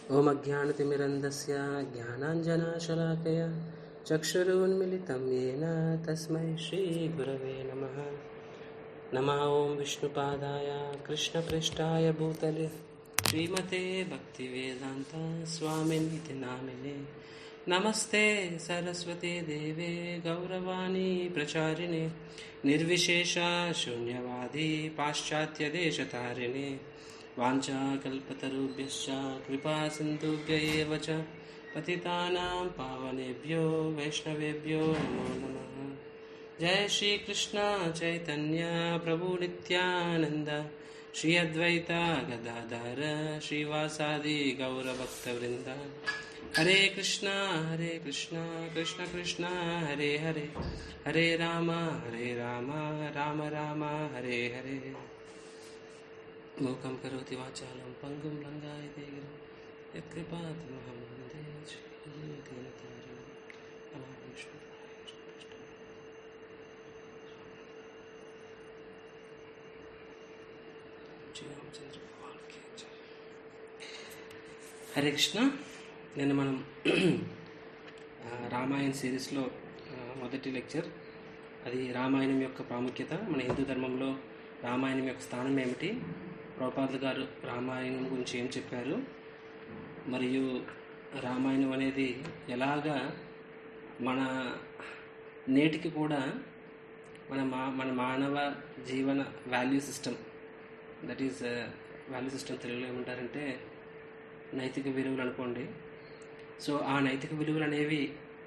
ॐ अज्ञानतिमिरन्दस्य ज्ञानाञ्जनाशलाकया चक्षुरुन्मिलितं येन तस्मै श्रीगुरवे नमः नमः ॐ विष्णुपादाय कृष्णपृष्ठाय भूतले श्रीमते भक्तिवेदान्त स्वामिनिति नामिने नमस्ते सरस्वते देवे गौरवाणी प्रचारिणे निर्विशेषा शून्यवादी पाश्चात्यदेशतारिणे वाञ्छाकल्पतरुभ्यश्च कृपा सिन्धुभ्य एव च पतितानां पावनेभ्यो वैष्णवेभ्यो नमो नमः जय श्री कृष्ण चैतन्य प्रभु नित्यानंद श्री अद्वैता गदाधर श्रीवासादि गौरभक्तवृंद हरे कृष्णा हरे कृष्णा कृष्ण कृष्णा हरे हरे हरे राम हरे राम राम राम हरे हरे मूकं करोति वाचालं पङ्गुं लङ्गायते गिरं यत्कृपातमहं वन्दे श्रीदीनतारिणं नमः विष्णुपादाय कृष्णाय। శ్రీరామచంద్ర భగవాన్కి జై. హరే కృష్ణ నేను మనం ఆ, రామాయణ సిరీస్లో ఆ, మొదటి లెక్చర్ అది రామాయణం యొక్క ప్రాముఖ్యత మన హిందూ ధర్మంలో రామాయణం యొక్క స్థానం ఏమిటి ప్రభుపాదులు గారు రామాయణం గురించి ఏం చెప్పారు మరియు రామాయణం అనేది ఎలాగా మన నేటికి కూడా మన మా మన మానవ జీవన value system that is value system తెలుగులో ఏమంటారంటే నైతిక విలువలు అనుకోండి సో ఆ నైతిక విలువలు అనేవి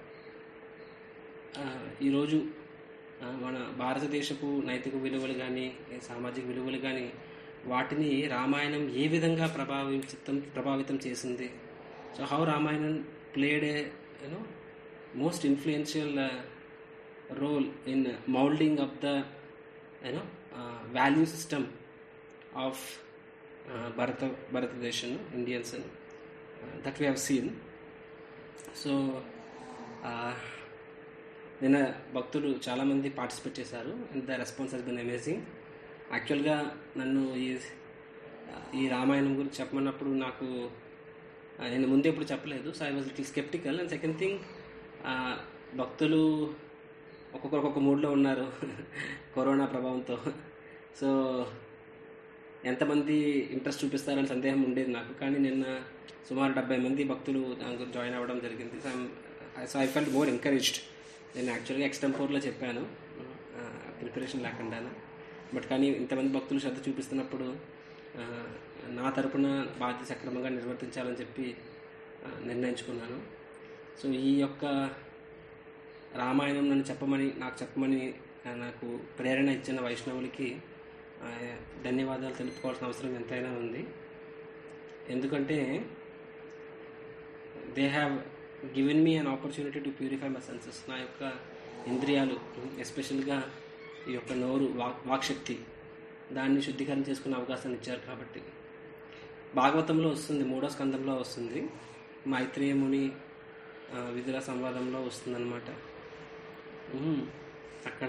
ఆ, ఈరోజు ఆ, మన భారతదేశపు నైతిక విలువలు కానీ సామాజిక విలువలు కానీ వాటిని రామాయణం ఏ విధంగా ప్రభావితం ప్రభావితం చేసింది so how Ramayanam played a you know most influential role in moulding of the you know value system of Bharata Bharatadesam Indians that we have seen so నిన్న భక్తులు చాలామంది పార్టిసిపేట్ చేశారు and the response he's been amazing యాక్చువల్గా నన్ను ఈ ఈ రామాయణం గురించి చెప్పమన్నప్పుడు నాకు ఆ, నేను ముందే ఎప్పుడు చెప్పలేదు so I was little skeptical and second thing భక్తులు ఒక్కొక్కరు ఒక్కొక్క మూడ్లో ఉన్నారు కరోనా ప్రభావంతో సో ఎంతమంది ఇంట్రెస్ట్ చూపిస్తారని సందేహం ఉండేది నాకు కానీ నిన్న సుమారు డెబ్బై మంది భక్తులు దానికి జాయిన్ అవ్వడం జరిగింది so I felt more encouraged నేను యాక్చువల్గా ఎక్స్టెమ్ ఫోర్లో చెప్పాను ప్రిపరేషన్ లేకుండా బట్ కానీ ఇంతమంది భక్తులు శ్రద్ధ చూపిస్తున్నప్పుడు ఆ, నా తరపున బాధ్యత సక్రమంగా నిర్వర్తించాలని చెప్పి ఆ, నిర్ణయించుకున్నాను సో ఈ యొక్క రామాయణం నన్ను చెప్పమని నాకు చెప్పమని ఆ, నాకు ప్రేరణ ఇచ్చిన వైష్ణవులకి ఆ, ధన్యవాదాలు తెలుపుకోవాల్సిన అవసరం ఎంతైనా ఉంది ఎందుకంటే they have given me an opportunity to purify my senses నా యొక్క ఇంద్రియాలు ఎస్పెషల్గా ఈ యొక్క నోరు వాక్ వాక్శక్తి దాన్ని శుద్ధీకరణ చేసుకునే అవకాశాన్ని ఇచ్చారు కాబట్టి భాగవతంలో వస్తుంది మూడో స్కందంలో వస్తుంది మైత్రేయ ముని ఆ, విదుర సంవాదంలో వస్తుందన్నమాట ఉమ్, అక్కడ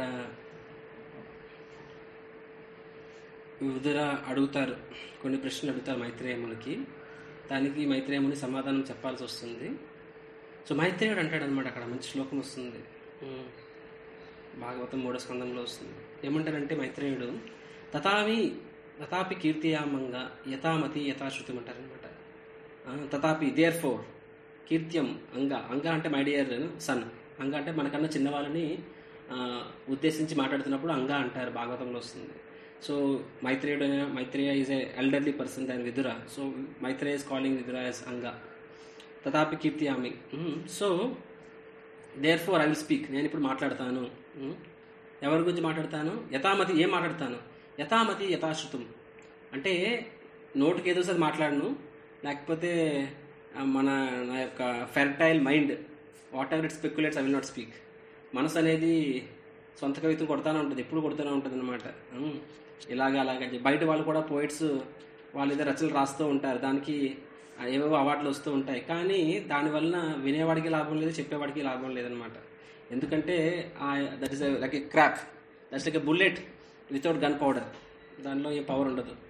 విదుర అడుగుతారు కొన్ని ప్రశ్నలు అడుగుతారు మైత్రేయమునికి దానికి మైత్రేయముని సమాధానం చెప్పాల్సి వస్తుంది సో మైత్రేయుడు అంటాడు అనమాట అక్కడ మంచి శ్లోకం వస్తుంది ఉమ్, భాగవతం మూడో స్కందంలో వస్తుంది ఏమంటారంటే మైత్రేయుడు తథామి తథాపి కీర్తియామంగా యథామతి యథాశ్రుతం అంటారనమాట తథాపి దేర్ ఫోర్ కీర్త్యం అంగ అంగ అంటే మై డియర్ సన్ అంగ అంటే మనకన్నా చిన్నవాళ్ళని ఆ, ఉద్దేశించి మాట్లాడుతున్నప్పుడు అంగ అంటారు భాగవతంలో వస్తుంది సో మైత్రేయుడు అనే- Maitreya is a elderly person దాని Vidura so Maitreya is calling Vidura as అంగ తథాపి కీర్తియామి so therefore I will speak నేను ఇప్పుడు మాట్లాడతాను ఉమ్. ఎవరి గురించి మాట్లాడతాను యథామతి ఏం మాట్లాడతాను యథామతి యథాశ్రుతం అంటే నోటికి ఏదో సార్ మాట్లాడను లేకపోతే ఆ, మన నా యొక్క fertile mind whatever it speculates I will not speak మనసు అనేది సొంత కవిత్వం కొడతానే ఉంటుంది ఎప్పుడు కొడుతూనే ఉంటుంది అనమాట ఇలాగా అలాగా అని చెప్పి. బయట వాళ్ళు కూడా పోయిట్స్ వాళ్ళు ఏదో రచనలు రాస్తూ ఉంటారు దానికి ఆ, ఏవేవో అవార్డులు వస్తూ ఉంటాయి కానీ దానివల్ల వినేవాడికి లాభం లేదు చెప్పేవాడికి లాభం లేదనమాట ఎందుకంటే that is like a crop that's like a bullet without gun powder దానిలో ఏ పవర్ ఉండదు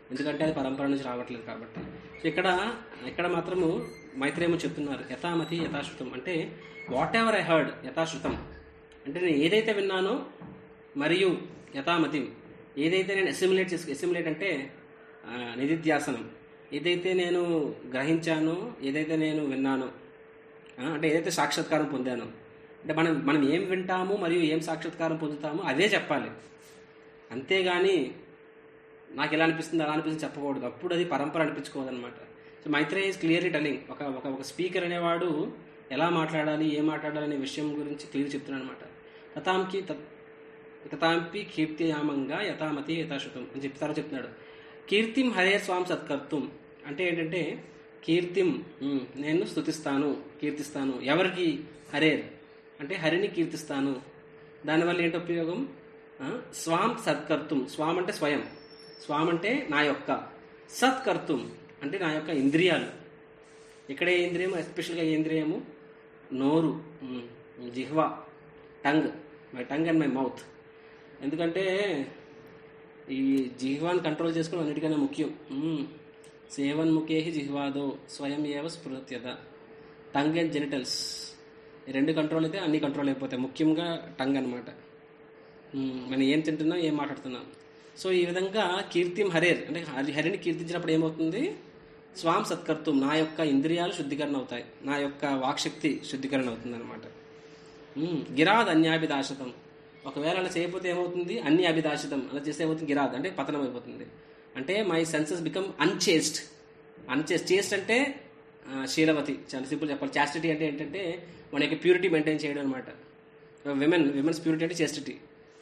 ఎందుకంటే అది పరంపర నుంచి రావట్లేదు కాబట్టి సో ఇక్కడ ఇక్కడ మాత్రము మైత్రేయము చెప్తున్నారు యథామతి యథాశ్రుతం అంటే వాట్ ఎవర్ ఐ హర్డ్ యథాశ్రుతం అంటే నేను ఏదైతే విన్నానో మరియు యథామతి ఏదైతే నేను అసిమిలేట్ చేసుకు అసిమిలేట్ అంటే ఆ, నిధిధ్యాసనం ఏదైతే నేను గ్రహించానో ఏదైతే నేను విన్నానో ఆ, అంటే ఏదైతే సాక్షాత్కారం పొందానో అంటే మనం మనం ఏం వింటాము మరియు ఏం సాక్షాత్కారం పొందుతామో అదే చెప్పాలి అంతేగాని నాకు ఎలా అనిపిస్తుంది అలా అనిపిస్తుంది చెప్పకూడదు అప్పుడు అది పరంపర అనిపించుకోదు అనమాట so Maitreya is clearly telling ఒక ఒక ఒక స్పీకర్ అనేవాడు ఎలా మాట్లాడాలి ఏం మాట్లాడాలి అనే విషయం గురించి క్లియర్ చెప్తున్నాను అనమాట తథాంకి తత్ తథాంపి కీర్తియామంగా యథామతి యథాశ్రుతం అని చెప్తారో చెప్తున్నాడు కీర్తిం హరే స్వామి సత్కర్తం అంటే ఏంటంటే కీర్తిం ఉమ్, నేను స్తుతిస్తాను కీర్తిస్తాను ఎవరికి హరేర్ అంటే హరిని కీర్తిస్తాను దానివల్ల ఏంటి ఉపయోగం ఆ, స్వాం సత్కర్తం స్వాం అంటే స్వయం స్వాం అంటే నా యొక్క సత్కర్తం అంటే నా యొక్క ఇంద్రియాలు ఇక్కడ ఏ ఇంద్రియం ఎస్పెషల్గా ఏ ఇంద్రియము నోరు ఉమ్, జిహ్వా tongue my tongue and my mouth ఎందుకంటే ఈ జిహ్వాన్ని కంట్రోల్ చేసుకోవడం అన్నిటికన్నా ముఖ్యం మ్మ్. సేవన్ ముఖేహి జిహ్వాదో స్వయం ఏవ స్ఫృత్యత టంగ్ అండ్ జెనిటల్స్ ఈ రెండు కంట్రోల్ అయితే అన్ని కంట్రోల్ అయిపోతాయి ముఖ్యంగా టంగ్ అనమాట మనం ఏం తింటున్నాం ఏం మాట్లాడుతున్నాం సో ఈ విధంగా కీర్తిం హరేర్ అంటే హరి హరిని కీర్తించినప్పుడు ఏమవుతుంది స్వాం సత్కర్తం నా యొక్క ఇంద్రియాలు శుద్ధీకరణ అవుతాయి నా యొక్క వాక్శక్తి శుద్ధీకరణ అవుతుంది అనమాట గిరాద్ అన్యాభిదాశతం ఒకవేళ అలా చేయకపోతే ఏమవుతుంది అన్ని అభిదాశితం అలా చేస్తే ఏమవుతుంది గిరాద్ అంటే పతనం అయిపోతుంది అంటే my senses become unchaste unchaste chaste అంటే ఆ, శీలవతి చాలా సింపుల్ చెప్పాలి చాస్టిటీ అంటే ఏంటంటే మన యొక్క ప్యూరిటీ మెయింటైన్ చేయడం అనమాట విమెన్ విమెన్స్ ప్యూరిటీ అంటే చేస్టిటీ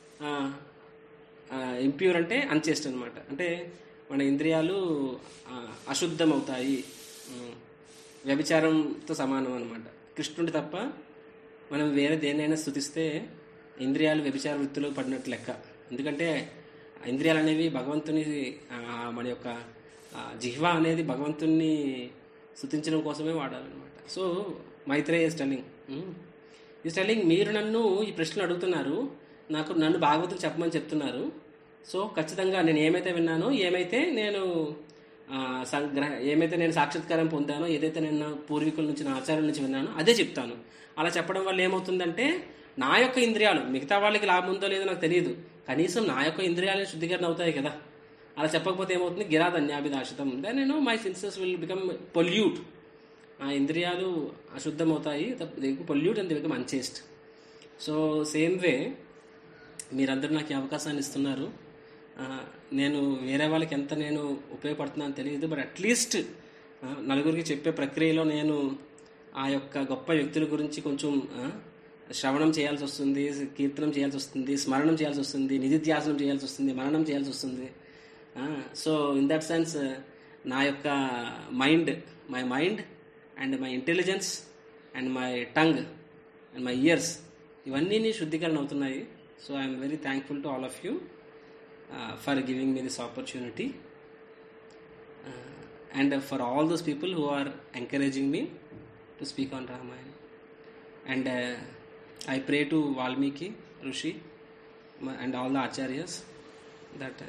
ఇంప్యూర్ అంటే అన్చేస్ట్ అనమాట అంటే మన ఇంద్రియాలు ఆ, అశుద్ధం అవుతాయి ఉమ్, వ్యభిచారంతో సమానం అనమాట కృష్ణుడి తప్ప మనం వేరే దేన్నైనా స్థుతిస్తే ఇంద్రియాలు వ్యభిచార వృత్తిలో పడినట్టు లెక్క ఎందుకంటే ఆ ఇంద్రియాలు అనేవి భగవంతుని ఆ, మన యొక్క ఆ, జిహ్వా అనేది భగవంతుని స్థుతించడం కోసమే వాడాలన్నమాట సో మైత్రేయ స్టెల్లింగ్ ఈ స్టెల్లింగ్ మీరు నన్ను ఈ ప్రశ్నలు అడుగుతున్నారు నాకు నన్ను భాగవతం చెప్పమని చెప్తున్నారు సో ఖచ్చితంగా నేను ఏమైతే విన్నానో ఏమైతే నేను ఆ, సంగ్రహ ఏమైతే నేను సాక్షాత్కారం పొందానో ఏదైతే నేను నా పూర్వీకుల నుంచి నా ఆచార్యుల నుంచి విన్నానో అదే చెప్తాను అలా చెప్పడం వల్ల ఏమవుతుందంటే నా యొక్క ఇంద్రియాలు మిగతా వాళ్ళకి లాభం ఉందో లేదో నాకు తెలియదు కనీసం నా యొక్క ఇంద్రియాలు శుద్ధీకరణ అవుతాయి కదా అలా చెప్పకపోతే ఏమవుతుంది గిరాద్ అన్యాభిదాషితం దెన్ నేను my senses will become pollute ఆ ఇంద్రియాలు అశుద్ధం అవుతాయి pollute and become unchaste so same way మీరందరూ నాకు ఈ అవకాశాన్ని ఇస్తున్నారు ఆ, నేను వేరే వాళ్ళకి ఎంత నేను ఉపయోగపడుతున్నాను తెలియదు బట్ అట్లీస్ట్ నలుగురికి చెప్పే ప్రక్రియలో నేను ఆ యొక్క గొప్ప వ్యక్తుల గురించి కొంచెం ఆ, శ్రవణం చేయాల్సి వస్తుంది కీర్తనం చేయాల్సి వస్తుంది స్మరణం చేయాల్సి వస్తుంది నిధిధ్యాసనం చేయాల్సి వస్తుంది మననం చేయాల్సి వస్తుంది సో ఇన్ దట్ సెన్స్ నా యొక్క mind my mind and my intelligence and my tongue and my ears ఇవన్నీ శుద్ధీకరణ అవుతున్నాయి so I'm very thankful to all of you for giving me this opportunity and for all those people who are encouraging me to speak on Ramayana and I pray to Valmiki rishi and all the acharyas that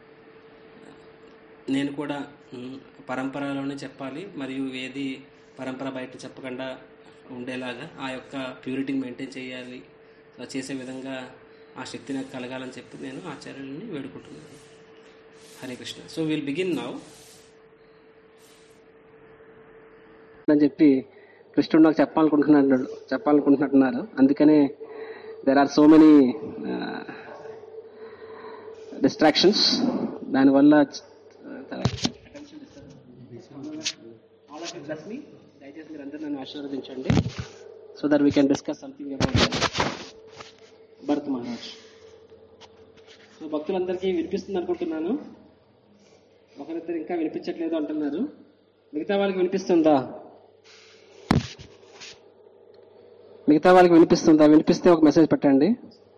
నేను కూడా మ్, పరంపరలోనే చెప్పాలి మరియు ఏది పరంపర బయట చెప్పకుండా ఉండేలాగా ఆ యొక్క ప్యూరిటీని మెయింటైన్ చేయాలి అలా చేసే విధంగా ఆ శక్తి నాకు కలగాలని చెప్పి నేను ఆచార్యులని వేడుకుంటున్నాను Hare Krishna so will begin now అని చెప్పి కృష్ణుడు నాకు చెప్పాలనుకుంటున్నాడు చెప్పాలనుకుంటున్నట్టున్నారు అందుకనే there are so many distractions దానివల్ల దయచేసి మీరు అందరూ నన్ను ఆశీర్వదించండి so that we can discuss something about Bharat Maharaj so భక్తులందరికీ వినిపిస్తుంది అనుకుంటున్నాను ఒకరిద్దరు ఇంకా వినిపించట్లేదు అంటున్నారు మిగతా వాళ్ళకి వినిపిస్తుందా మిగతా వాళ్ళకి వినిపిస్తుందా వినిపిస్తే ఒక మెసేజ్ పెట్టండి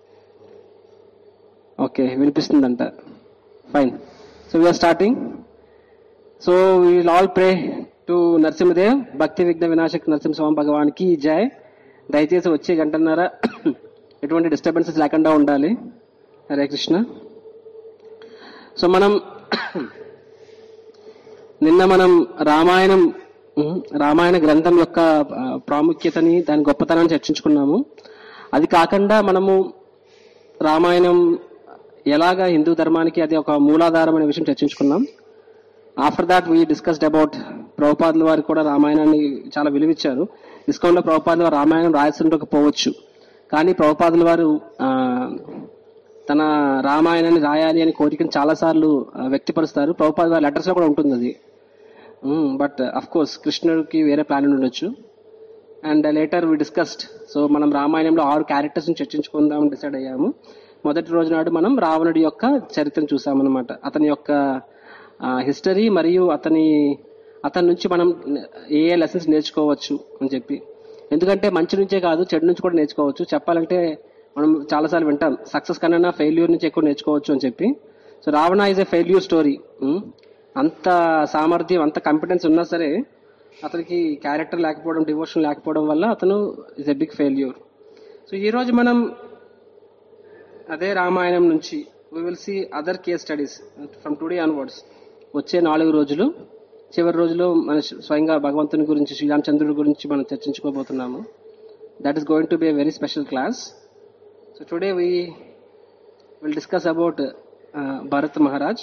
ఓకే వినిపిస్తుందంట fine so we're starting so will all pray to Narasimhadev భక్తి విఘ్న వినాశక్ నరసింహస్వామి భగవాన్కి జై దయచేసి వచ్చే గంటన్నర ఎటువంటి డిస్టర్బెన్సెస్ లేకుండా ఉండాలి హరే కృష్ణ సో మనం నిన్న మనం రామాయణం ఉమ్, రామాయణ గ్రంథం యొక్క ఆ, ప్రాముఖ్యతని దాని గొప్పతనాన్ని చర్చించుకున్నాము అది కాకుండా మనము రామాయణం ఎలాగా హిందూ ధర్మానికి అది ఒక మూలాధారం అనే విషయం చర్చించుకున్నాం after that we discussed about ప్రభుపాదుల వారు కూడా రామాయణాన్ని చాలా విలువిచ్చారు ఇస్కాన్లో ప్రభుపాదుల వారు రామాయణం రాయాల్సిండకపోవచ్చు కానీ ప్రభుపాదుల వారు ఆ, తన రామాయణాన్ని రాయాలి అనే కోరికను చాలాసార్లు ఆ, వ్యక్తపరుస్తారు ప్రభుపాద వారి లెటర్స్ లో కూడా ఉంటుంది అది బట్ అఫ్ కోర్స్ కృష్ణుడికి వేరే ప్లాన్ ఉండొచ్చు and later we discussed so మనం రామాయణంలో ఆరు క్యారెక్టర్స్ చర్చించుకుందాం డిసైడ్ అయ్యాము మొదటి రోజు నాడు మనం రావణుడి యొక్క చరిత్రను చూసామన్నమాట అతని యొక్క హిస్టరీ మరియు అతని అతని నుంచి మనం ఏ ఏ లెసన్స్ నేర్చుకోవచ్చు అని చెప్పి ఎందుకంటే మంచి నుంచే కాదు చెడు నుంచి కూడా నేర్చుకోవచ్చు చెప్పాలంటే మనం చాలాసార్లు వింటాం సక్సెస్ కన్నా ఫెయిల్యూర్ నుంచి ఎక్కువ నేర్చుకోవచ్చు అని చెప్పి so Ravana is a failure story అంత సామర్థ్యం అంత కాంపిటెన్స్ ఉన్నా సరే అతనికి క్యారెక్టర్ లేకపోవడం డివోషన్ లేకపోవడం వల్ల అతను is a big failure so ఈ రోజు మనం అదే రామాయణం నుంచి we will see other case studies from today onwards వచ్చే నాలుగు రోజులు చివరి రోజులో మన స్వయంగా భగవంతుని గురించి శ్రీరామచంద్రుడి గురించి మనం చర్చించుకోబోతున్నాము that is going to be a very special class so today we will discuss about Bharat Maharaj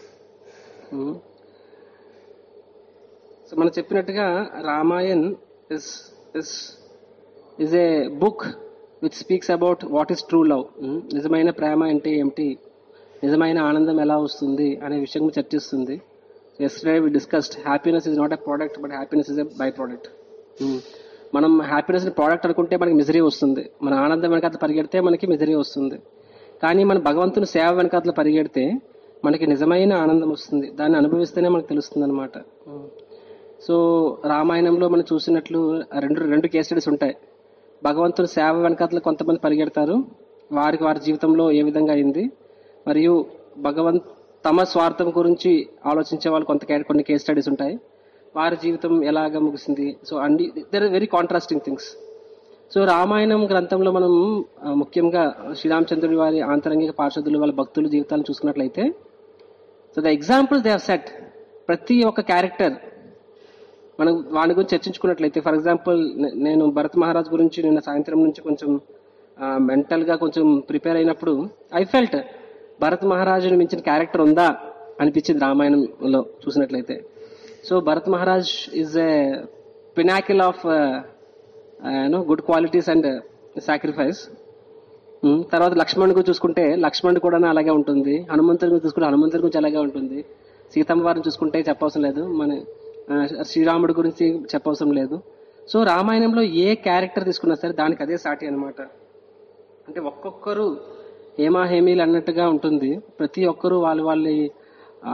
so మనం చెప్పినట్టుగా Ramayan is is is a book which speaks about what is true love నిజమైన ప్రేమ అంటే ఏమిటి నిజమైన ఆనందం ఎలా వస్తుంది అనే విషయం చర్చిస్తుంది yesterday we discussed happiness is not a product but happiness is a byproduct మనం హ్యాపీనెస్ ప్రోడక్ట్ అనుకుంటే మనకి మిజరీ వస్తుంది మన ఆనందం వెనకాల పరిగెడితే మనకి మిజరీ వస్తుంది కానీ మన భగవంతుని సేవ వెనకాతలు పరిగెడితే మనకి నిజమైన ఆనందం వస్తుంది దాన్ని అనుభవిస్తేనే మనకు తెలుస్తుంది అనమాట సో రామాయణంలో మనం చూసినట్లు రెండు రెండు కేస్ స్టడీస్ ఉంటాయి భగవంతుని సేవ వెనకాతలు కొంతమంది పరిగెడతారు వారికి వారి జీవితంలో ఏ విధంగా అయింది మరియు భగవంత్ తమ స్వార్థం గురించి ఆలోచించే వాళ్ళు కొంత కే- కొన్ని కేస్ స్టడీస్ ఉంటాయి వారి జీవితం ఎలాగ ముగిసింది సో అన్ని there are very contrasting things so Ramayanam గ్రంథంలో మనం ఆ, ముఖ్యంగా శ్రీరామచంద్రుడి వారి ఆంతరంగిక పార్షదులు వాళ్ళ భక్తుల జీవితాలను చూసుకున్నట్లయితే so the examples they set ప్రతి ఒక్క క్యారెక్టర్ మనం వాడి గురించి చర్చించుకున్నట్లయితే ఫర్ ఎగ్జాంపుల్ నేను భరత్ మహారాజ్ గురించి నిన్న సాయంత్రం నుంచి కొంచెం మెంటల్ గా కొంచెం ప్రిపేర్ అయినప్పుడు ఐ ఫెల్ట్ భరత్ మహారాజుని మించిన క్యారెక్టర్ ఉందా అనిపించింది రామాయణంలో చూసినట్లయితే so Bharat Maharaj is a pinnacle of you know good qualities and sacrifice um, తర్వాత లక్ష్మణ్ గురించి చూసుకుంటే లక్ష్మణ్ కూడా అలాగే ఉంటుంది హనుమంతుడి గురించి చూసుకుంటే హనుమంతుడి గురించి అలాగే ఉంటుంది సీతమ్మ వారిని చూసుకుంటే చెప్పవసరం లేదు మన ఆ, శ్రీరాముడి గురించి చెప్పవసరం లేదు సో రామాయణంలో ఏ క్యారెక్టర్ తీసుకున్నా సరే దానికి అదే సాటి అన్నమాట అంటే ఒక్కొక్కరు హేమా హేమీలు అన్నట్టుగా ఉంటుంది ప్రతి ఒక్కరు వాళ్ళ వాళ్ళ ఆ,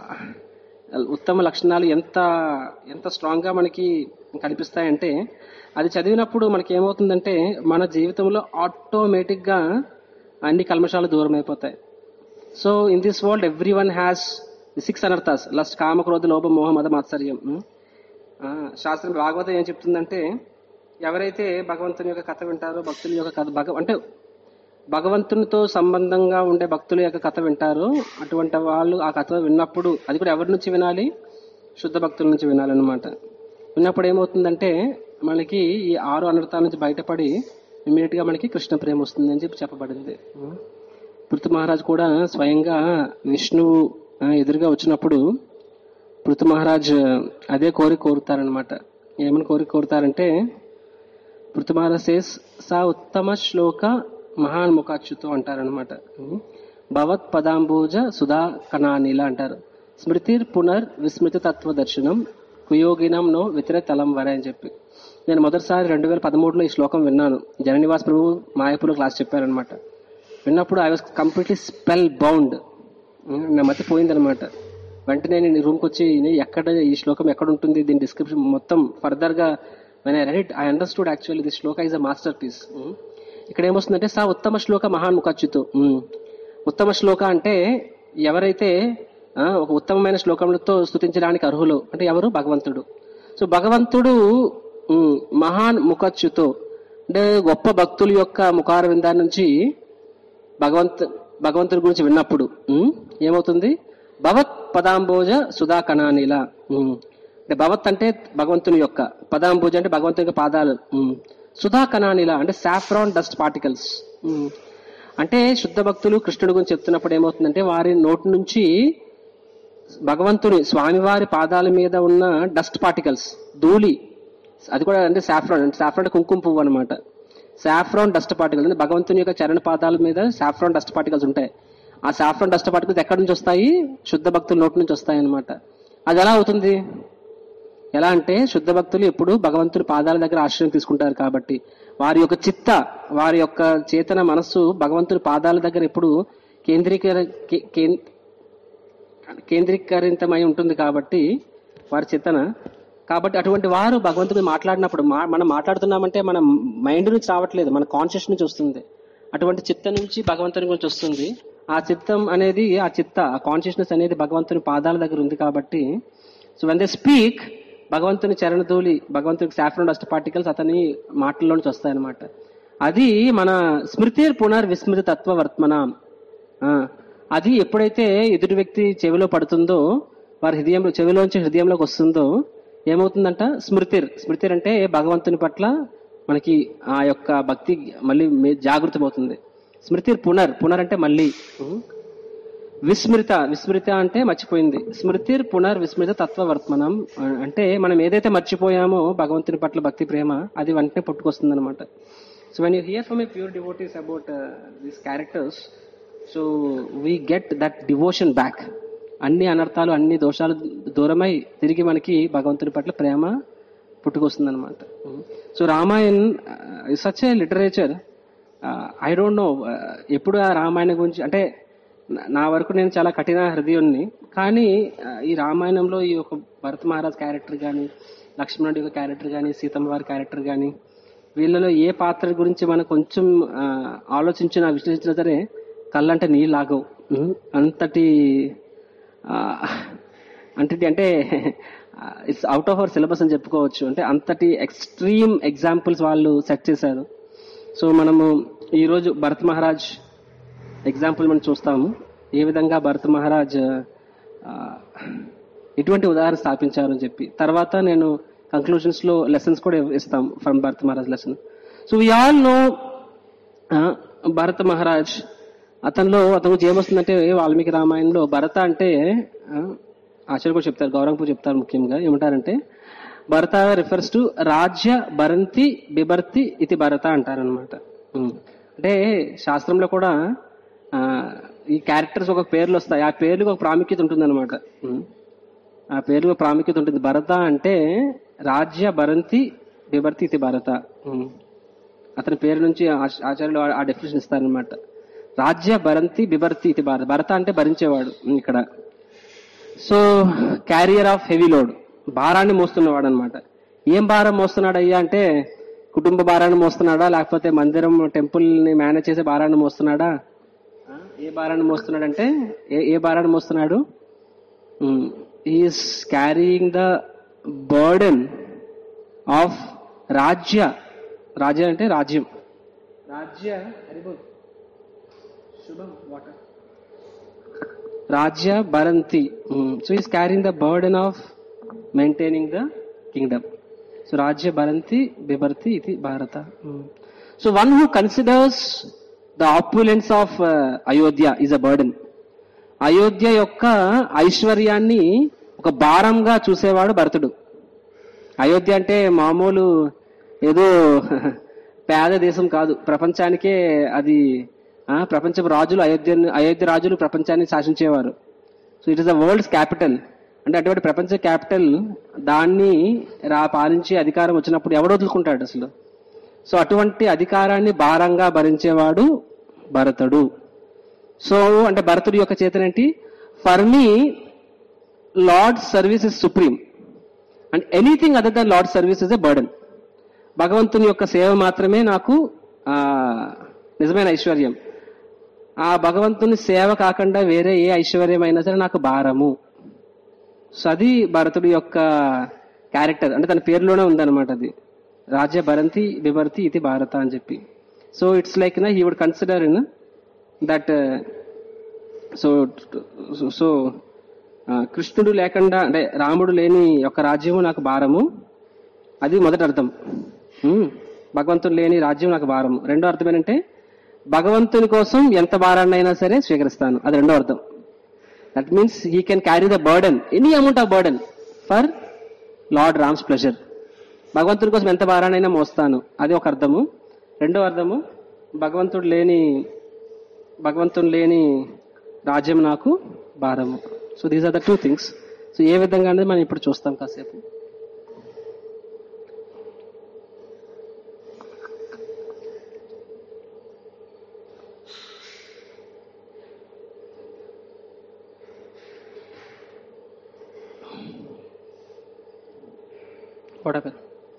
ఉత్తమ లక్షణాలు ఎంత ఎంత స్ట్రాంగ్ గా మనకి కనిపిస్తాయంటే అది చదివినప్పుడు మనకి ఏమవుతుందంటే మన జీవితంలో ఆటోమేటిక్ గా అన్ని కల్మషాలు దూరం అయిపోతాయి so in this world everyone has six అనర్థాస్ లస్ట్ కామ క్రోధ లోభ మోహ మద మాత్సర్యం ఉమ్. ఆ, శాస్త్రం భాగవతం ఏం చెప్తుందంటే ఎవరైతే భగవంతుని యొక్క కథ వింటారో భక్తుల యొక్క కథ భగ అంటే భగవంతునితో సంబంధంగా ఉండే భక్తుల యొక్క కథ వింటారో అటువంటి వాళ్ళు ఆ కథ విన్నప్పుడు అది కూడా ఎవరి నుంచి వినాలి శుద్ధ భక్తుల నుంచి వినాలన్నమాట విన్నప్పుడు ఏమవుతుందంటే మనకి ఈ ఆరు అనర్థాల నుంచి బయటపడి ఇమీడియట్ గా మనకి కృష్ణ ప్రేమ వస్తుంది అని చెప్పి చెప్పబడింది పృథు మహారాజ్ కూడా స్వయంగా విష్ణువు ఆ, ఎదురుగా వచ్చినప్పుడు పృథు మహారాజ్ అదే కోరిక కోరుతారనమాట ఏమని కోరిక కోరుతారంటే పృథు మహారాజ్ సేస్ సా ఉత్తమ శ్లోక మహాన్ ముఖాచ్యుతో అంటారనమాట భవత్ పదాంబూజ సుధా కణానిల అంటారు స్మృతిర్ పునర్ విస్మృతి తత్వ దర్శనం కుయోగినం నో వితర తలం వరే అని చెప్పి నేను మొదటిసారి రెండు వేల పదమూడులో ఈ శ్లోకం విన్నాను జననివాస్ ప్రభు మాయపూర్లో క్లాస్ చెప్పారనమాట విన్నప్పుడు I was completely spellbound నా మతి పోయిందనమాట వెంటనే నేను రూమ్కి వచ్చి "నే ఎక్కడ ఈ శ్లోకం ఎక్కడ ఉంటుంది దీని డిస్క్రిప్షన్ మొత్తం ఫర్దర్ గా when I read I understood actually this shloka is a masterpiece ఇక్కడ ఏమొస్తుందంటే సా ఉత్తమ శ్లోక మహాన్ ముఖచ్యుతు ఉత్తమ శ్లోక అంటే ఎవరైతే ఆ, ఒక ఉత్తమమైన శ్లోకములతో స్థుతించడానికి అర్హులు అంటే ఎవరు భగవంతుడు సో భగవంతుడు ఉమ్, మహాన్ ముఖచ్యుతో అంటే గొప్ప భక్తుల యొక్క ముఖార విందా నుంచి భగవంత్ భగవంతుడి గురించి విన్నప్పుడు ఉమ్, ఏమవుతుంది భవత్ పదాంబోజ సుధా కణానిల ఉమ్. అంటే భవత్ అంటే భగవంతుని యొక్క పదాంబోజ అంటే భగవంతుని యొక్క పాదాలు ఉమ్. సుధా కణానిల అంటే సాఫ్రాన్ డస్ట్ పార్టికల్స్ అంటే శుద్ధ భక్తులు కృష్ణుడి గురించి చెప్తున్నప్పుడు ఏమవుతుందంటే వారి నోటి నుంచి భగవంతుని స్వామివారి పాదాల మీద ఉన్న డస్ట్ పార్టికల్స్ ధూళి అది కూడా అంటే సాఫ్రాన్ అంటే సాఫ్రాన్ అంటే కుంకుమ పువ్వు అనమాట సాఫ్రాన్ డస్ట్ పార్టికల్స్ అంటే భగవంతుని యొక్క చరణ పాదాల మీద సాఫ్రాన్ డస్ట్ పార్టికల్స్ ఉంటాయి ఆ సాఫ్రాన్ డస్ట్ పార్టికల్స్ ఎక్కడి నుంచి వస్తాయి శుద్ధ భక్తుల నోటి నుంచి వస్తాయి అనమాట అది ఎలా అవుతుంది ఎలా అంటే శుద్ధ భక్తులు ఎప్పుడు భగవంతుని పాదాల దగ్గర ఆశ్రయం తీసుకుంటారు కాబట్టి వారి యొక్క చిత్త వారి యొక్క చేతన మనస్సు భగవంతుని పాదాల దగ్గర ఎప్పుడు కేంద్రీకర కే- కేం- కేంద్రీకరితమై ఉంటుంది కాబట్టి వారి చిత్తన కాబట్టి అటువంటి వారు భగవంతుడు మాట్లాడినప్పుడు మా- మనం మాట్లాడుతున్నామంటే మన మైండ్ నుంచి రావట్లేదు మన కాన్షియస్ నుంచి వస్తుంది అటువంటి చిత్తం నుంచి భగవంతుని గురించి వస్తుంది ఆ చిత్తం అనేది ఆ చిత్త ఆ కాన్షియస్నెస్ అనేది భగవంతుని పాదాల దగ్గర ఉంది కాబట్టి సో వెన్ దే స్పీక్ భగవంతుని చరణధూళి భగవంతునికి సాఫ్రన్ డస్ట్ పార్టికల్స్ అతని మాటల్లో నుంచి వస్తాయన్నమాట అది మన స్మృతి పునర్ విస్మృతి తత్వ వర్త్మన ఆ, అది ఎప్పుడైతే ఎదుటి వ్యక్తి చెవిలో పడుతుందో వారి హృదయంలో చెవిలోంచి హృదయంలోకి వస్తుందో ఏమవుతుందంట స్మృతిర్ స్మృతిర్ అంటే భగవంతుని పట్ల మనకి ఆ యొక్క భక్తి మళ్ళీ మే- జాగృతమవుతుంది స్మృతిర్ పునర్ పునర్ అంటే మళ్ళీ ఉం. విస్మృత విస్మృత అంటే మర్చిపోయింది స్మృతిర్ పునర్ విస్మృత తత్వవర్త్మనం అ- అంటే మనం ఏదైతే మర్చిపోయామో భగవంతుని పట్ల భక్తి ప్రేమ అది వెంటనే పుట్టుకొస్తుంది అనమాట so when you hear from a pure devotees about these characters so we get that devotion back అన్ని అనర్థాలు అన్ని దోషాలు దూరమై తిరిగి మనకి భగవంతుని పట్ల ప్రేమ పుట్టుకొస్తుంది అనమాట so Ramayan such a literature I don't know ఎప్పుడు ఆ రామాయణం గురించి అంటే నా- నా వరకు నేను చాలా కఠిన హృదయుణ్ణి కానీ ఆ, ఈ రామాయణంలో ఈ ఒక భరత్ మహారాజ్ క్యారెక్టర్ కానీ లక్ష్మణుడి యొక్క క్యారెక్టర్ కానీ సీతమ్మ వారి క్యారెక్టర్ కానీ వీళ్ళలో ఏ పాత్ర గురించి మనం కొంచెం ఆ, ఆలోచించినా విశ్లేషించినా సరే కళ్ళంటే నీళ్ళు ఆగవు ఉం? అంతటి ఆ, అంతటి అంటే it's out of our syllabus అని చెప్పుకోవచ్చు అంటే అంతటి ఎక్స్ట్రీమ్ ఎగ్జాంపుల్స్ వాళ్ళు సెట్ చేశారు సో మనము ఈరోజు భరత్ మహారాజ్ ఎగ్జాంపుల్ మనం చూస్తాము ఏ విధంగా భరత్ మహారాజ్ ఆ, ఎటువంటి ఉదాహరణ స్థాపించారు అని చెప్పి తర్వాత నేను కంక్లూజన్స్ లో లెసన్స్ కూడా ఇస్తాం from Bharat Maharaj lesson so we all know Bharat Maharaj అతనిలో అతను గురించి ఏమొస్తుందంటే వాల్మీకి రామాయణంలో భరత అంటే ఆ, ఆచార్య కూడా చెప్తారు గౌరంపూర్ చెప్తారు ముఖ్యంగా ఏమంటారంటే భరత రిఫర్స్ టు రాజ్య భరంతి బిభర్తి ఇది భరత అంటారనమాట అంటే శాస్త్రంలో కూడా ఆ, ఈ క్యారెక్టర్స్ ఒక పేర్లు వస్తాయి ఆ పేర్లకు ఒక ప్రాముఖ్యత ఉంటుంది అనమాట ఆ పేర్లు ప్రాముఖ్యత ఉంటుంది భరత అంటే రాజ్య భరంతి బిభర్తి ఇది భరత ఉమ్. అతని పేరు నుంచి ఆచ- ఆచార్యులు ఆ- ఆ డెఫినేషన్ ఇస్తారనమాట రాజ్య భరంతి బిభర్తి ఇది భారత భరత అంటే భరించేవాడు ఉమ్, ఇక్కడ so carrier of heavy load భారాన్ని మోస్తున్నవాడు అనమాట ఏం భారం మోస్తున్నాడు అయ్యా అంటే కుటుంబ భారాన్ని మోస్తున్నాడా లేకపోతే మందిరం టెంపుల్ ని మేనేజ్ చేసే భారాన్ని మోస్తున్నాడా ఆ, ఏ భారాన్ని మోస్తున్నాడంటే ఏ ఏ భారాన్ని మోస్తున్నాడు is carrying the burden of రాజ్య రాజ్య అంటే రాజ్యం రాజ్య హరిబోల్ శుభం వాటర్ రాజ్య భరంతి so is carrying the burden of maintaining the kingdom so రాజ్య భరంతి బిభర్తి ఇది Bharata so one who considers the opulence of Ayodhya is a burden Ayodhya యొక్క ఐశ్వర్యాన్ని ఒక భారంగా చూసేవాడు భరతుడు అయోధ్య అంటే మామూలు ఏదో పేద దేశం కాదు ప్రపంచానికే అది ఆ, ప్రపంచపు రాజులు అయోధ్య అయోధ్య రాజులు ప్రపంచాన్ని శాసించేవారు so it is the world's capital అంటే అటువంటి ప్రపంచ క్యాపిటల్ దాన్ని రా పాలించే అధికారం వచ్చినప్పుడు ఎవడు వదులుకుంటాడు అసలు సో అటువంటి అధికారాన్ని భారంగా భరించేవాడు భరతుడు సో అంటే భరతుడి యొక్క చేతనేంటి for me lord service is supreme and anything other than lord service is a burden భగవంతుని యొక్క సేవ మాత్రమే నాకు ఆ, నిజమైన ఐశ్వర్యం ఆ భగవంతుని సేవ కాకుండా వేరే ఏ ఐశ్వర్యం అయినా సరే నాకు భారము సో అది భరతుడి యొక్క క్యారెక్టర్ అంటే తన పేరులోనే ఉందన్నమాట అది రాజ్య భరంతి బిభర్తి ఇది భారత అని చెప్పి సో ఇట్స్ లైక్ నా he would consider in that so so ఆ, కృష్ణుడు లేకుండా అంటే రాముడు లేని యొక్క రాజ్యము నాకు భారము అది మొదటి అర్థం ఉమ్, భగవంతుడు లేని రాజ్యం నాకు భారము రెండో అర్థం ఏంటంటే భగవంతుని కోసం ఎంత భారాన్ని అయినా సరే స్వీకరిస్తాను అది రెండో అర్థం that means he can carry the burden any amount of burden for lord Ram's pleasure భగవంతుడి కోసం ఎంత భారానైనా మోస్తాను అది ఒక అర్థము రెండో అర్థము భగవంతుడు లేని భగవంతుడు లేని రాజ్యం నాకు భారము so these are the two things so ఏ విధంగా అనేది మనం ఇప్పుడు చూస్తాం కాసేపు What happened?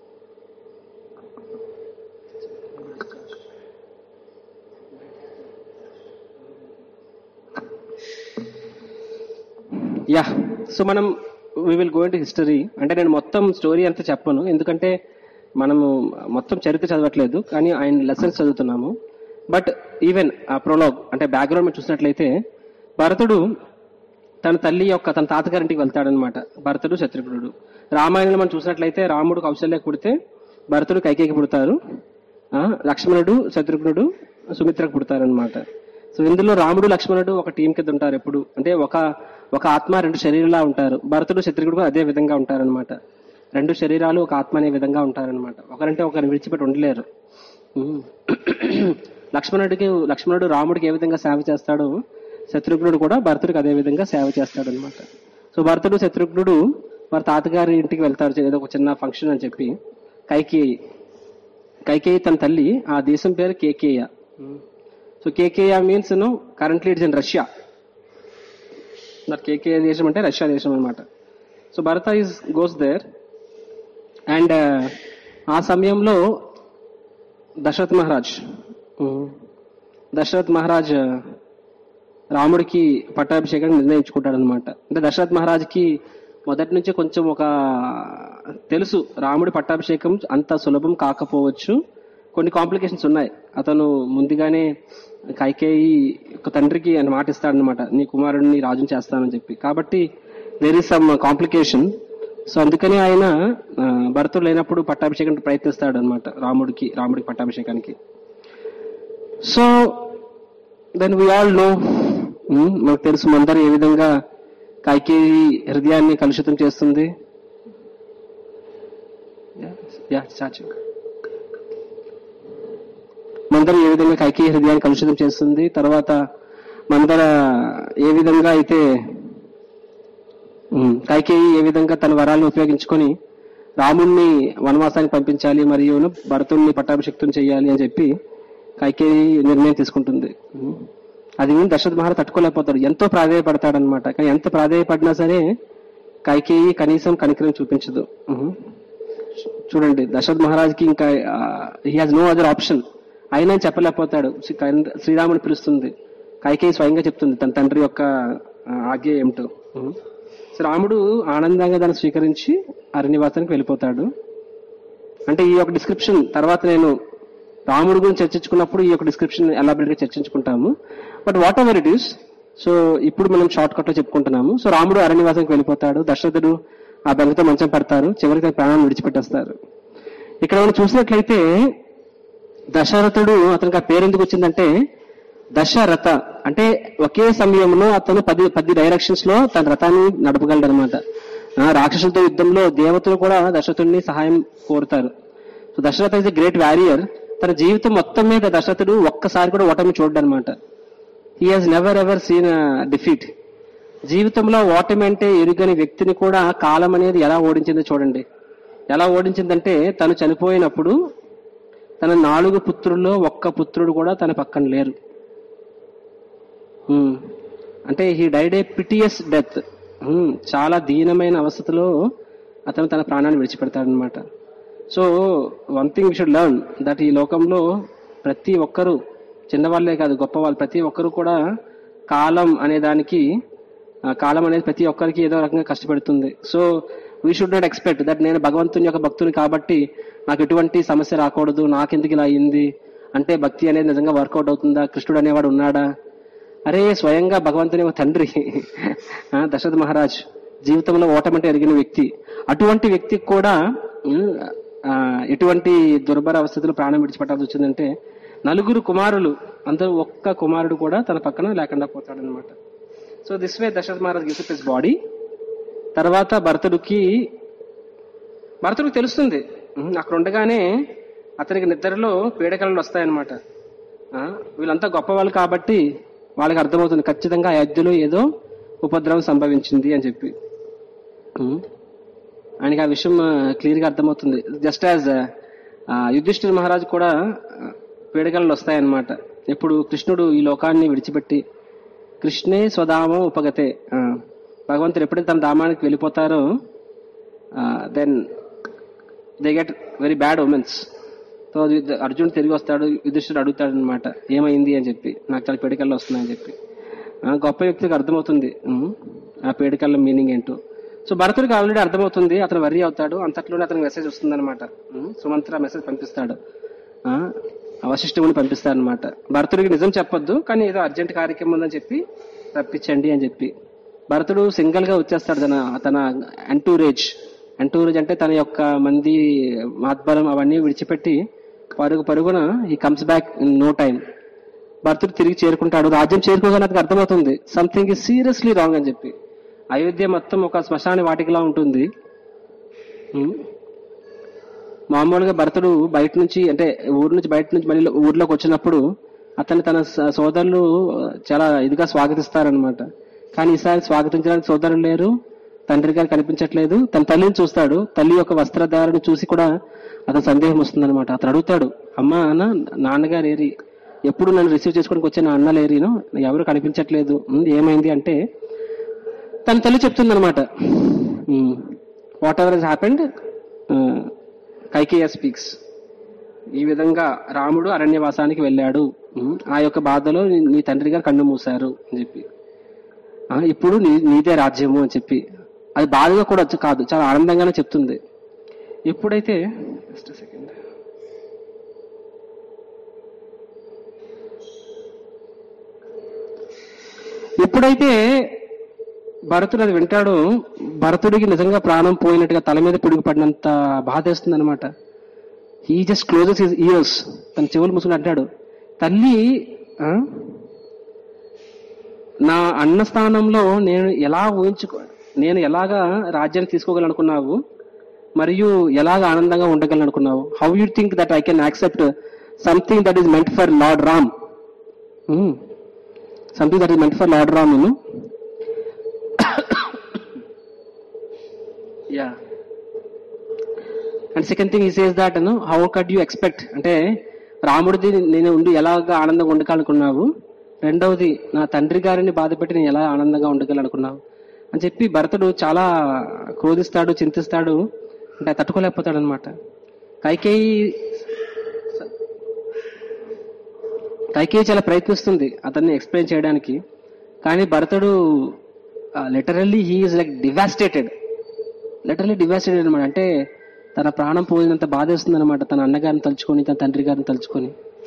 యా సో మనం we will go in history అంటే నేను మొత్తం స్టోరీ అంతా చెప్పను ఎందుకంటే మనము మొత్తం చరిత్ర చదవట్లేదు కానీ ఆయన లెసన్స్ చదువుతున్నాము బట్ ఈవెన్ ఆ ప్రొలాగ్ అంటే బ్యాక్గ్రౌండ్ మనం చూసినట్లయితే భరతుడు తన తల్లి యొక్క తన తాతగారింటికి వెళ్తాడనమాట భరతుడు శత్రుఘ్నుడు రామాయణంలో మనం చూసినట్లయితే రాముడు కౌశల్యకు పుడితే భరతుడు కైకేయికి పుడతారు ఆ, లక్ష్మణుడు శత్రుఘ్నుడు సుమిత్రకు పుడతారనమాట సో ఇందులో రాముడు లక్ష్మణుడు ఒక టీం కింద ఉంటారు ఎప్పుడు అంటే ఒక ఒక ఆత్మ రెండు శరీరంలా ఉంటారు భరతుడు శత్రుఘ్నుడు కూడా అదే విధంగా ఉంటారనమాట రెండు శరీరాలు ఒక ఆత్మ అనే విధంగా ఉంటారనమాట ఒకరంటే ఒకరిని విడిచిపెట్టి ఉండలేరు ఉమ్. లక్ష్మణుడికి లక్ష్మణుడు రాముడికి ఏ విధంగా సేవ చేస్తాడో శత్రుఘ్నుడు కూడా భరతుడికి అదే విధంగా సేవ చేస్తాడు అనమాట సో భరతుడు శత్రుఘ్నుడు వారి తాతగారి ఇంటికి వెళ్తారు ఏదో ఒక చిన్న ఫంక్షన్ అని చెప్పి కైకేయి కైకేయి తన తల్లి ఆ దేశం పేరు Kekeya so Kekeya means no currently it's in Russia that Kekeya దేశం అంటే రష్యా దేశం అనమాట so Bharata is goes there and ఆ సమయంలో దశరథ్ మహారాజ్ ఉమ్, దశరథ్ మహారాజ్ రాముడికి పట్టాభిషేకాన్ని నిర్ణయించుకుంటాడు అనమాట అంటే దశరథ్ మహారాజ్కి మొదటి నుంచి కొంచెం ఒక తెలుసు రాముడి పట్టాభిషేకం అంత సులభం కాకపోవచ్చు కొన్ని కాంప్లికేషన్స్ ఉన్నాయి అతను ముందుగానే కైకేయి ఒక తండ్రికి అని మాట ఇస్తాడనమాట నీ కుమారుడిని రాజుని చేస్తానని చెప్పి కాబట్టి there is some complication so అందుకని ఆయన ఆ, భరతుడు లేనప్పుడు పట్టాభిషేకం ప్రయత్నిస్తాడు అనమాట రాముడికి రాముడికి పట్టాభిషేకానికి so then we all know మనకు తెలుసు మందరు ఏ విధంగా కైకేయి హృదయాన్ని కలుషితం చేస్తుంది యా చాచు మందర ఏ విధంగా కైకేయి హృదయాన్ని కలుషితం చేస్తుంది తర్వాత మందర ఏ విధంగా అయితే ఉమ్, కైకేయి ఏ విధంగా తన వరాలను ఉపయోగించుకొని రాముణ్ణి వనవాసానికి పంపించాలి మరియు భరతుణ్ణి పట్టాభిషిక్తం చేయాలి అని చెప్పి కైకేయి నిర్ణయం తీసుకుంటుంది ఉమ్. అది విని దశరథ మహారాజ్ తట్టుకోలేకపోతాడు ఎంతో ప్రాధాయపడతాడనమాట కానీ ఎంత ప్రాధాయపడినా సరే కైకేయి కనీసం కనికరం చూపించదు ఉమ్. చూడండి దశరథ్ మహారాజ్కి ఇంకా he has no other option అయినా చెప్పలేకపోతాడు శ్రీ- కైన్- శ్రీరాముని పిలుస్తుంది కైకేయి స్వయంగా చెప్తుంది తన తండ్రి యొక్క ఆ, ఆజ్ఞ ఏమిటో ఉమ్. సో రాముడు ఆనందంగా దాన్ని స్వీకరించి అరణ్యవాసానికి వెళ్ళిపోతాడు అంటే ఈ యొక్క డిస్క్రిప్షన్ తర్వాత నేను రాముడి గురించి చర్చించుకున్నప్పుడు ఈ యొక్క డిస్క్రిప్షన్ ఎలాబరేట్ గా చర్చించుకుంటాము but whatever it is so ఇప్పుడు మనం షార్ట్ కట్ లో చెప్పుకుంటున్నాము సో రాముడు అరణ్యవాసానికి వెళ్ళిపోతాడు దశరథుడు ఆ బెంగతో మంచం పడతారు చివరికి తన ప్రాణాన్ని విడిచిపెట్టేస్తారు ఇక్కడ మనం చూసినట్లయితే దశరథుడు అతనికి ఆ పేరు ఎందుకు వచ్చిందంటే దశరథ అంటే ఒకే సమయంలో అతను పది పది డైరెక్షన్స్ లో తన రథాన్ని నడపగలడు అనమాట రాక్షసులతో యుద్ధంలో దేవతలు కూడా దశరథుడిని సహాయం కోరుతారు so Dasharatha is a great warrior తన జీవితం మొత్తం మీద దశరథుడు ఒక్కసారి కూడా ఓటమి చూడడు అనమాట he has never ever seen defeat జీవితంలో ఓటమి అంటే ఎరుగని వ్యక్తిని కూడా కాలం అనేది ఎలా ఓడించిందో చూడండి ఎలా ఓడించిందంటే తను చనిపోయినప్పుడు తన నాలుగు పుత్రుల్లో ఒక్క పుత్రుడు కూడా తన పక్కన లేరు హ్మ్. అంటే he died a piteous death చాలా దీనమైన అవస్థలో అతను తన ప్రాణాన్ని విడిచిపెడతాడనమాట so one thing you should learn that ఈ లోకంలో ప్రతి ఒక్కరూ చిన్నవాళ్ళే కాదు గొప్పవాళ్ళు ప్రతి ఒక్కరూ కూడా కాలం అనే దానికి ఆ కాలం అనేది ప్రతి ఒక్కరికి ఏదో రకంగా కష్టపెడుతుంది so we should not expect that నేను భగవంతుని యొక్క భక్తుని కాబట్టి నాకు ఎటువంటి సమస్య రాకూడదు నాకెందుకు ఇలా అయింది అంటే భక్తి అనేది నిజంగా వర్కౌట్ అవుతుందా కృష్ణుడు అనేవాడు ఉన్నాడా అరే స్వయంగా భగవంతుని ఒక తండ్రి ఆ, దశరథ మహారాజ్ జీవితంలో ఓటమంటే ఎరిగిన వ్యక్తి అటువంటి వ్యక్తికి కూడా ఉమ్, ఆ, ఎటువంటి దుర్భర అవస్థలు ప్రాణం విడిచిపెట్టాల్సి వచ్చిందంటే నలుగురు కుమారులు అందరూ ఒక్క కుమారుడు కూడా తన పక్కన లేకుండా పోతాడనమాట so this way Dasharatha Maharaj gives his body తర్వాత భరతుడికి భరతుడికి తెలుస్తుంది ఉమ్, అక్కడ ఉండగానే అతనికి నిద్రలో పీడకలలు వస్తాయన్నమాట ఆ, వీళ్ళంతా గొప్పవాళ్ళు కాబట్టి వాళ్ళకి అర్థమవుతుంది ఖచ్చితంగా అయోధ్యలో ఏదో ఉపద్రవం సంభవించింది అని చెప్పి ఉమ్. ఆయనకి ఆ విషయం క్లియర్ గా అర్థమవుతుంది జస్ట్ యాజ్ యుధిష్ఠిర్ మహారాజు కూడా ఆ, పీడకలలు వస్తాయన్నమాట ఇప్పుడు కృష్ణుడు ఈ లోకాన్ని విడిచిపెట్టి కృష్ణే స్వధామం ఉపగతే ఆ, భగవంతుడు ఎప్పుడైతే తన ధామానికి వెళ్ళిపోతారో then they get very bad omens so అర్జునుడు తిరిగి వస్తాడు యుధిష్ఠుడు అడుగుతాడు అనమాట ఏమైంది అని చెప్పి నాకు చాలా పీడికల్లో వస్తున్నాయని చెప్పి ఆ, గొప్ప వ్యక్తికి అర్థమవుతుంది ఉమ్, ఆ పీడికల్ల మీనింగ్ ఏంటో సో భరతుడికి ఆల్రెడీ అర్థమవుతుంది అతను వర్రీ అవుతాడు అంతట్లోనే అతనికి మెసేజ్ వస్తుంది అనమాట సుమంత్ర మెసేజ్ పంపిస్తాడు ఆ, వశిష్ఠుని పంపిస్తాడు అనమాట భరతుడికి నిజం చెప్పొద్దు కానీ ఏదో అర్జెంట్ కార్యక్రమం ఉందని చెప్పి రప్పించండి అని చెప్పి భరతుడు సింగిల్ గా వచ్చేస్తాడు తన తన ఎంటూరేజ్ ఎంటూరేజ్ అంటే తన యొక్క మంది మాత్బలం అవన్నీ విడిచిపెట్టి పరుగు పరుగున ఈ comes back in no time భర్తుడు తిరిగి చేరుకుంటాడు రాజ్యం చేరుకోగానే అతనికి అర్థమవుతుంది సంథింగ్ ఇస్ సీరియస్లీ రాంగ్ అని చెప్పి అయోధ్య మొత్తం ఒక శ్మశాన వాటికలా ఉంటుంది ఉమ్. మామూలుగా భరతుడు బయట నుంచి అంటే ఊరు నుంచి బయట నుంచి మళ్ళీ ఊర్లోకి వచ్చినప్పుడు అతన్ని తన స- సోదరులు చాలా ఇదిగా స్వాగతిస్తారనమాట కానీ ఈసారి స్వాగతించడానికి సోదరులు లేరు తండ్రి గారు కనిపించట్లేదు తన తల్లిని చూస్తాడు తల్లి యొక్క వస్త్రధారణ చూసి కూడా అతను సందేహం వస్తుందన్నమాట అతను అడుగుతాడు అమ్మ అన్న నాన్నగారు ఏరి ఎప్పుడు నన్ను రిసీవ్ చేసుకోవడానికి వచ్చే నా అన్న లేరిను ఎవరు కనిపించట్లేదు ఉమ్, ఏమైంది అంటే తన తల్లి చెప్తుంది అనమాట whatever he's happened Kaikeya speaks ఈ విధంగా రాముడు అరణ్యవాసానికి వెళ్ళాడు ఉమ్, ఆ యొక్క బాధలో నీ- నీ తండ్రి గారు కన్ను మూశారు అని చెప్పి ఆ, ఇప్పుడు నీ నీదే రాజ్యము అని చెప్పి అది బాధగా కూడా వచ్చి కాదు చాలా ఆనందంగానే చెప్తుంది ఎప్పుడైతే just a second. ఎప్పుడైతే భరతుడు అది వింటాడో భరతుడికి నిజంగా ప్రాణం పోయినట్టుగా తల మీద పిడుగు పడినంత బాధ వేస్తుంది అనమాట he just closes his ears తన చెవులు ముసుగులు అంటాడు తల్లి ఆ, నా అన్న స్థానంలో నేను ఎలా ఊహించుకో నేను ఎలాగా రాజ్యాన్ని తీసుకోగలను అనుకున్నావు మరియు ఎలాగ ఆనందంగా ఉండగలను అనుకున్నావు how you think that I can accept something that is meant for lord Ram something that is meant for lord Ram నేను yeah and second thing he says that అను హౌ కడ్ యూ ఎక్స్పెక్ట్ అంటే రాముడిది నేను ఉండి ఎలాగా ఆనందంగా ఉండగలనుకున్నావు రెండవది నా తండ్రి గారిని బాధపెట్టి నేను ఎలా ఆనందంగా ఉండగలనుకున్నావు అని చెప్పి భరతుడు చాలా క్రోధిస్తాడు చింతిస్తాడు అంటే తట్టుకోలేకపోతాడు అనమాట కైకేయి కైకేయి చాలా ప్రయత్నిస్తుంది అతన్ని ఎక్స్ప్లెయిన్ చేయడానికి కానీ Bharatudu literally he is like devastated literally devastated అనమాట అంటే తన ప్రాణం పోయినంత బాధ వేస్తుంది అనమాట తన అన్నగారిని తలుచుకొని తన తండ్రి గారిని తలుచుకొని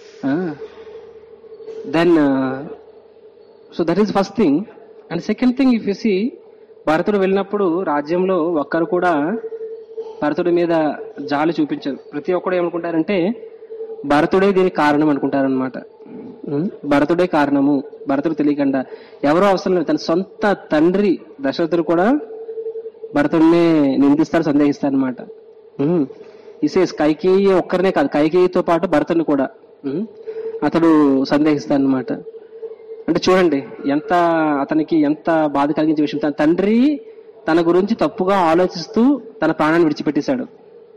then so that is first thing and second thing if you see Bharatudu వెళ్ళినప్పుడు రాజ్యంలో ఒక్కరు కూడా భరతుడి మీద జాలి చూపించరు ప్రతి ఒక్కడు ఏమనుకుంటారంటే భరతుడే దీనికి కారణం అనుకుంటారనమాట భరతుడే కారణము భరతుడు తెలియకుండా ఎవరో అవసరం లేదు తన సొంత తండ్రి దశరథుడు కూడా భరతుడినే నిందిస్తాడు సందేహిస్తాడు అనమాట ఇసేస్ కైకేయి ఒక్కరినే కాదు కైకేయితో పాటు భరతుని కూడా ఉమ్, అతడు సందేహిస్తాడు అనమాట అంటే చూడండి ఎంత అతనికి ఎంత బాధ కలిగించే విషయం తన తండ్రి తన గురించి తప్పుగా ఆలోచిస్తూ తన ప్రాణాన్ని విడిచిపెట్టేశాడు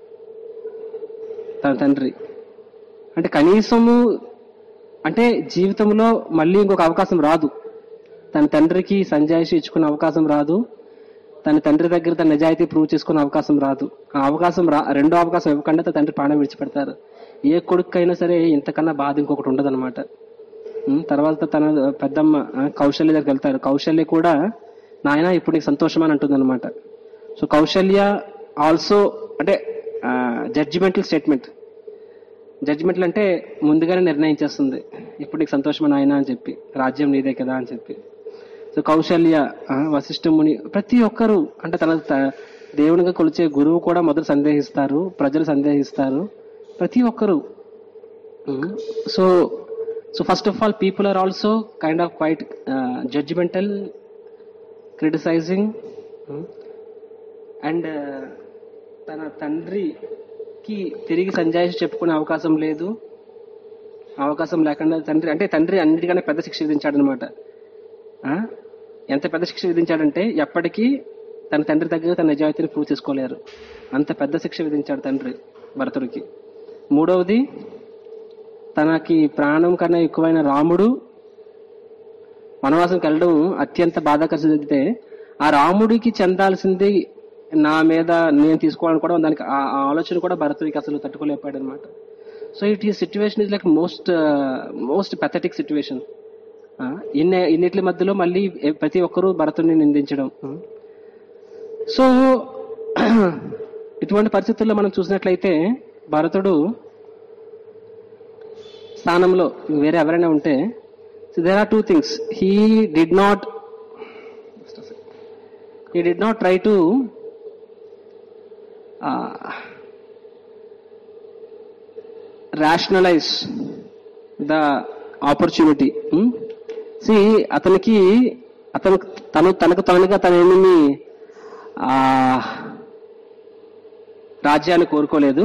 తన తండ్రి అంటే కనీసము అంటే జీవితంలో మళ్ళీ ఇంకొక అవకాశం రాదు తన తండ్రికి సంజాయిషి ఇచ్చుకునే అవకాశం రాదు తన తండ్రి దగ్గర తన నిజాయితీ ప్రూవ్ చేసుకునే అవకాశం రాదు ఆ అవకాశం రా రెండో అవకాశం ఇవ్వకుండా తన తండ్రి ప్రాణం విడిచిపెడతారు ఏ కొడుకైనా సరే ఇంతకన్నా బాధ ఇంకొకటి ఉండదు తర్వాత తన పెద్దమ్మ ఆ, కౌశల్య దగ్గరికి వెళ్తారు కౌశల్య కూడా నాయన ఇప్పుడు నీకు సంతోషం అని అంటుంది అనమాట సో కౌశల్య ఆల్సో అంటే జడ్జిమెంటల్ స్టేట్మెంట్ జడ్జిమెంట్లు అంటే ముందుగానే నిర్ణయించేస్తుంది ఇప్పుడు నీకు సంతోషమైన ఆయన అని చెప్పి రాజ్యం నీదే కదా అని చెప్పి సో కౌశల్య ఆ, వశిష్ఠ ముని ప్రతి ఒక్కరు అంటే తన త- దేవునిగా కొలిచే గురువు కూడా మొదలు సందేహిస్తారు ప్రజలు సందేహిస్తారు ప్రతి ఒక్కరు so so first of all people are also kind of quite judgemental criticising and తన తండ్రికి తిరిగి సంజాయిషి చెప్పుకునే అవకాశం లేదు అవకాశం లేకుండా తండ్రి అంటే తండ్రి అన్నిటికన్నా పెద్ద శిక్ష విధించాడు అనమాట ఎంత పెద్ద శిక్ష విధించాడంటే ఎప్పటికీ తన తండ్రి దగ్గర తన నిజాయితీని ప్రూవ్ చేసుకోలేరు అంత పెద్ద శిక్ష విధించాడు తండ్రి భరతుడికి మూడవది తనకి ప్రాణం కన్నా ఎక్కువైన రాముడు వనవాసంకి వెళ్ళడం అత్యంత బాధాకర స్థితి ఆ రాముడికి చెందాల్సింది నా మీద నేను తీసుకోవాలని కూడా దానికి ఆ ఆ ఆలోచన కూడా భరతుడికి అసలు తట్టుకోలేపాడు అనమాట సో ఇట్ ఈ situation is like most most pathetic situation ఇన్ని ఇన్నిటి మధ్యలో మళ్ళీ ఎ- ప్రతి ఒక్కరూ భరతుడిని నిందించడం సో ఇటువంటి పరిస్థితుల్లో మనం చూసినట్లయితే భరతుడు స్థానంలో వేరే ఎవరైనా ఉంటే there are two things he did not he did not try to rationalize the opportunity see అతనికి అతను తను తనకు తనగా తనేమి ఆ రాజ్యాన్ని కోరుకోలేదు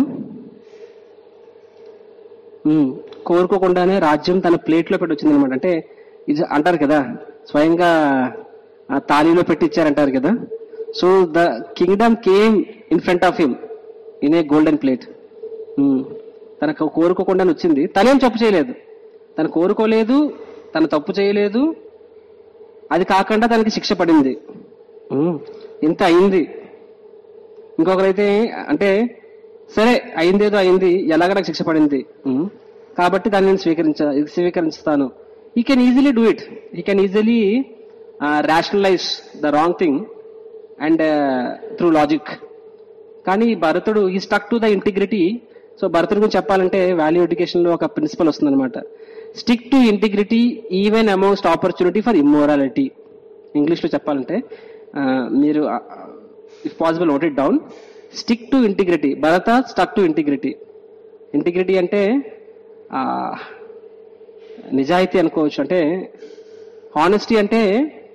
ఉమ్, కోరుకోకుండానే రాజ్యం తన ప్లేట్ లో పెట్టి వచ్చింది అనమాట అంటే ఇది అంటారు కదా స్వయంగా ఆ తాళీలో పెట్టించారంటారు కదా so the kingdom came in front of him in a golden plate తనకు కోరుకోకుండానే వచ్చింది తనేం తప్పు చేయలేదు తను కోరుకోలేదు తను తప్పు చేయలేదు అది కాకుండా తనకి శిక్ష పడింది ఉమ్, ఇంత అయింది ఇంకొకరైతే అంటే సరే అయిందేదో అయింది ఎలాగ నాకు శిక్ష పడింది ఉమ్, కాబట్టి దాన్ని నేను స్వీకరించ స్వీకరించుతాను he can easily do it he can easily rationalise the wrong thing and through logic కానీ Bharatudu he stuck to the integrity so Bharatudu గురించి చెప్పాలంటే వాల్యూ ఎడ్యుకేషన్ లో ఒక ప్రిన్సిపల్ వస్తుందన్నమాట stick to integrity even amongst opportunity for immorality English లో చెప్పాలంటే ఆ, మీరు if possible note it down stick to integrity Bharata stuck to integrity integrity అంటే ఆ, నిజాయితీ అనుకోవచ్చు అంటే హానెస్టీ అంటే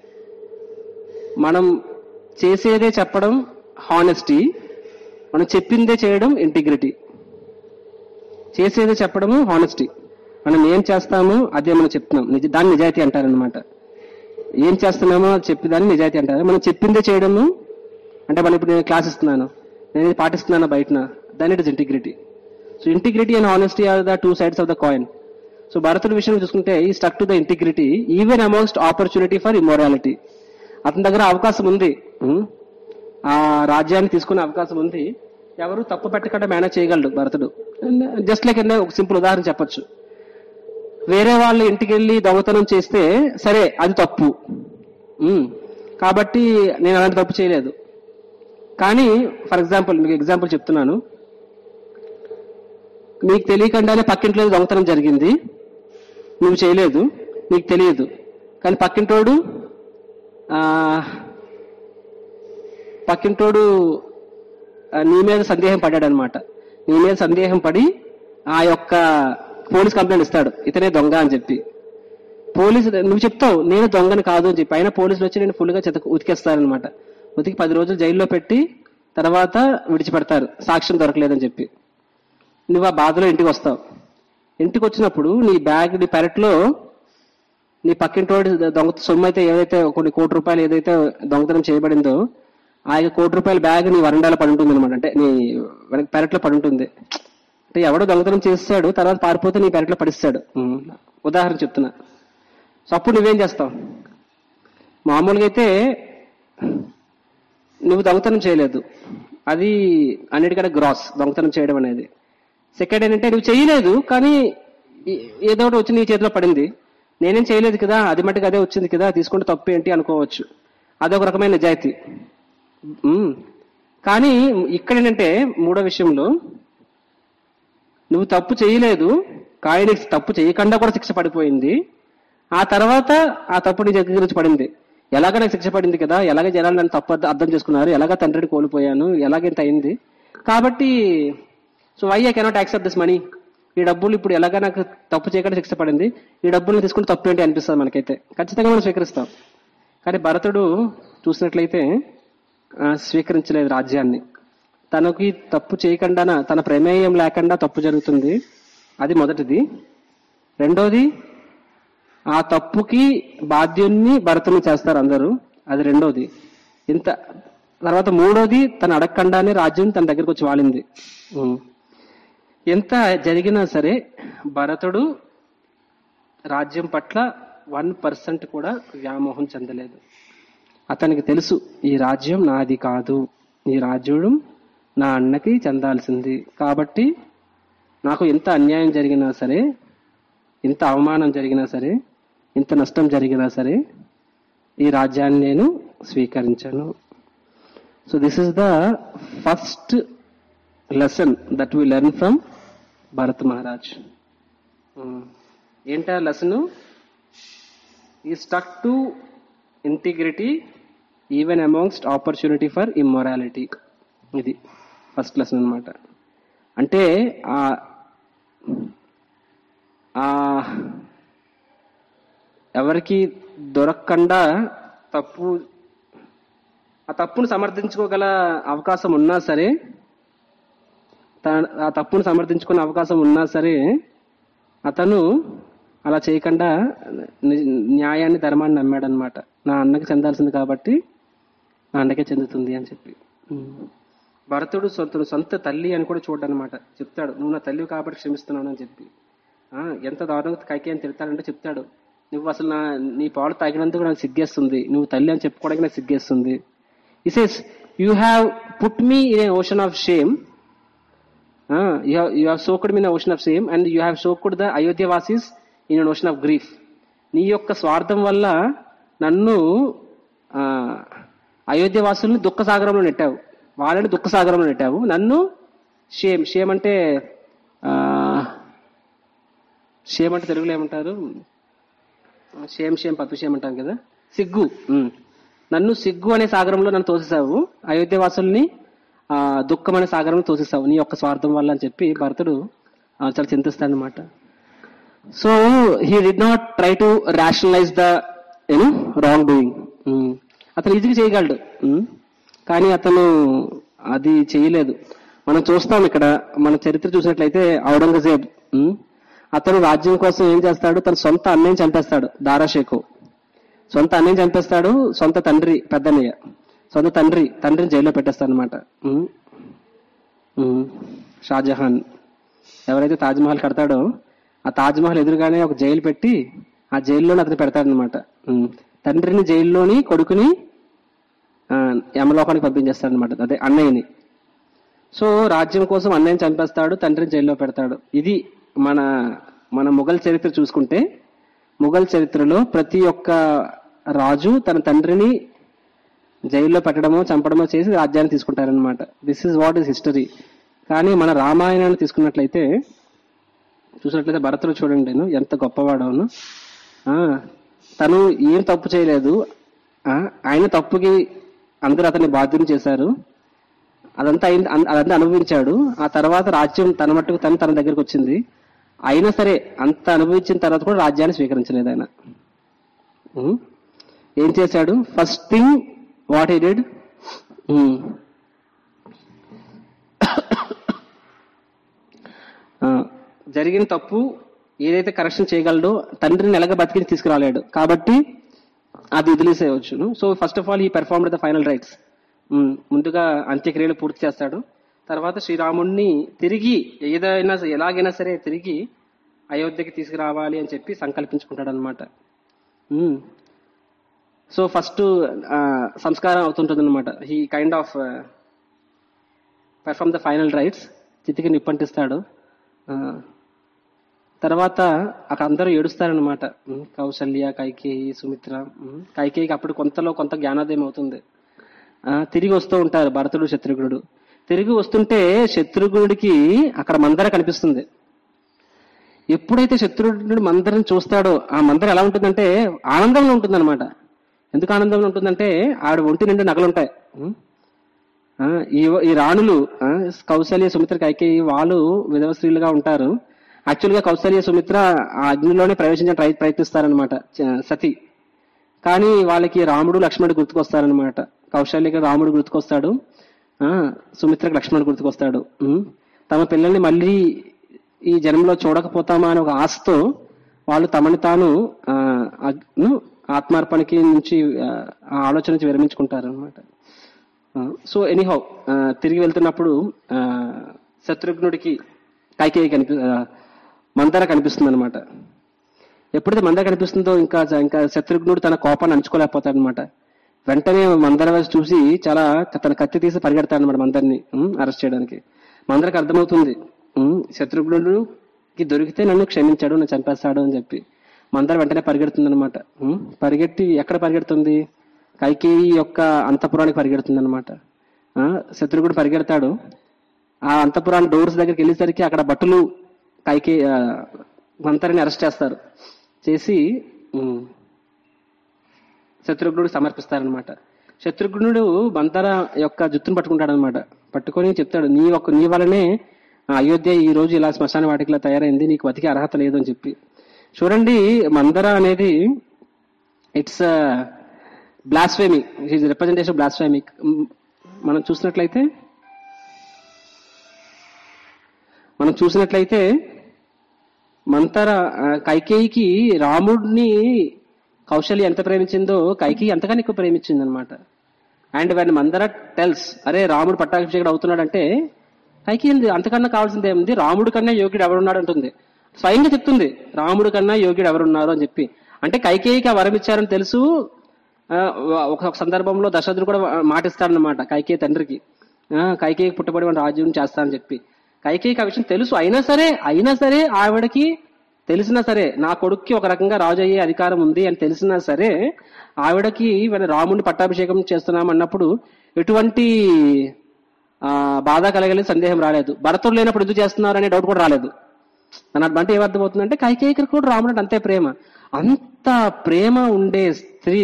మనం చేసేదే చెప్పడం హానెస్టీ మనం చెప్పిందే చేయడం ఇంటిగ్రిటీ చేసేదే చెప్పడము హానెస్టీ మనం ఏం చేస్తామో అదే మనం చెప్తున్నాం నిజ దాన్ని నిజాయితీ అంటారనమాట ఏం చేస్తున్నామో అది చెప్పేదాన్ని నిజాయితీ అంటారు మనం చెప్పిందే చేయడము అంటే మనం ఇప్పుడు నేను క్లాస్ ఇస్తున్నాను నేను ఇది పాటిస్తున్నాను బయటన దాని it is integrity so integrity and honesty are the two sides of the coin so భరతుడి విషయం చూసుకుంటే he stuck to the integrity even amongst opportunity for immorality అతని దగ్గర అవకాశం ఉంది ఉం? ఆ రాజ్యాన్ని తీసుకునే అవకాశం ఉంది ఎవరు తప్పు పెట్టకుండా మేనేజ్ చేయగలడు భరతుడు జస్ట్ లైక్ ఒక సింపుల్ ఉదాహరణ చెప్పొచ్చు వేరే వాళ్ళ ఇంటికి వెళ్ళి దొంగతనం చేస్తే సరే అది తప్పు ఉం. కాబట్టి నేను అలాంటి తప్పు చేయలేదు కానీ ఫర్ ఎగ్జాంపుల్ మీకు ఎగ్జాంపుల్ చెప్తున్నాను మీకు తెలియకుండానే పక్కింట్లో దొంగతనం జరిగింది నువ్వు చేయలేదు నీకు తెలియదు కానీ పక్కింటోడు ఆ, పక్కింటోడు ఆ, నీ మీద సందేహం పడ్డాడు అనమాట నీ మీద సందేహం పడి ఆ యొక్క పోలీస్ కంప్లైంట్ ఇస్తాడు ఇతనే దొంగ అని చెప్పి పోలీసు నువ్వు చెప్తావు నేను దొంగని కాదు అని చెప్పి అయినా పోలీసులు వచ్చి నేను ఫుల్ గా చెత ఉతికేస్తారనమాట ఉతికి పది రోజులు జైల్లో పెట్టి తర్వాత విడిచిపెడతారు సాక్ష్యం దొరకలేదని చెప్పి నువ్వు ఆ బాధలో ఇంటికి వస్తావు ఇంటికి వచ్చినప్పుడు నీ బ్యాగ్ నీ పెరట్లో నీ పక్కింటోడి దొంగ సొమ్ము అయితే ఏదైతే కొన్ని కోటి రూపాయలు ఏదైతే దొంగతనం చేయబడిందో ఆ యొక్క కోటి రూపాయల బ్యాగ్ నీ వరండాలో పడి ఉంటుంది అనమాట అంటే నీ వెనక పెరట్లో పడి ఉంటుంది అంటే ఎవడో దొంగతనం చేస్తాడు తర్వాత పారిపోతే నీ పెరట్లో పడిస్తాడు ఉమ్. ఉదాహరణ చెప్తున్నా సో అప్పుడు నువ్వేం చేస్తావు మామూలుగా అయితే నువ్వు దొంగతనం చేయలేదు అది అన్నిటికంటే గ్రాస్ దొంగతనం చేయడం అనేది సెకండ్ ఏంటంటే నువ్వు చేయలేదు కానీ ఈ- ఏదో ఒకటి వచ్చి నీ చేతిలో పడింది నేనేం చేయలేదు కదా అది మట్టుకు అదే వచ్చింది కదా తీసుకుంటే తప్పు ఏంటి అనుకోవచ్చు అదొక రకమైన నిజాయితీ ఉమ్. కానీ ఇక్కడ ఏంటంటే మూడో విషయంలో నువ్వు తప్పు చేయలేదు కానీ నీకు తప్పు చేయకుండా కూడా శిక్ష పడిపోయింది ఆ తర్వాత ఆ తప్పు నీ దగ్గర నుంచి పడింది ఎలాగ నాకు శిక్ష పడింది కదా ఎలాగ జనాలు నన్ను తప్పు అర్థ- అర్థం చేసుకున్నారు ఎలాగ తండ్రిని కోల్పోయాను ఎలాగెంత అయింది కాబట్టి so why I cannot accept this money ఈ డబ్బులు ఇప్పుడు ఎలాగ నాకు తప్పు చేయకుండా శిక్ష పడింది ఈ డబ్బులు తీసుకుని తప్పు ఏంటి అనిపిస్తుంది మనకైతే ఖచ్చితంగా మనం స్వీకరిస్తాం కానీ భరతుడు చూసినట్లయితే ఆ, స్వీకరించలేదు రాజ్యాన్ని తనకి తప్పు చేయకుండా తన ప్రమేయం లేకుండా తప్పు జరుగుతుంది అది మొదటిది రెండోది ఆ తప్పుకి బాధ్యుణ్ణి భరతుని చేస్తారు అందరూ అది రెండోది ఇంత తర్వాత మూడోది తను అడగకుండానే రాజ్యం తన దగ్గరకు వచ్చి వాలింది ఉం. ఎంత జరిగినా సరే భరతుడు రాజ్యం పట్ల వన్ పర్సెంట్ కూడా వ్యామోహం చెందలేదు అతనికి తెలుసు ఈ రాజ్యం నాది కాదు ఈ రాజ్యం నా అన్నకి చెందాల్సింది కాబట్టి నాకు ఎంత అన్యాయం జరిగినా సరే ఇంత అవమానం జరిగినా సరే ఇంత నష్టం జరిగినా సరే ఈ రాజ్యాన్ని నేను స్వీకరించాను so this is the first lesson that we learn from Bharat Maharaj ఏంటా lesson he stuck to integrity even amongst opportunity for immorality ఇది ఫస్ట్ లెసన్ అన్నమాట అంటే ఆ ఆ ఎవరికి దొరకకుండా తప్పు ఆ తప్పును సమర్థించుకోగల అవకాశం ఉన్నా సరే త- ఆ తప్పును సమర్థించుకునే అవకాశం ఉన్నా సరే అతను అలా చేయకుండా ని- న్యాయాన్ని ధర్మాన్ని నమ్మాడనమాట నా అన్నకి చెందాల్సింది కాబట్టి నా అన్నకే చెందుతుంది అని చెప్పి భరతుడు సొంత సొంత తల్లి అని కూడా చూడనమాట చెప్తాడు నువ్వు నా తల్లి కాబట్టి క్షమిస్తున్నాను అని చెప్పి ఆ, ఎంత దారుణంగా కైకే అని తిడతాడంటే చెప్తాడు నువ్వు అసలు నా నీ పాలు తాగినందుకు నాకు సిగ్గేస్తుంది నువ్వు తల్లి అని చెప్పుకోవడానికి నాకు సిగ్గేస్తుంది he says you have put me in a ocean of shame you have soaked me in ocean of shame and you have soaked the Ayodhya వాసీస్ in an ocean of grief నీ యొక్క స్వార్థం వల్ల నన్ను ఆ, అయోధ్య వాసుల్ని దుఃఖ సాగరంలో నెట్టావు వాళ్ళని దుఃఖ సాగరంలో నెట్టావు నన్ను షేమ్ షేమ్ అంటే ఆ, షేమ్ అంటే తెలుగులో ఏమంటారు షేమ్ షేమ్ పప్పు షేమ్ అంటాం కదా సిగ్గు ఉమ్. నన్ను సిగ్గు అనే సాగరంలో నన్ను తోసేసావు అయోధ్య వాసుల్ని ఆ దుఃఖం అనే సాగరంలో తోసేసావు నీ యొక్క స్వార్థం వల్ల అని చెప్పి భరతుడు ఆ, చాలా చింతిస్తాడు అనమాట so he did not try to rationalise the you know wrong doing అతను ఈజీగా చేయగలడు ఉమ్. కానీ అతను అది చేయలేదు మనం చూస్తాం ఇక్కడ మన చరిత్ర చూసినట్లయితే ఔరంగజేబ్ ఉమ్, అతను రాజ్యం కోసం ఏం చేస్తాడు తన సొంత అన్నయ్యని చంపేస్తాడు దారాషేకు సొంత అన్నయ్యని చంపేస్తాడు సొంత తండ్రి పెద్దన్నయ్య సొంత తండ్రి తండ్రిని జైల్లో పెట్టేస్తాడు అనమాట షాజహాన్ ఎవరైతే తాజ్మహల్ కడతాడో ఆ తాజ్మహల్ ఎదురుగానే ఒక జైలు పెట్టి ఆ జైల్లోనే అతను పెడతాడనమాట తండ్రిని జైల్లోని కొడుకుని ఆ, యమలోకానికి పంపించేస్తాడు అనమాట అదే అన్నయ్యని సో రాజ్యం కోసం అన్నయ్యని చంపేస్తాడు తండ్రిని జైల్లో పెడతాడు ఇది మన మన మొఘల్ చరిత్ర చూసుకుంటే మొఘల్ చరిత్రలో ప్రతి ఒక్క రాజు తన తండ్రిని జైల్లో పెట్టడమో చంపడమో చేసి రాజ్యాన్ని తీసుకుంటారనమాట this is what is history కానీ మన రామాయణాన్ని తీసుకున్నట్లయితే చూసినట్లయితే భరతుడు చూడండి నేను ఎంత గొప్పవాడవును ఆ, తను ఏం తప్పు చేయలేదు ఆ, ఆయన తప్పుకి అందరూ అతన్ని బాధ్యం చేశారు అదంతా అయిన- అన్- అదంతా అనుభవించాడు ఆ తర్వాత రాజ్యం తన మట్టుకు తను తన దగ్గరకు వచ్చింది అయినా సరే అంత అనుభవించిన తర్వాత కూడా రాజ్యాన్ని స్వీకరించలేదు ఆయన ఉం? ఏం చేశాడు first thing what he did జరిగిన తప్పు ఏదైతే కరెక్షన్ చేయగలడో తండ్రిని ఎలాగ బతికి తీసుకురాలేడు కాబట్టి అది వదిలేసేయవచ్చు so first of all he perform the final rites ముందుగా అంత్యక్రియలు పూర్తి చేస్తాడు తర్వాత శ్రీరాముణ్ణి తిరిగి ఏదైనా ఎలాగైనా సరే తిరిగి అయోధ్యకి తీసుకురావాలి అని చెప్పి సంకల్పించుకుంటాడు అనమాట సో ఫస్ట్ సంస్కారం అవుతుంటుంది అనమాట he kind of perform the final rites చితికి నిప్పంటిస్తాడు ఆ, తర్వాత అక్కడ అందరూ ఏడుస్తారనమాట ఉమ్, కౌసల్య కైకేయి సుమిత్ర ఉమ్, కైకేయికి అప్పుడు కొంతలో కొంత జ్ఞానోదయం అవుతుంది ఆ, తిరిగి వస్తూ ఉంటారు భరతుడు శత్రుఘ్నుడు తిరిగి వస్తుంటే శత్రుఘ్నుడికి అక్కడ మందర కనిపిస్తుంది ఎప్పుడైతే శత్రుఘ్నుడు మందరం చూస్తాడో ఆ మందరం ఎలా ఉంటుందంటే ఆనందంలో ఉంటుందన్నమాట ఎందుకు ఆనందంలో ఉంటుందంటే ఆడ ఒంటి నిండు నగలుంటాయి ఉం? ఆ, ఈ ఈ రాణులు ఆ, కౌశల్య సుమిత్ర కైకేయి వాళ్ళు విధవ స్త్రీలుగా ఉంటారు యాక్చువల్ గా కౌశల్య సుమిత్ర ఆ అగ్నిలోనే ప్రవేశించడానికి ప్రయ- ప్రయత్నిస్తారనమాట చ- సతి కానీ వాళ్ళకి రాముడు లక్ష్మణుడు గుర్తుకొస్తారనమాట కౌశల్యకి రాముడు గుర్తుకొస్తాడు ఆ సుమిత్రకు లక్ష్మణుడు గుర్తుకొస్తాడు ఉం. తమ పిల్లల్ని మళ్ళీ ఈ జన్మలో చూడకపోతామా అని ఒక ఆశతో వాళ్ళు తమని తాను ఆ, అగ్ను ఆత్మార్పణకి నుంచి ఆ, ఆ ఆలోచన నుంచి విరమించుకుంటారు అనమాట సో ఎనీహౌ తిరిగి వెళ్తున్నప్పుడు ఆ, శత్రుఘ్నుడికి కైకేయి కనిపి ఆ, మందర కనిపిస్తుంది అనమాట ఎప్పుడైతే మందర కనిపిస్తుందో ఇంకా ఇంకా శత్రుఘ్నుడు తన కోపాన్ని అణుచుకోలేకపోతాడు అనమాట వెంటనే మందర వైపు చూసి చాలా తన కత్తి తీసి పరిగెడతాడు అనమాట మందరిని అరెస్ట్ చేయడానికి మందరికి అర్థమవుతుంది ఉమ్, శత్రుఘ్నుడికి దొరికితే నన్ను క్షమించాడు నన్ను చంపేస్తాడు అని చెప్పి మందర వెంటనే పరిగెడుతుంది అనమాట పరిగెట్టి ఎక్కడ పరిగెడుతుంది కైకేయి యొక్క అంతపురానికి పరిగెడుతుంది అనమాట శత్రుఘ్నుడు పరిగెడతాడు ఆ అంతపురాన్ని డోర్స్ దగ్గరికి వెళ్ళేసరికి అక్కడ భటులు కైకే ఆ, మంతరిని అరెస్ట్ చేస్తారు చేసి ఉమ్, శత్రుఘ్నుడు సమర్పిస్తారనమాట శత్రుఘ్నుడు మంతర యొక్క జుత్తును పట్టుకుంటాడు అనమాట పట్టుకొని చెప్తాడు నీ ఒక నీ వలనే ఆ అయోధ్య ఈ రోజు ఇలా శ్మశాన వాటికలా తయారైంది నీకు బతికే అర్హత లేదు అని చెప్పి చూడండి మందర అనేది it's blasphemy it representation blasphemic మనం చూసినట్లయితే మనం చూసినట్లయితే మంతర ఆ, కైకేయికి రాముడిని కౌశల్య ఎంత ప్రేమించిందో కైకేయి అంతగానే ఎక్కువ ప్రేమించింది అనమాట అండ్ వెన్ మందర టెల్స్ అరే రాముడు పట్టాభిషేకుడు అవుతున్నాడంటే కైకేయి అంతకన్నా కావాల్సింది ఏముంది రాముడు కన్నా యోగ్యుడు ఎవరున్నాడు అంటుంది స్వయంగా చెప్తుంది రాముడు కన్నా యోగ్యుడు ఎవరున్నారు అని చెప్పి అంటే కైకేయికి ఆ వరం ఇచ్చారని తెలుసు ఆ, ఒక ఒక సందర్భంలో దశరథుడు కూడా మాటిస్తాడనమాట కైకేయి తండ్రికి ఆ, కైకేయికి పుట్టబడి వాడిని రాజ్యం చేస్తానని చెప్పి కైకేయికి ఆ విషయం తెలుసు అయినా సరే అయినా సరే ఆవిడకి తెలిసినా సరే నా కొడుక్కి ఒక రకంగా రాజు అయ్యే అధికారం ఉంది అని తెలిసినా సరే ఆవిడకి ఈవెన రాముడిని పట్టాభిషేకం చేస్తున్నాం అన్నప్పుడు ఎటువంటి ఆ బాధ కలగలేదు సందేహం రాలేదు భరతుడు లేనప్పుడు ఎందుకు చేస్తున్నారు అనే డౌట్ కూడా రాలేదు దాని అంటే ఏమర్థమవుతుందంటే కైకేయికి కూడా రాముడు అంటే అంతే ప్రేమ అంత ప్రేమ ఉండే స్త్రీ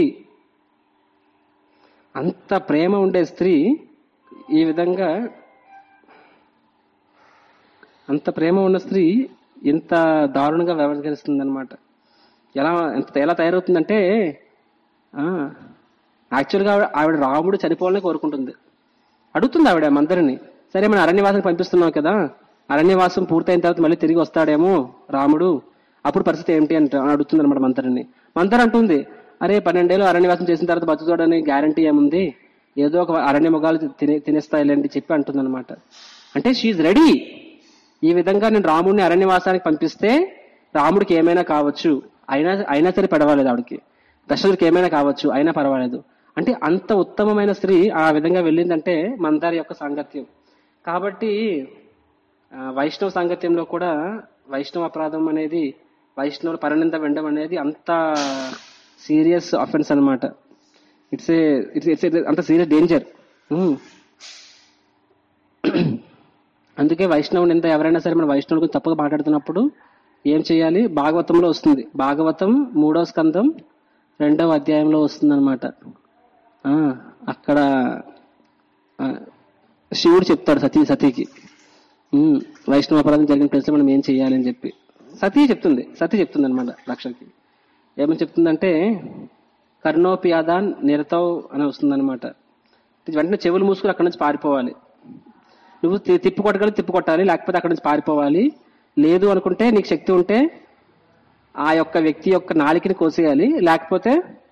అంత ప్రేమ ఉండే స్త్రీ ఈ విధంగా అంత ప్రేమ ఉన్న స్త్రీ ఇంత దారుణంగా వ్యవహరిస్తుంది అనమాట ఎలా ఎంత ఎలా తయారవుతుందంటే ఆ, యాక్చువల్గా ఆవిడ ఆవిడ రాముడు చనిపోవాలని కోరుకుంటుంది అడుగుతుంది ఆవిడ మందరిని సరే మన అరణ్యవాసం పంపిస్తున్నావు కదా అరణ్యవాసం పూర్తయిన తర్వాత మళ్ళీ తిరిగి వస్తాడేమో రాముడు అప్పుడు పరిస్థితి ఏమిటి అంటే అడుగుతుంది అనమాట మంతరిని మంతర్ అంటుంది అరే పన్నెండేళ్ళు అరణ్యవాసం చేసిన తర్వాత బతుకుతాడని గ్యారంటీ ఏముంది ఏదో ఒక అరణ్య మొగాలు తినే తినేస్తాయిలేండి చెప్పి అంటుంది అనమాట అంటే షీఈ్ రెడీ ఈ విధంగా నేను రాముడిని అరణ్యవాసానికి పంపిస్తే రాముడికి ఏమైనా కావచ్చు అయినా అయినా సరే పర్వాలేదు ఆవిడకి దశరథుడికి ఏమైనా కావచ్చు అయినా పర్వాలేదు అంటే అంత ఉత్తమమైన స్త్రీ ఆ విధంగా వెళ్ళిందంటే మందారి యొక్క సాంగత్యం కాబట్టి ఆ, వైష్ణవ సాంగత్యంలో కూడా వైష్ణవ అపరాధం అనేది వైష్ణవుల పరిణింద వినడం అనేది అంత సీరియస్ అఫెన్స్ అన్నమాట ఇట్స్ ఏ ఇట్స్ ఇట్స్ అంత సీరియస్ డేంజర్ అందుకే వైష్ణవుని ఎంత ఎవరైనా సరే మన వైష్ణవుడి గురించి తప్పుగా మాట్లాడుతున్నప్పుడు ఏం చేయాలి భాగవతంలో వస్తుంది భాగవతం మూడో స్కందం రెండవ అధ్యాయంలో వస్తుంది అనమాట అక్కడ ఆ, శివుడు చెప్తాడు సతీ సతీకి ఉమ్, వైష్ణవ అపరాధం జరిగిన ప్లేస్ మనం ఏం చేయాలి అని చెప్పి సతీ చెప్తుంది సతీ చెప్తుంది అనమాట రక్షకి ఏమని చెప్తుందంటే కర్ణోపియాదాన్ నిరతవ్ అని వస్తుంది అనమాట వెంటనే చెవులు మూసుకుని అక్కడి నుంచి పారిపోవాలి నువ్వు తి- తిప్పి కొట్టగలి తిప్పి కొట్టాలి లేకపోతే అక్కడి నుంచి పారిపోవాలి లేదు అనుకుంటే నీకు శక్తి ఉంటే ఆ యొక్క వ్యక్తి యొక్క నాలికని కోసేయాలి లేకపోతే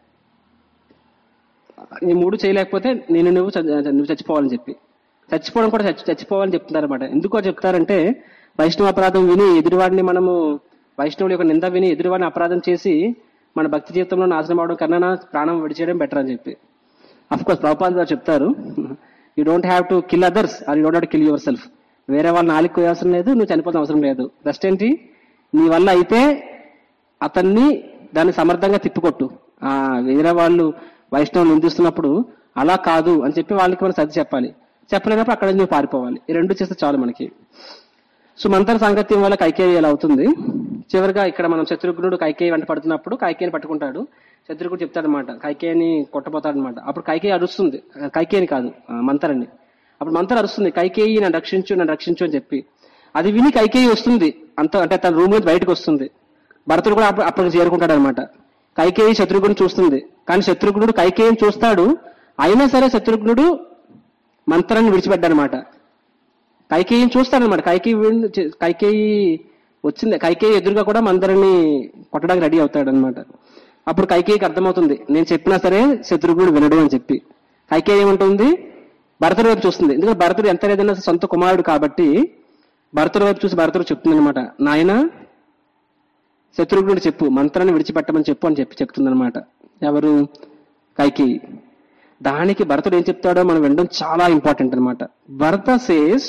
ఈ మూడు చేయలేకపోతే నేను నువ్వు చ- నువ్వు చచ్చిపోవాలని చెప్పి చచ్చిపోవడం కూడా చచ్చి చచ్చిపోవాలని చెప్తున్నారు అనమాట ఎందుకో చెప్తారంటే వైష్ణవ అపరాధం విని ఎదురువాడిని మనము వైష్ణవుడి యొక్క నింద విని ఎదురువాడిని అపరాధం చేసి మన భక్తి జీవితంలో నాశనం అవడం కన్నా ప్రాణం విడిచేయడం బెటర్ అని చెప్పి అఫ్ కోర్స్ ప్రభుపాద్ గారు చెప్తారు you don't have to kill others or you don't have to kill yourself వేరే వాళ్ళ నాలుగు కోయ అవసరం లేదు నువ్వు చనిపోతే అవసరం లేదు బెస్ట్ ఏంటి నీ వల్ల అయితే అతన్ని దాన్ని సమర్థంగా తిప్పికొట్టు ఆ వేరే వాళ్ళు వైష్ణవం నిందిస్తున్నప్పుడు అలా కాదు అని చెప్పి వాళ్ళకి మనం సర్ది చెప్పాలి చెప్పలేనప్పుడు అక్కడ నుంచి నువ్వు పారిపోవాలి ఈ రెండు చేస్తే చాలు మనకి సో మంతర సాంగత్యం వల్ల కైకేయి ఎలా అవుతుంది చివరిగా ఇక్కడ మనం శత్రుఘ్నుడు కైకేయి వెంట పడుతున్నప్పుడు కైకేయిని పట్టుకుంటాడు శత్రుఘ్నుడు చెప్తాడనమాట కైకేయిని కొట్టబోతాడనమాట అప్పుడు కైకేయి అరుస్తుంది కైకేయిని కాదు ఆ, మంతరని అప్పుడు మంతర అరుస్తుంది కైకేయి నన్ను రక్షించు నన్ను రక్షించు అని చెప్పి అది విని కైకేయి వస్తుంది అంత అంటే తన రూమ్ నుంచి బయటకు వస్తుంది భరతుడు కూడా అప్పుడు అప్పటికి చేరుకుంటాడు అనమాట కైకేయి శత్రుఘ్నుడు చూస్తుంది కానీ శత్రుఘ్నుడు కైకేయిని చూస్తాడు అయినా సరే శత్రుఘ్నుడు మంత్రాన్ని విడిచిపెట్టాడనమాట కైకేయిని చూస్తాడనమాట కైకేయి విన్- చే- కైకేయి వచ్చింది కైకేయి ఎదురుగా కూడా మందరిని కొట్టడానికి రెడీ అవుతాడు అనమాట అప్పుడు కైకేయికి అర్థమవుతుంది నేను చెప్పినా సరే శత్రుఘ్నుడు వినడు అని చెప్పి కైకేయి ఏమంటుంది భరతుడి వైపు చూస్తుంది ఎందుకంటే భరతుడు ఎంత లేదన్నా సొంత కుమారుడు కాబట్టి భరతుడి వైపు చూసి భరతుడు చెప్తుంది అనమాట నాయన శత్రుఘ్నుడు చెప్పు మంత్రాన్ని విడిచిపెట్టమని చెప్పు అని చెప్పి చెప్తుందన్నమాట ఎవరు కైకేయి దానికి భరతుడు ఏం చెప్తాడో మనం వినడం చాలా ఇంపార్టెంట్ అన్నమాట భరత సేస్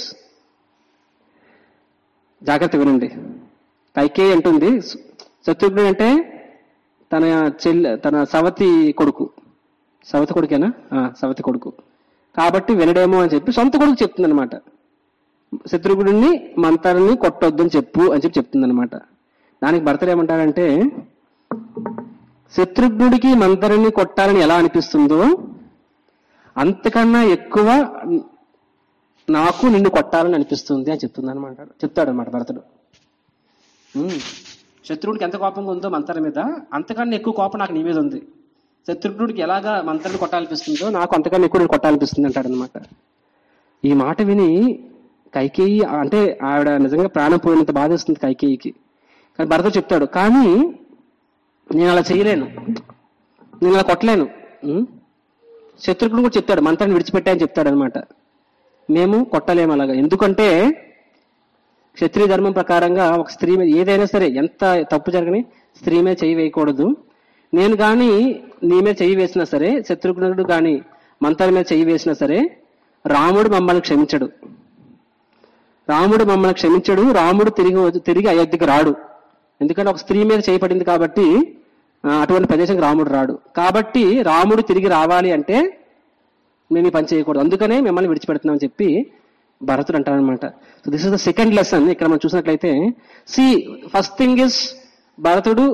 జాగ్రత్త వినండి కైకేయి అంటుంది శత్రుఘ్నుడు అంటే తన చెల్లి తన సవతి కొడుకు సవతి కొడుకేనా ఆ, సవతి కొడుకు కాబట్టి వినడేమో అని చెప్పి సొంత కొడుకు చెప్తుంది అనమాట శత్రుఘ్నుడిని మంత్రాన్ని కొట్టొద్దు అని చెప్పు అని చెప్పి చెప్తుంది అనమాట దానికి భర్తలు ఏమంటారంటే శత్రుఘ్నుడికి మంత్రాన్ని కొట్టాలని ఎలా అనిపిస్తుందో అంతకన్నా ఎక్కువ నాకు నిన్ను కొట్టాలని అనిపిస్తుంది అని చెప్తుంది అనమాట చెప్తాడు అనమాట భరతుడు ఉమ్. శత్రువుడికి ఎంత కోపంగా ఉందో మంత్రం మీద అంతకన్నా ఎక్కువ కోపం నాకు నీ మీద ఉంది శత్రుఘ్నుడికి ఎలాగా మంత్రాన్ని కొట్టాలనిపిస్తుందో నాకు అంతకన్నా ఎక్కువ నేను కొట్టాలనిపిస్తుంది అంటాడు అనమాట ఈ మాట విని కైకేయి అంటే ఆవిడ నిజంగా ప్రాణం పోయినంత బాధేస్తుంది కైకేయికి కానీ భరతుడు చెప్తాడు కానీ నేను అలా చేయలేను నేను అలా కొట్టలేను ఉమ్. శత్రుఘ్నుడు కూడా చెప్తాడు మంత్రాన్ని విడిచిపెట్టా అని చెప్తాడు అనమాట మేము కొట్టలేము అలాగా ఎందుకంటే క్షత్రియ ధర్మం ప్రకారంగా ఒక స్త్రీ మీద ఏదైనా సరే ఎంత తప్పు జరగని స్త్రీ మీద చేయి వేయకూడదు నేను గాని నీ మీద చెయ్యి వేసినా సరే శత్రుఘ్నుడు గాని మంత్రాల మీద చెయ్యి వేసినా సరే రాముడు మమ్మల్ని క్షమించడు రాముడు మమ్మల్ని క్షమించడు రాముడు తిరిగి వచ్చి- తిరిగి అయోధ్యకి రాడు ఎందుకంటే ఒక స్త్రీ మీద చేయబడింది కాబట్టి ఆ, అటువంటి ప్రదేశంకి రాముడు రాడు కాబట్టి రాముడు తిరిగి రావాలి అంటే మేము ఈ పని చేయకూడదు అందుకనే మిమ్మల్ని విడిచిపెడుతున్నాం అని చెప్పి భరతుడు అంటారనమాట so this is the second lesson ఇక్కడ మనం చూసినట్లయితే సి ఫస్ట్ థింగ్ ఇస్ భరతుడు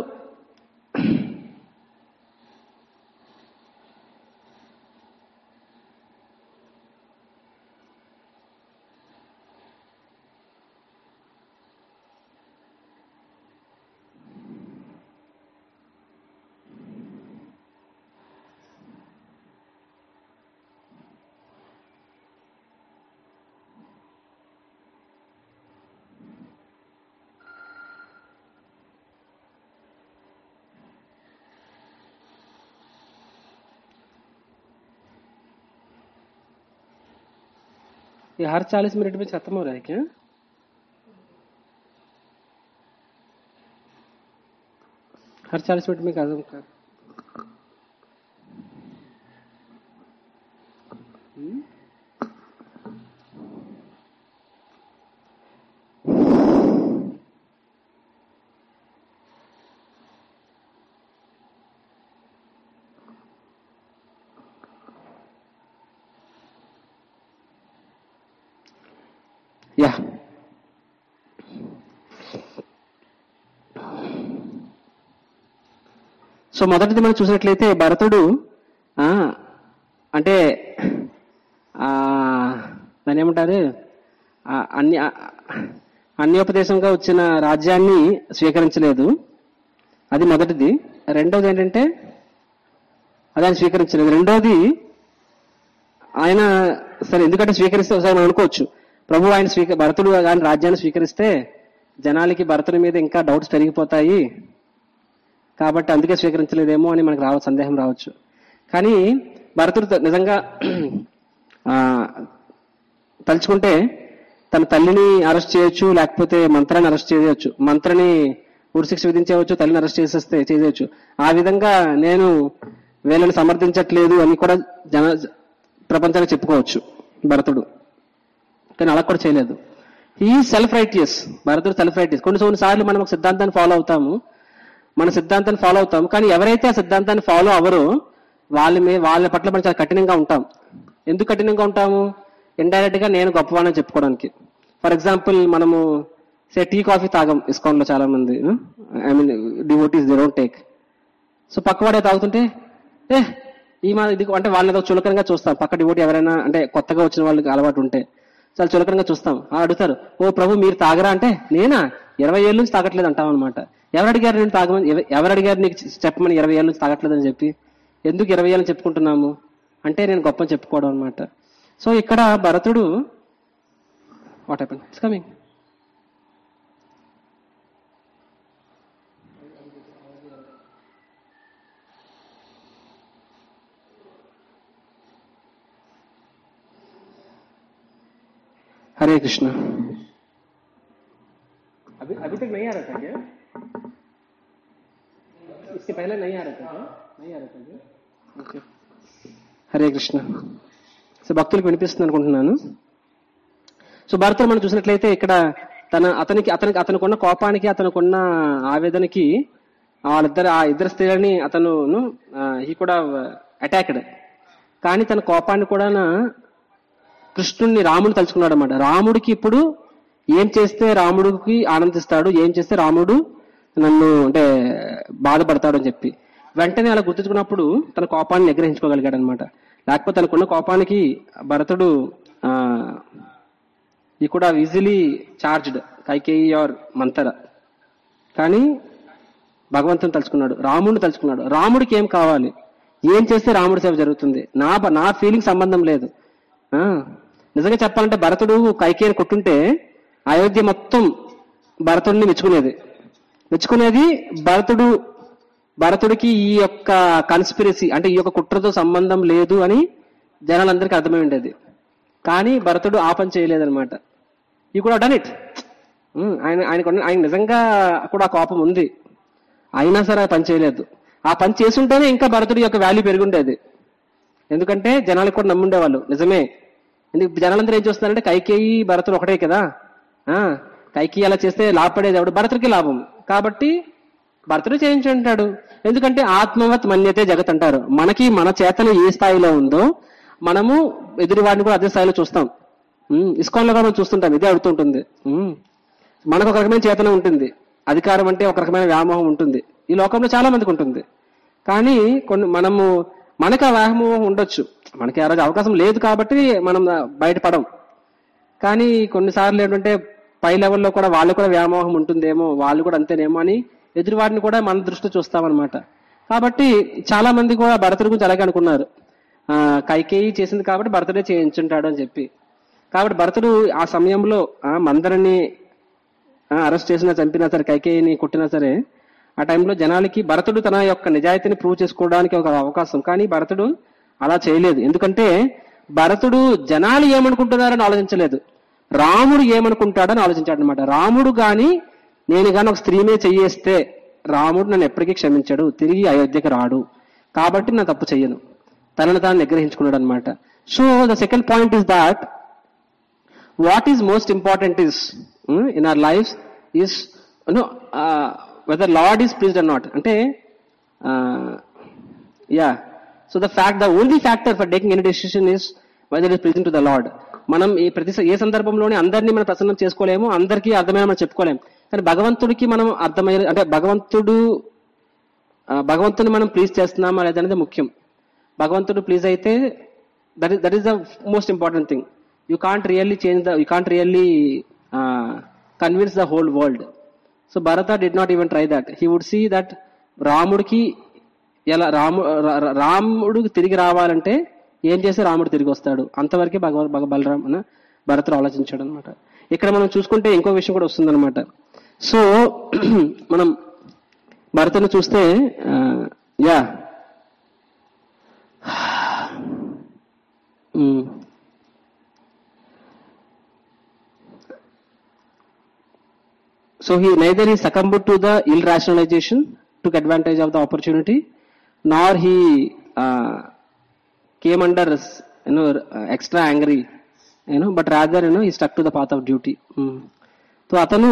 ये हर चालीस मिनट में खत्म हो रहा है क्या हर चालीस मिनट में खत्म कर हम्म? యా సో మొదటిది మనం చూసినట్లయితే భరతుడు ఆ, అంటే ఆ, దాన్ని ఏమంటారు ఆ, అన్ని ఆ, అన్యోపదేశంగా వచ్చిన రాజ్యాన్ని స్వీకరించలేదు అది మొదటిది రెండోది ఏంటంటే అది ఆయన స్వీకరించలేదు రెండోది ఆయన సరే ఎందుకంటే స్వీకరిస్తే ఒకసారి మనం అనుకోవచ్చు ప్రభు ఆయన స్వీక భరతుడు కానీ రాజ్యాన్ని స్వీకరిస్తే జనాలకి భరతుడి మీద ఇంకా డౌట్స్ పెరిగిపోతాయి కాబట్టి అందుకే స్వీకరించలేదేమో అని మనకు రావచ్చు సందేహం రావచ్చు కానీ భరతుడు త- నిజంగా ఆ, తలుచుకుంటే తన తల్లిని అరెస్ట్ చేయొచ్చు లేకపోతే మంత్రాన్ని అరెస్ట్ చేయవచ్చు మంత్రని ఉరిశిక్ష విధించవచ్చు తల్లిని అరెస్ట్ చేసేస్తే చేయవచ్చు ఆ విధంగా నేను వీళ్ళని సమర్థించట్లేదు అని కూడా జన ప్రపంచానికి చెప్పుకోవచ్చు భరతుడు కానీ అలా కూడా చేయలేదు ఈ self righteous Bharatudu self righteous కొన్ని కొన్ని సార్లు మనం ఒక సిద్ధాంతాన్ని ఫాలో అవుతాము మన సిద్ధాంతాన్ని ఫాలో అవుతాం కానీ ఎవరైతే ఆ సిద్ధాంతాన్ని ఫాలో అవ్వరో వాళ్ళ మీద వాళ్ళ పట్ల మనం చాలా కఠినంగా ఉంటాం ఎందుకు కఠినంగా ఉంటాము ఇండైరెక్ట్ గా నేను గొప్పవాణని చెప్పుకోవడానికి ఫర్ ఎగ్జాంపుల్ మనము సే టీ కాఫీ తాగం ఇస్కాన్ లో చాలా మంది I mean devotees they don't take so పక్కవాడే తాగుతుంటే ఏ ఈ మా ఇది అంటే వాళ్ళని ఏదో చులకనగా చూస్తాం పక్క డివోటీ ఎవరైనా అంటే కొత్తగా వచ్చిన వాళ్ళకి అలవాటు ఉంటే చాలా చులకనగా చూస్తాం ఆ అడుగుతారు ఓ ప్రభు మీరు తాగరా అంటే నేనా ఇరవై ఏళ్ళ నుంచి తాగట్లేదు అంటాం అనమాట ఎవరు అడిగారు నేను తాగమని ఎవ- ఎవరు అడిగారు నీకు చెప్పమని ఇరవై ఏళ్ళ నుంచి తాగట్లేదని చెప్పి ఎందుకు ఇరవై ఏళ్ళని చెప్పుకుంటున్నాము అంటే నేను గొప్ప చెప్పుకోవడం అనమాట సో ఇక్కడ Bharatudu what happen it's coming Hare Krishna अभी अभी तक नहीं आ रहा था क्या इसके पहले नहीं आ रहा था क्या नहीं आ रहा था क्या ओके హరే కృష్ణ సో భక్తులకు వినిపిస్తుంది అనుకుంటున్నాను సో భరతుడు మనం చూసినట్లయితే ఇక్కడ తన అతనికి అతనికి అతనుకున్న కోపానికి అతనుకున్న ఆవేదనకి వాళ్ళిద్దరు ఆ ఇద్దరు స్త్రీలని అతను ఈ కూడా అటాక్డ్ కానీ తన కోపాన్ని కూడా కృష్ణుడిని రాముడు తలుచుకున్నాడు అనమాట రాముడికి ఇప్పుడు ఏం చేస్తే రాముడికి ఆనందిస్తాడు ఏం చేస్తే రాముడు నన్ను అంటే బాధపడతాడు అని చెప్పి వెంటనే అలా గుర్తుంచుకున్నప్పుడు తన కోపాన్ని నిగ్రహించుకోగలిగాడు అనమాట లేకపోతే తనకున్న కోపానికి భరతుడు ఆ ఈ కూడా easily charged Kaikeyi or Manthara కానీ భగవంతుని తలుచుకున్నాడు రాముడిని తలుచుకున్నాడు రాముడికి ఏం కావాలి ఏం చేస్తే రాముడి సేవ జరుగుతుంది నా నా ఫీలింగ్ సంబంధం లేదు ఆ నిజంగా చెప్పాలంటే భరతుడు కైకేయిని కొట్టుంటే అయోధ్య మొత్తం భరతుడిని మెచ్చుకునేది మెచ్చుకునేది భరతుడు భరతుడికి ఈ యొక్క కన్స్పిరసీ అంటే ఈ యొక్క కుట్రతో సంబంధం లేదు అని జనాలందరికీ అర్థమై ఉండేది కానీ భరతుడు ఆ పని చేయలేదన్నమాట ఈ కూడా డన్ ఇట్ ఆయన ఆయనకు ఆయన నిజంగా కూడా ఆ కోపం ఉంది అయినా సరే ఆ పని చేయలేదు ఆ పని చేసుంటేనే ఇంకా భరతుడి యొక్క వాల్యూ పెరుగుండేది ఎందుకంటే జనాలకు కూడా నమ్ముండేవాళ్ళు నిజమే ఎందుకు జనాలందరూ ఏం చూస్తున్నారంటే కైకేయి భరతుడు ఒకటే కదా ఆ కైకేయి అలా చేస్తే లాభపడేది ఎవడు భరతుడికి లాభం కాబట్టి భరతుడు చేయించుంటాడు ఎందుకంటే ఆత్మవత్ మన్యతే జగత్ అంటారు మనకి మన చేతన ఏ స్థాయిలో ఉందో మనము ఎదురు వాడిని కూడా అదే స్థాయిలో చూస్తాం ఉమ్, ఇస్కాన్లో కూడా మనం చూస్తుంటాం ఇదే అడుగుతుంటుంది ఉమ్. మనకు ఒక రకమైన చేతన ఉంటుంది అధికారం అంటే ఒక రకమైన వ్యామోహం ఉంటుంది ఈ లోకంలో చాలా మందికి ఉంటుంది కానీ కొన్ని మనము మనకు ఆ వ్యామోహం ఉండొచ్చు మనకి ఆ రోజు అవకాశం లేదు కాబట్టి మనం బయటపడం కానీ కొన్నిసార్లు ఏంటంటే పై లెవెల్లో కూడా వాళ్ళు కూడా వ్యామోహం ఉంటుందేమో వాళ్ళు కూడా అంతేనేమో అని ఎదురువాడిని కూడా మన దృష్టిలో చూస్తామన్నమాట కాబట్టి చాలా మంది కూడా భరతుడి గురించి అలాగే అనుకున్నారు ఆ, కైకేయి చేసింది కాబట్టి భరతుడే చేయించుంటాడు అని చెప్పి కాబట్టి భరతుడు ఆ సమయంలో ఆ మందరిని అరెస్ట్ చేసినా చంపినా సరే కైకేయిని కొట్టినా సరే ఆ టైంలో జనాలకి భరతుడు తన యొక్క నిజాయితీని ప్రూవ్ చేసుకోవడానికి ఒక అవకాశం కానీ భరతుడు అలా చేయలేదు ఎందుకంటే భరతుడు జనాలు ఏమనుకుంటున్నారని ఆలోచించలేదు రాముడు ఏమనుకుంటాడని ఆలోచించాడు అనమాట రాముడు గాని నేను గాని ఒక స్త్రీనే చెయ్యేస్తే రాముడు నన్ను ఎప్పటికీ క్షమించాడు తిరిగి అయోధ్యకి రాడు కాబట్టి నా తప్పు చెయ్యను తనను తాను నిగ్రహించుకున్నాడు అనమాట so the second point is that what is most important is hmm, in our lives is you know uh, whether lord is pleased or not అంటే yeah so the fact the only factor for taking any decision is whether is pleasing to the lord మనం ఈ ప్రతి ఏ సందర్భంలోనే అందరినీ మనం ప్రసన్నం చేసుకోలేము అందరికీ అర్థమైన మనం చెప్పుకోలేము కానీ భగవంతుడికి మనం అర్థమయ్యే అంటే భగవంతుడు ఆ, భగవంతుని మనం ప్లీజ్ చేస్తున్నామా లేదనేది ముఖ్యం భగవంతుడు ప్లీజ్ అయితే that is that is the most important thing you can't really change the you can't really convince the whole world so Bharata did not even try that he would see that రాముడికి ఎలా రాము రా- రా- రాముడికి తిరిగి రావాలంటే ఏం చేస్తే రాముడు తిరిగి వస్తాడు అంతవరకే భగవ భగ బలరాం అన్న భరతుడు ఆలోచించాడు అనమాట ఇక్కడ మనం చూసుకుంటే ఇంకో విషయం కూడా వస్తుందన్నమాట సో మనం భరతను చూస్తే ఆ, yeah hmm. So he neither he succumbed to the ill rationalization, took advantage of the opportunity, nor he uh, came under you know uh, extra angry, you know, but rather you know he stuck to the path of duty. Mm. So అతను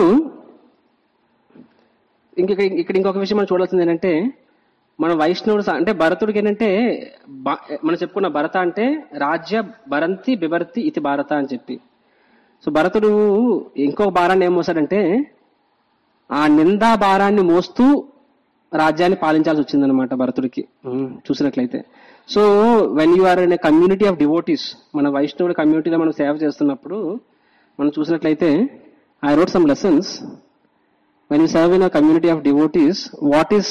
ఇంక ఇక్కడ ఇంకొక విషయం మనం చూడాల్సింది ఏంటంటే మన వైష్ణవుడు స- అంటే భరతుడికి ఏంటంటే బ- మనం చెప్పుకున్న భరత అంటే రాజ్య భరంతి బిభర్తి ఇది భారత అని చెప్పి సో భరతుడు ఇంకొక భారాన్ని ఏం మోసాడంటే ఆ నిందా భారాన్ని మోస్తూ రాజ్యాన్ని పాలించాల్సి వచ్చిందనమాట భరతుడికి ఉమ్, చూసినట్లయితే so when you are in a community of devotees మన వైష్ణవుల కమ్యూనిటీలో మనం సేవ చేస్తున్నప్పుడు మనం చూసినట్లయితే I wrote some lessons when you serve in a community of devotees what is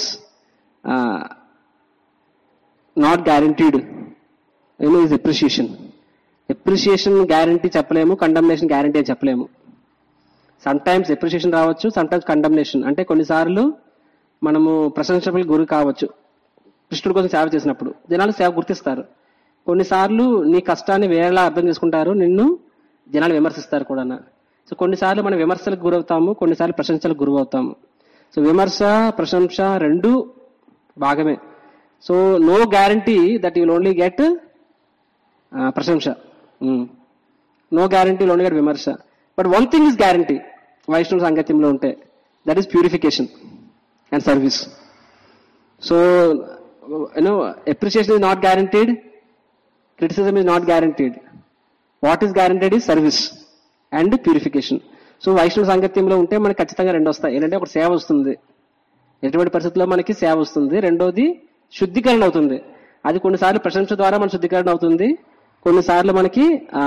not guaranteed you know is appreciation appreciation guarantee చెప్పలేము కండమ్నేషన్ గ్యారంటీ అని చెప్పలేము సమ్ టైమ్స్ ఎప్రిషియేషన్ రావచ్చు సమ్ టైమ్స్ కండమ్నేషన్ అంటే కొన్నిసార్లు మనము ప్రశంసకుల గురి కావచ్చు కృష్ణుడి కోసం సేవ చేసినప్పుడు జనాలు సేవ గుర్తిస్తారు కొన్నిసార్లు నీ కష్టాన్ని వేరేలా అర్థం చేసుకుంటారు నిన్ను జనాలు విమర్శిస్తారు కూడా సో కొన్నిసార్లు మనం విమర్శలకు గురవుతాము కొన్నిసార్లు ప్రశంసలకు గురవుతాము సో విమర్శ ప్రశంస రెండు భాగమే so no guarantee that you'll only get ప్రశంస నో గ్యారంటీ ఓన్లీ గెట్ విమర్శ but one thing is guarantee వైష్ణవ సాంగత్యంలో ఉంటే that is purification and service so you know appreciation is not guaranteed criticism is not guaranteed what is guaranteed is service and purification so వైష్ణవ సాంగత్యంలో ఉంటే మనకి ఖచ్చితంగా రెండు వస్తాయి ఏంటంటే ఒక సేవ వస్తుంది ఎటువంటి పరిస్థితుల్లో మనకి సేవ వస్తుంది రెండోది శుద్ధీకరణ అవుతుంది అది కొన్నిసార్లు ప్రశంస ద్వారా మన శుద్ధీకరణ అవుతుంది కొన్నిసార్లు మనకి ఆ,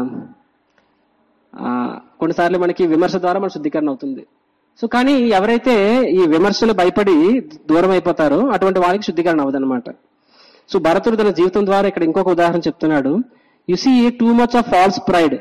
ఆ, కొన్నిసార్లు మనకి విమర్శ ద్వారా మన శుద్ధీకరణ అవుతుంది సో కానీ ఎవరైతే ఈ విమర్శలు భయపడి దూరం అయిపోతారో అటువంటి వాళ్ళకి శుద్ధీకరణ అవ్వదన్నమాట సో భరతుడు తన జీవితం ద్వారా ఇక్కడ ఇంకొక ఉదాహరణ చెప్తున్నాడు you see too much of false pride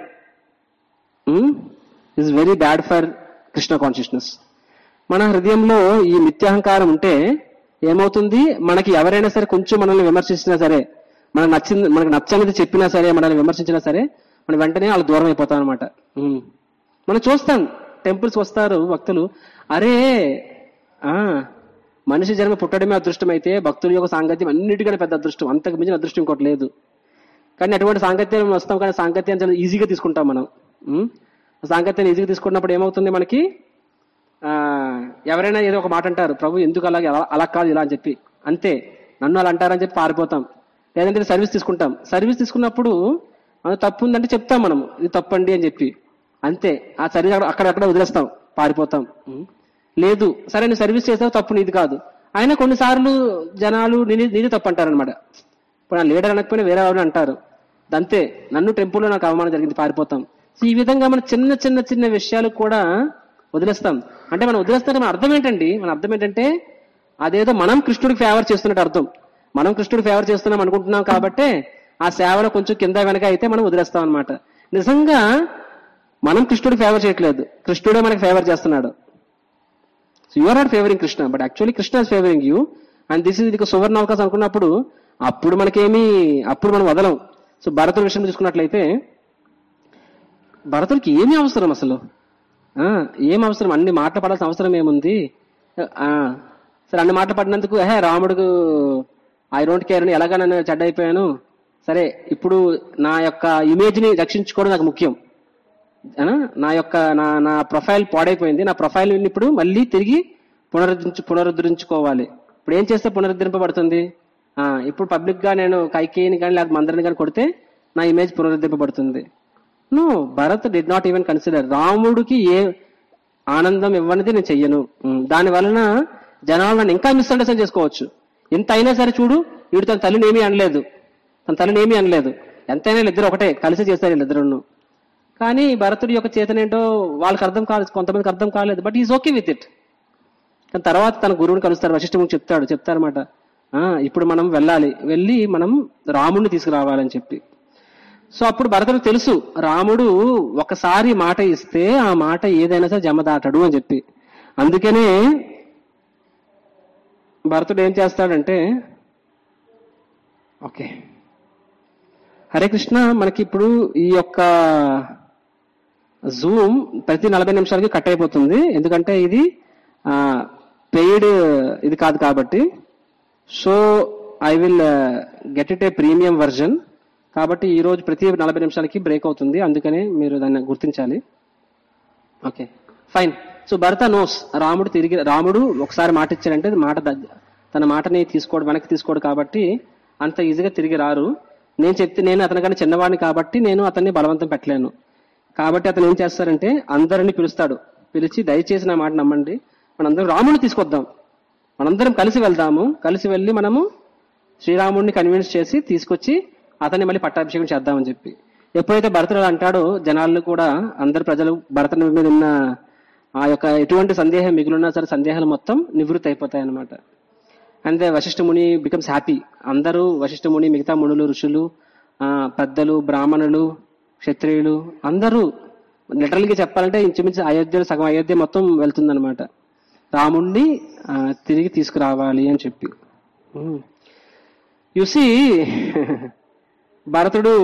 is very bad for Krishna consciousness మన హృదయంలో ఈ మిథ్యాహంకారం ఉంటే ఏమవుతుంది మనకి ఎవరైనా సరే కొంచెం మనల్ని విమర్శించినా సరే మనకు నచ్చింది మనకు నచ్చనిది చెప్పినా సరే మనల్ని విమర్శించినా సరే మనం వెంటనే వాళ్ళు దూరం అయిపోతాం అనమాట మనం చూస్తాం టెంపుల్స్ వస్తారు భక్తులు అరే ఆ మనిషి జన్మ పుట్టడమే అదృష్టం అయితే భక్తుల యొక్క సాంగత్యం అన్నిటికంటే పెద్ద అదృష్టం అంతకు మించిన అదృష్టం ఇంకోటి లేదు కానీ అటువంటి సాంగత్యం వస్తాం కానీ సాంగత్యం చాలా ఈజీగా తీసుకుంటాం మనం ఉం? ఆ సాంగత్యాన్ని ఈజీగా తీసుకున్నప్పుడు ఏమవుతుంది మనకి ఆ ఎవరైనా ఏదో ఒక మాట అంటారు ప్రభు ఎందుకు అలాగే అలా- అలా కాదు ఇలా అని చెప్పి అంతే నన్ను అలా అంటారని చెప్పి పారిపోతాం లేదంటే సర్వీస్ తీసుకుంటాం సర్వీస్ తీసుకున్నప్పుడు మనం తప్పు ఉందంటే చెప్తాం మనం ఇది తప్పండి అని చెప్పి అంతే ఆ సర్వీస్ అక్కడ అక్కడక్కడ వదిలేస్తాం పారిపోతాం ఉం? లేదు సరే నువ్వు సర్వీస్ చేసావు తప్పు నీది కాదు అయినా కొన్నిసార్లు జనాలు నీది నీది తప్పు అంటారనమాట ఇప్పుడు నా లీడర్ అనకపోయినా వేరే వాళ్ళు అంటారు అంతే నన్ను టెంపుల్లో నాకు అవమానం జరిగింది పారిపోతాం సో ఈ విధంగా మన చిన్న చిన్న చిన్న విషయాలు కూడా వదిలేస్తాం అంటే మనం వదిలేస్తే మన అర్థం ఏంటండి మన అర్థం ఏంటంటే అదేదో మనం కృష్ణుడికి ఫేవర్ చేస్తున్నట్టు అర్థం మనం కృష్ణుడికి ఫేవర్ చేస్తున్నాం అనుకుంటున్నాం కాబట్టి ఆ సేవలో కొంచెం కింద వెనక అయితే మనం వదిలేస్తాం అనమాట నిజంగా మనం కృష్ణుడికి ఫేవర్ చేయట్లేదు కృష్ణుడే మనకి ఫేవర్ చేస్తున్నాడు so you are not favouring Krishna but actually Krishna is favouring you and this is ఇది సువర్ణ అవకాశం అనుకున్నప్పుడు అప్పుడు మనకేమి అప్పుడు మనం వదలం సో భరతుడి విషయం తీసుకున్నట్లయితే భరతుడికి ఏమి అవసరం అసలు ఆ, ఏం అవసరం అన్ని మాటలు పడాల్సిన అవసరం ఏముంది ఆ, సరే అన్ని మాటలు పడినందుకు హే రాముడికి ఐ డోంట్ కేర్ అని ఎలాగా నన్ను చెడ్డ అయిపోయాను సరే ఇప్పుడు నా యొక్క ఇమేజ్ ని రక్షించుకోవడం నాకు ముఖ్యం ఆ, నా యొక్క నా నా ప్రొఫైల్ పాడైపోయింది నా ప్రొఫైల్ ఇప్పుడు మళ్ళీ తిరిగి పునరుద్ధరించు పునరుద్ధరించుకోవాలి ఇప్పుడు ఏం చేస్తే పునరుద్ధరింపబడుతుంది ఆ, ఇప్పుడు పబ్లిక్ గా నేను కైకేయిని కానీ లేకపోతే మందరిని కానీ కొడితే నా ఇమేజ్ పునరుద్ధరింపబడుతుంది no Bharat did not even consider రాముడికి ఏ ఆనందం ఇవ్వనిది నేను చెయ్యను ఉమ్, దాని వలన జనాలు నన్ను ఇంకా మిస్అండర్స్టాండ్ చేసుకోవచ్చు ఎంత అయినా సరే చూడు వీడు తన తల్లిని ఏమీ అనలేదు తన తల్లిని ఏమీ అనలేదు ఎంతైనా వీళ్ళిద్దరు ఒకటే కలిసి చేస్తారు వీళ్ళిద్దరు కానీ భరతుడి యొక్క చేతన ఏంటో వాళ్ళకి అర్థం కాలేదు కొంతమందికి అర్థం కాలేదు but is okay with it కానీ తర్వాత తన గురువుని కలుస్తారు వశిష్ఠముని చెప్తాడు చెప్తారన్నమాట "ఆ, ఇప్పుడు మనం వెళ్ళాలి వెళ్ళి మనం రాముడిని తీసుకురావాలని చెప్పి సో అప్పుడు భరతుడు తెలుసు రాముడు ఒకసారి మాట ఇస్తే ఆ మాట ఏదైనా సరే జమ దాటడు అని చెప్పి అందుకనే భరతుడు ఏం చేస్తాడంటే ఓకే హరే కృష్ణ మనకి ఇప్పుడు ఈ యొక్క జూమ్ ప్రతి నలభై నిమిషాలకి కట్ అయిపోతుంది ఎందుకంటే ఇది పెయిడ్ ఇది కాదు కాబట్టి so I will get it a premium version కాబట్టి ఈ రోజు ప్రతి నలభై నిమిషాలకి బ్రేక్ అవుతుంది అందుకనే మీరు దాన్ని గుర్తించాలి okay fine so Bharata knows రాముడు తిరిగి రాముడు ఒకసారి మాట ఇచ్చాడంటే మాట ద- తన మాటని తీసుకోడు వెనక్కి తీసుకోడు కాబట్టి అంత ఈజీగా తిరిగి రారు నేను చెప్తే నేను అతనికన్నా చిన్నవాడిని కాబట్టి నేను అతన్ని బలవంతం పెట్టలేను కాబట్టి అతను ఏం చేస్తారంటే అందరిని పిలుస్తాడు పిలిచి దయచేసి నా మాట నమ్మండి మనందరం రాముడిని తీసుకొద్దాం మనందరం కలిసి వెళ్దాము కలిసి వెళ్ళి మనము శ్రీరాముడిని కన్విన్స్ చేసి తీసుకొచ్చి అతన్ని మళ్ళీ పట్టాభిషేకం చేద్దామని చెప్పి ఎప్పుడైతే భరతుడు అలా అంటాడో జనాలు కూడా అందరు ప్రజలు భరతుని మీద ఉన్న ఆ యొక్క ఎటువంటి సందేహం మిగిలినా సరే సందేహాలు మొత్తం నివృత్తి అయిపోతాయి అన్నమాట అండ్ వశిష్ఠ ముని బికమ్స్ హ్యాపీ అందరూ వశిష్ఠ ముని మిగతా మునులు ఋషులు ఆ, పెద్దలు బ్రాహ్మణులు క్షత్రియులు అందరూ లిటరల్ గా చెప్పాలంటే ఇంచుమించు అయోధ్య సగం అయోధ్య మొత్తం వెళ్తుందన్నమాట రాముణ్ణి ఆ, తిరిగి తీసుకురావాలి అని చెప్పి యుసి భరతుడు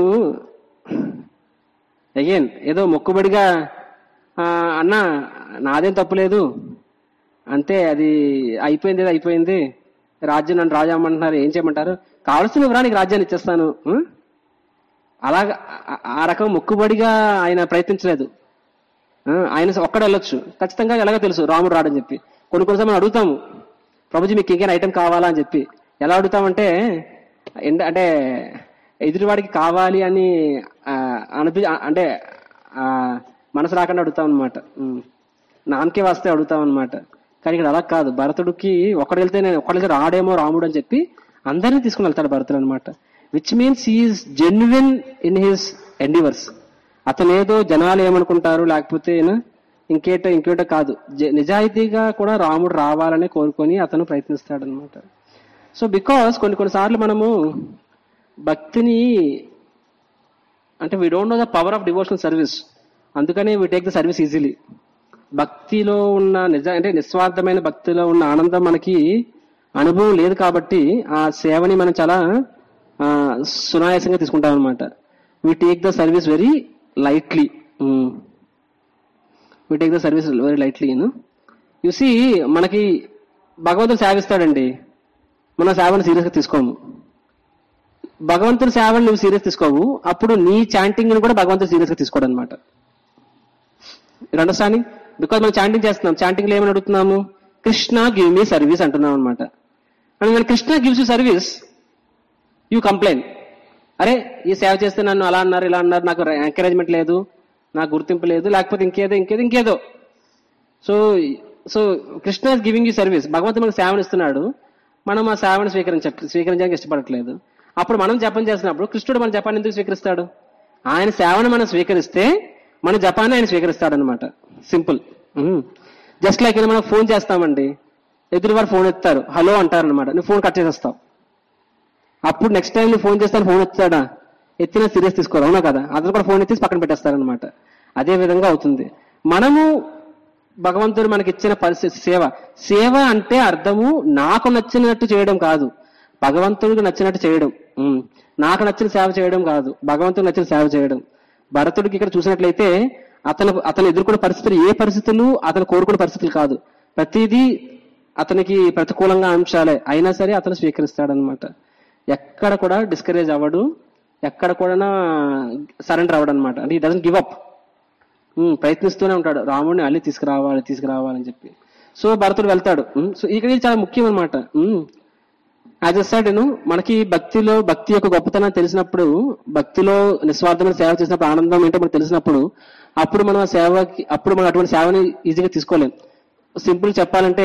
అగైన్ ఏదో మొక్కుబడిగా ఆ, అన్న నాదేం తప్పులేదు అంతే అది అయిపోయింది ఏదో అయిపోయింది రాజ్యం నన్ను రాజు అమ్మంటున్నారు ఏం చేయమంటారు కావలసిన వివరా నీకు రాజ్యాన్ని ఇచ్చేస్తాను ఆ? అలాగా ఆ- ఆ రకం మొక్కుబడిగా ఆయన ప్రయత్నించలేదు ఆ, ఆయన ఒక్కడ వెళ్ళొచ్చు ఖచ్చితంగా ఎలాగో తెలుసు రాముడు రాడని చెప్పి కొన్ని కొన్నిసార్లు మనం అడుగుతాము ప్రభుజీ మీకు ఇంకేం ఐటెం కావాలా అని చెప్పి ఎలా అడుగుతామంటే ఎండ- అంటే ఎదుటివాడికి కావాలి అని ఆ, అనిపి అంటే ఆ, మనసు రాకుండా అడుగుతాం అనమాట నామకే వస్తే అడుగుతాం అనమాట కానీ ఇక్కడ అలా కాదు భరతుడికి ఒకడు వెళ్తే నేను ఒకడు వెళ్తే రాడేమో రాముడు అని చెప్పి అందరినీ తీసుకుని వెళ్తాడు భరతుడు అనమాట which means he is genuine in his endeavours అతను ఏదో జనాలు ఏమనుకుంటారు లేకపోతే ఏనా ఇంకేటో ఇంకేటో కాదు జ- నిజాయితీగా కూడా రాముడు రావాలని కోరుకొని అతను ప్రయత్నిస్తాడు అనమాట సో బికాస్ కొన్ని కొన్నిసార్లు మనము భక్తిని అంటే we don't know the power of devotional service అందుకని we take the service easily భక్తిలో ఉన్న నిజ అంటే నిస్వార్థమైన భక్తిలో ఉన్న ఆనందం మనకి అనుభవం లేదు కాబట్టి ఆ సేవని మనం చాలా ఆ, సునాయాసంగా తీసుకుంటాం అనమాట we take the service very lightly we take the service very lightly you see మనకి భగవంతుడు సేవిస్తాడండి మన సేవను సీరియస్ గా తీసుకోము భగవంతుడి సేవను నువ్వు సీరియస్ తీసుకోవు అప్పుడు నీ చాంటింగ్ ని కూడా భగవంతుడు సీరియస్ గా తీసుకోడు అనమాట అండర్స్టాండింగ్ బికాజ్ మనం చాంటింగ్ చేస్తున్నాం చాంటింగ్ లో ఏమని అడుగుతున్నాము కృష్ణ గివ్ మీ సర్వీస్ అంటున్నాం అనమాట and when Krishna gives you service you complain అరే ఈ సేవ చేస్తే నన్ను అలా అన్నారు ఇలా అన్నారు నాకు ఎంకరేజ్మెంట్ లేదు నాకు గుర్తింపు లేదు లేకపోతే ఇంకేదో ఇంకేదో ఇంకేదో so so Krishna is giving you service భగవంతుడు మనకు సేవను ఇస్తున్నాడు మనం ఆ సేవను స్వీకరించ స్వీకరించడానికి ఇష్టపడట్లేదు అప్పుడు మనం జపం చేసినప్పుడు కృష్ణుడు మన జపాన్ని ఎందుకు స్వీకరిస్తాడు ఆయన సేవను మనం స్వీకరిస్తే మన జపాన్ని ఆయన స్వీకరిస్తాడు అనమాట సింపుల్ జస్ట్ లైక్ మనం ఫోన్ చేస్తామండి ఎదురువారు ఫోన్ ఎత్తారు హలో అంటారు అనమాట నువ్వు ఫోన్ కట్ చేసేస్తావు అప్పుడు నెక్స్ట్ టైం నువ్వు ఫోన్ చేస్తాను ఫోన్ ఎత్తాడా ఎత్తిన సీరియస్ తీసుకోరు అవునా కదా అతను కూడా ఫోన్ ఎత్తి పక్కన పెట్టేస్తారనమాట అదే విధంగా అవుతుంది మనము భగవంతుడు మనకి ఇచ్చిన పరిస్థితి సేవ సేవ అంటే అర్థము నాకు నచ్చినట్టు చేయడం కాదు భగవంతుడికి నచ్చినట్టు చేయడం ఉమ్. నాకు నచ్చిన సేవ చేయడం కాదు భగవంతుడికి నచ్చిన సేవ చేయడం భరతుడికి ఇక్కడ చూసినట్లయితే అతను అతను ఎదుర్కొన్న పరిస్థితులు ఏ పరిస్థితులు అతను కోరుకున్న పరిస్థితులు కాదు ప్రతిదీ అతనికి ప్రతికూలంగా అంశాలే అయినా సరే అతను స్వీకరిస్తాడనమాట ఎక్కడ కూడా డిస్కరేజ్ అవ్వడు ఎక్కడ కూడా సరెండర్ అవ్వడు అనమాట అంటే ఈ డజన్ గివ్ అప్ ప్రయత్నిస్తూనే ఉంటాడు రాముడిని అల్లి తీసుకురావాలి తీసుకురావాలని చెప్పి సో భరతుడు వెళ్తాడు ఉమ్, సో ఇక్కడ ఇది చాలా ముఖ్యం అనమాట యాజ్ అ నేను మనకి భక్తిలో భక్తి యొక్క గొప్పతనం తెలిసినప్పుడు భక్తిలో నిస్వార్థమైన సేవ చేసినప్పుడు ఆనందం ఏంటో మనకు తెలిసినప్పుడు అప్పుడు మనం ఆ సేవకి అప్పుడు మనం అటువంటి సేవని ఈజీగా తీసుకోలేం సింపుల్ చెప్పాలంటే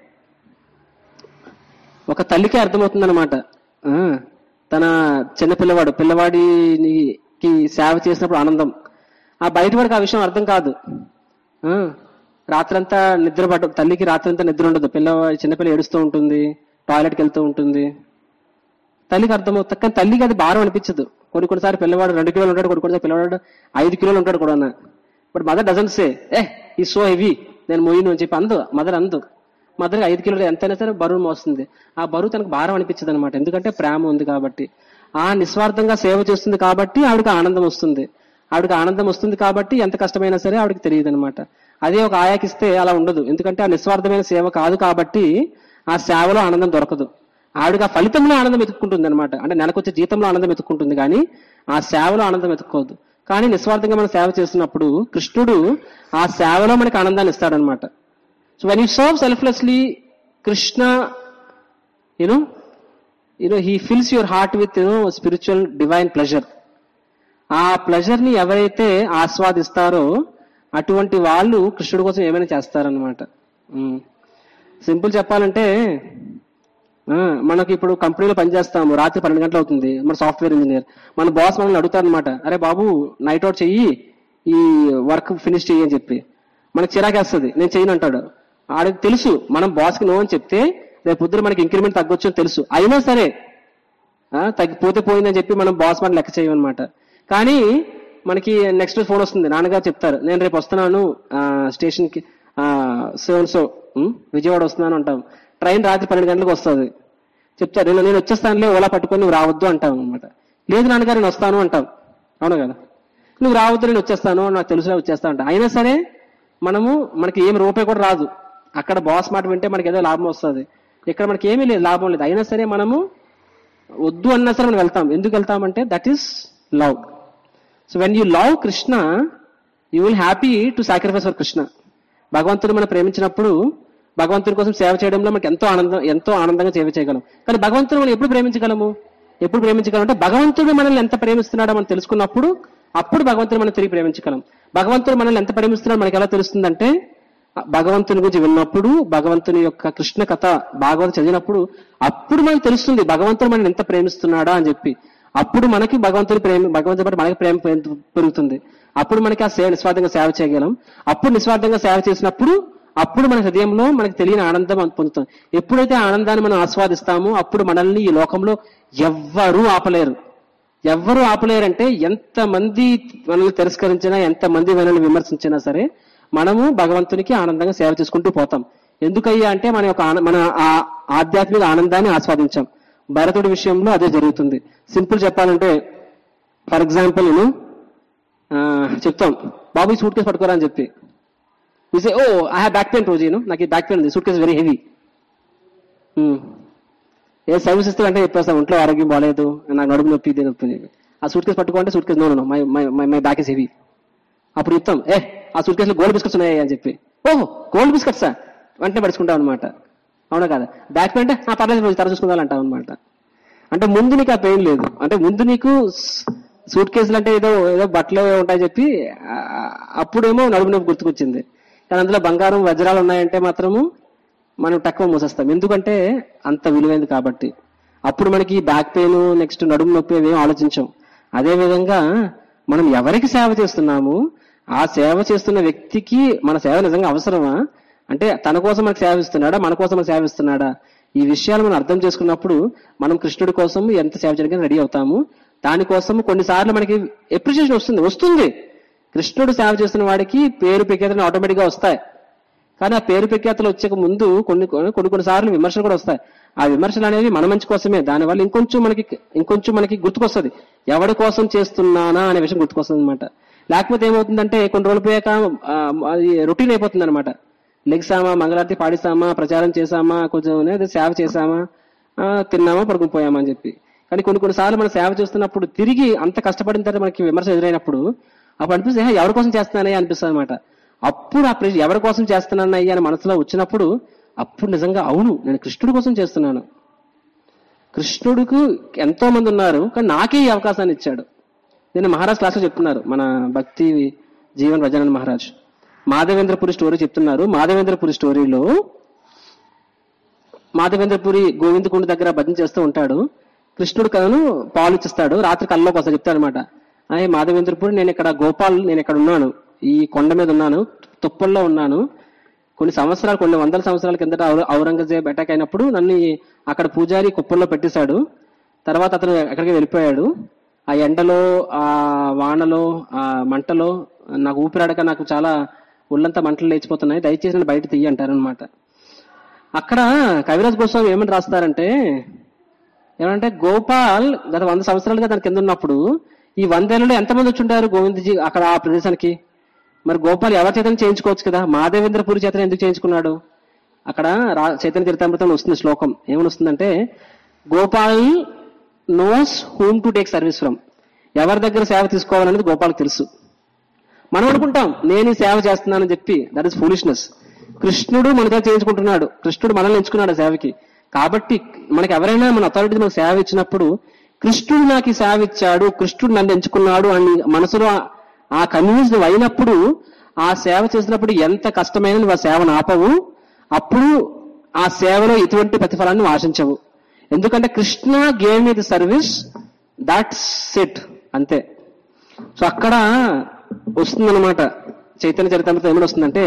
ఒక తల్లికి అర్థమవుతుంది అనమాట తన చిన్న పిల్లవాడు పిల్లవాడికి సేవ చేసినప్పుడు ఆనందం ఆ బయటవాడికి ఆ విషయం అర్థం కాదు ఆ, రాత్రంతా నిద్ర పట్ట తల్లికి రాత్రంతా నిద్ర ఉండదు పిల్లవాడి చిన్నపిల్ల ఏడుస్తూ ఉంటుంది టాయిలెట్కి వెళ్తూ ఉంటుంది తల్లికి అర్థమవుతుంది కానీ తల్లికి అది భారం అనిపించదు కొన్ని కొన్నిసార్లు పిల్లవాడు రెండు కిలోలు ఉంటాడు కొన్ని కొన్నిసార్లు పిల్లవాడు ఐదు కిలోలు ఉంటాడు కూడా but mother doesn't say uh he so heavy నేను మోయిను అని చెప్పి అందు మదర్ అందు మదర్ ఐదు కిలోలు ఎంతైనా సరే బరువు మోస్తుంది ఆ బరువు తనకు భారం అనిపించదు అనమాట ఎందుకంటే ప్రేమ ఉంది కాబట్టి ఆ నిస్వార్థంగా సేవ చేస్తుంది కాబట్టి ఆవిడకి ఆనందం వస్తుంది ఆవిడకి ఆనందం వస్తుంది కాబట్టి ఎంత కష్టమైనా సరే ఆవిడకి తెలియదు అనమాట అదే ఒక ఆయాకిస్తే అలా ఉండదు ఎందుకంటే ఆ నిస్వార్థమైన సేవ కాదు కాబట్టి ఆ సేవలో ఆనందం దొరకదు ఆవిడకి ఆ ఫలితంలో ఆనందం వెతుక్కుంటుంది అనమాట అంటే నెలకొచ్చే జీతంలో ఆనందం వెతుక్కుంటుంది కానీ ఆ సేవలో ఆనందం వెతుక్కోదు కానీ నిస్వార్థంగా మనం సేవ చేస్తున్నప్పుడు కృష్ణుడు ఆ సేవలో మనకి ఆనందాన్ని ఇస్తాడనమాట so when you serve selflessly Krishna you know you know he fills your heart with you know spiritual divine pleasure ఆ ప్లెజర్ ని ఎవరైతే ఆస్వాదిస్తారో అటువంటి వాళ్ళు కృష్ణుడి కోసం ఏమైనా చేస్తారనమాట సింపుల్ చెప్పాలంటే ఆ, మనకి ఇప్పుడు కంపెనీలో పనిచేస్తాము రాత్రి పన్నెండు గంటలు అవుతుంది మన సాఫ్ట్వేర్ ఇంజనీర్ మన బాస్ మనల్ని అడుగుతారు అనమాట అరే బాబు నైట్ అవుట్ చెయ్యి ఈ వర్క్ ఫినిష్ చెయ్యి అని చెప్పి మనకి చిరాకేస్తుంది నేను చెయ్యను అంటాడు ఆడికి తెలుసు మనం బాస్ కి నో అని చెప్తే రేపు పొద్దున మనకి ఇంక్రిమెంట్ తగ్గొచ్చు అని తెలుసు అయినా సరే ఆ, తగ్గిపోతే పోయిందని చెప్పి మనం బాస్ మాట లెక్క చేయమన్నమాట కానీ మనకి నెక్స్ట్ ఫోన్ వస్తుంది నాన్నగారు చెప్తారు నేను రేపు వస్తున్నాను స్టేషన్ కి సెవెన్ సో విజయవాడ వస్తున్నాను అంటాం ట్రైన్ రాత్రి పన్నెండు గంటలకు వస్తుంది చెప్తారు నేను నేను వచ్చేస్తానులే ఓలా పట్టుకొని నువ్వు రావద్దు అంటాం అనమాట లేదు నాన్నగారు నేను వస్తాను అంటాం అవును కదా నువ్వు రావద్దు నేను వచ్చేస్తాను నాకు తెలుసులే వచ్చేస్తా అంట అయినా సరే మనము మనకి ఏం రూపాయి కూడా రాదు అక్కడ బాస్ మాట వింటే మనకి ఏదో లాభం వస్తుంది ఇక్కడ మనకి ఏమీ లేదు లాభం లేదు అయినా సరే మనము వద్దు అన్నా సరే మనం వెళ్తాం ఎందుకు వెళ్తామంటే that is love so when you love Krishna you will happy to sacrifice for Krishna భగవంతుడు మనం ప్రేమించినప్పుడు భగవంతుడి కోసం సేవ చేయడంలో మనకి ఎంతో ఆనందం ఎంతో ఆనందంగా సేవ చేయగలం కానీ భగవంతుడు మనం ఎప్పుడు ప్రేమించగలము ఎప్పుడు ప్రేమించగలం అంటే భగవంతుడు మనల్ని ఎంత ప్రేమిస్తున్నాడో మనం తెలుసుకున్నప్పుడు అప్పుడు భగవంతుడు మనం తిరిగి ప్రేమించగలం భగవంతుడు మనల్ని ఎంత ప్రేమిస్తున్నాడో మనకి ఎలా తెలుస్తుందంటే భగవంతుని గురించి విన్నప్పుడు భగవంతుని యొక్క కృష్ణ కథ భాగవతం చదివినప్పుడు అప్పుడు మనకు తెలుస్తుంది భగవంతుడు మనల్ని ఎంత ప్రేమిస్తున్నాడా అని చెప్పి అప్పుడు మనకి భగవంతుని ప్రేమ భగవంతుని పట్ల మనకి ప్రేమ పెరుగు- పెరుగుతుంది అప్పుడు మనకి ఆ సేవ నిస్వార్థంగా సేవ చేయగలం అప్పుడు నిస్వార్థంగా సేవ చేసినప్పుడు అప్పుడు మన హృదయంలో మనకి తెలియని ఆనందం మనం పొందుతాం ఎప్పుడైతే ఆ ఆనందాన్ని మనం ఆస్వాదిస్తామో అప్పుడు మనల్ని ఈ లోకంలో ఎవ్వరూ ఆపలేరు ఎవ్వరు ఆపలేరంటే ఎంత మంది మనల్ని తిరస్కరించినా ఎంత మంది మనల్ని విమర్శించినా సరే మనము భగవంతునికి ఆనందంగా సేవ చేసుకుంటూ పోతాం ఎందుకయ్యా అంటే మన యొక్క ఆన- మన ఆ ఆధ్యాత్మిక ఆనందాన్ని ఆస్వాదించాం భరతుడి విషయంలో అదే జరుగుతుంది సింపుల్ చెప్పాలంటే ఫర్ ఎగ్జాంపుల్ నేను ఆ, చెప్తాం బాబు ఈ సూట్ కేసు పట్టుకోరా అని చెప్పి we say oh I have back pain రోజు నేను నాకు ఈ బ్యాక్ పెయిన్ ఉంది సూట్ కేసు వెరీ హెవీ ఏ సర్వీస్ ఇస్తే అంటే చెప్పేస్తాం ఒంట్లో ఆరోగ్యం బాగాలేదు నాకు నడుము నొప్పి ఇది నొప్పి అని చెప్పి. ఆ సూట్ కేసు పట్టుకుంటే suitcase no my my my back is heavy అప్పుడు చెప్తాం ఏ ఆ సూట్ కేసులో గోల్డ్ బిస్కెట్స్ ఉన్నాయి అని చెప్పి ఓహో గోల్డ్ బిస్కెట్సా వెంటనే పడుచుకుంటాం అనమాట అవునా కదా బ్యాక్ పెయిన్ అంటే ఆ పర్లేదు రోజు తర చూసుకుందాం అంటాం అనమాట అంటే ముందు నీకు ఆ పెయిన్ లేదు అంటే ముందు నీకు సూట్ కేసులు అంటే ఏదో ఏదో బట్టలు ఉంటాయి చెప్పి ఆ, అప్పుడేమో నడుము నొప్పి గుర్తుకొచ్చింది కానీ అందులో బంగారం వజ్రాలు ఉన్నాయంటే మాత్రము మనం తక్కువ మూసేస్తాం ఎందుకంటే అంత విలువైంది కాబట్టి అప్పుడు మనకి బ్యాక్ పెయిన్ నెక్స్ట్ నడుము నొప్పి అవి ఏం ఆలోచించాం అదే విధంగా మనం ఎవరికి సేవ చేస్తున్నాము ఆ సేవ చేస్తున్న వ్యక్తికి మన సేవ నిజంగా అవసరమా అంటే తన కోసం మనకు సేవ ఇస్తున్నాడా మన కోసం మనకు సేవ ఇస్తున్నాడా ఈ విషయాలు మనం అర్థం చేసుకున్నప్పుడు మనం కృష్ణుడి కోసం ఎంత సేవ చేయడానికి రెడీ అవుతాము దానికోసం కొన్నిసార్లు మనకి ఎప్రిషియేషన్ వస్తుంది వస్తుంది కృష్ణుడు సేవ చేస్తున్న వాడికి పేరు పెకేతలు ఆటోమేటిక్ గా వస్తాయి కానీ ఆ పేరు ప్రఖ్యాతలు వచ్చే ముందు కొన్ని కొన్ని కొన్ని సార్లు విమర్శలు కూడా వస్తాయి ఆ విమర్శలు అనేవి మన మంచి కోసమే దానివల్ల ఇంకొంచెం మనకి ఇంకొంచెం మనకి గుర్తుకొస్తుంది ఎవరి కోసం చేస్తున్నానా అనే విషయం గుర్తుకొస్తుంది అనమాట లేకపోతే ఏమవుతుందంటే కొన్ని రోజులు పోయాక ఆ, అది రొటీన్ అయిపోతుంది అనమాట లెగ్సామా మంగళారతి పాడిస్తామా ప్రచారం చేసామా కొంచెం అనేది సేవ చేసామా ఆ, తిన్నామా పడుకుని పోయామా అని చెప్పి కానీ కొన్ని కొన్నిసార్లు మనం సేవ చేస్తున్నప్పుడు తిరిగి అంత కష్టపడిన తర్వాత మనకి విమర్శ ఎదురైనప్పుడు అప్పుడు అనిపిస్తుంది "హే, ఎవరి కోసం చేస్తున్నానయ్యా అనిపిస్తుంది అనమాట అప్పుడు ఆ ప్రశ్న ఎవరి కోసం చేస్తున్నానయ్యా అని మనసులో వచ్చినప్పుడు అప్పుడు నిజంగా అవును నేను కృష్ణుడి కోసం చేస్తున్నాను కృష్ణుడికి ఎంతో మంది ఉన్నారు కానీ నాకే ఈ అవకాశాన్ని ఇచ్చాడు నేను మహారాజ్ క్లాస్ లో చెప్తున్నారు మన భక్తి జీవన్ రజనన్ మహారాజ్ మాధవేంద్రపురి స్టోరీ చెప్తున్నారు మాధవేంద్రపురి స్టోరీలో మాధవేంద్రపురి గోవిందకుండ దగ్గర భజన చేస్తూ ఉంటాడు కృష్ణుడు కథను పాలు ఇచ్చిస్తాడు రాత్రి కల్లోకి వస్తా చెప్తాడు అనమాట అయ్యి మాధవేంద్రపురి నేను ఇక్కడ గోపాల్ నేను ఇక్కడ ఉన్నాను ఈ కొండ మీద ఉన్నాను తుప్పల్లో ఉన్నాను కొన్ని సంవత్సరాలు కొన్ని వందల సంవత్సరాల కిందట ఔర- ఔరంగజేబ్ అటాక్ అయినప్పుడు నన్ను ఈ- అక్కడ పూజారి కుప్పల్లో పెట్టేశాడు తర్వాత అతను ఎక్కడికి వెళ్ళిపోయాడు ఆ ఎండలో ఆ వానలో ఆ మంటలో నాకు ఊపిరాడక నాకు చాలా ఒళ్ళంతా మంటలు లేచిపోతున్నాయి దయచేసి నన్ను బయట తీయ అంటారనమాట అక్కడ కవిరాజ్ గోస్వామి ఏమని రాస్తారంటే ఏమంటే గోపాల్ గత వంద సంవత్సరాలుగా దాని కింద ఉన్నప్పుడు ఈ వందేళ్లలో ఎంతమంది వచ్చి ఉంటారు గోవిందజీ అక్కడ ఆ ప్రదేశానికి మరి గోపాల్ ఎవరి చేతనే చేయించుకోవచ్చు కదా మాధవేంద్రపురి చేతన ఎందుకు చేయించుకున్నాడు అక్కడ రా- చైతన్య చరితామృతంలో వస్తుంది శ్లోకం ఏమని వస్తుందంటే Gopal knows whom to take service from ఎవరి దగ్గర సేవ తీసుకోవాలనేది గోపాల్కి తెలుసు మనం అనుకుంటాం నేను ఈ సేవ చేస్తున్నానని చెప్పి దట్ ఇస్ ఫూలిష్నెస్ కృష్ణుడు మన చేత చేయించుకుంటున్నాడు కృష్ణుడు మనల్ని ఎంచుకున్నాడు ఆ సేవకి కాబట్టి మనకి ఎవరైనా మన అథారిటీ మనకు సేవ ఇచ్చినప్పుడు కృష్ణుడు నాకు ఈ సేవ ఇచ్చాడు కృష్ణుడు నన్ను ఎంచుకున్నాడు అని మనసులో ఆ- ఆ కన్విన్స్ అయినప్పుడు ఆ సేవ చేసినప్పుడు ఎంత కష్టమైన నువ్వు ఆ సేవను ఆపవు అప్పుడు ఆ సేవలో ఎటువంటి ప్రతిఫలాన్ని నువ్వు ఆశించవు ఎందుకంటే Krishna gave me the service that's it అంతే సో అక్కడ వస్తుందన్నమాట చైతన్య చరిత్రతో ఏమైనా వస్తుందంటే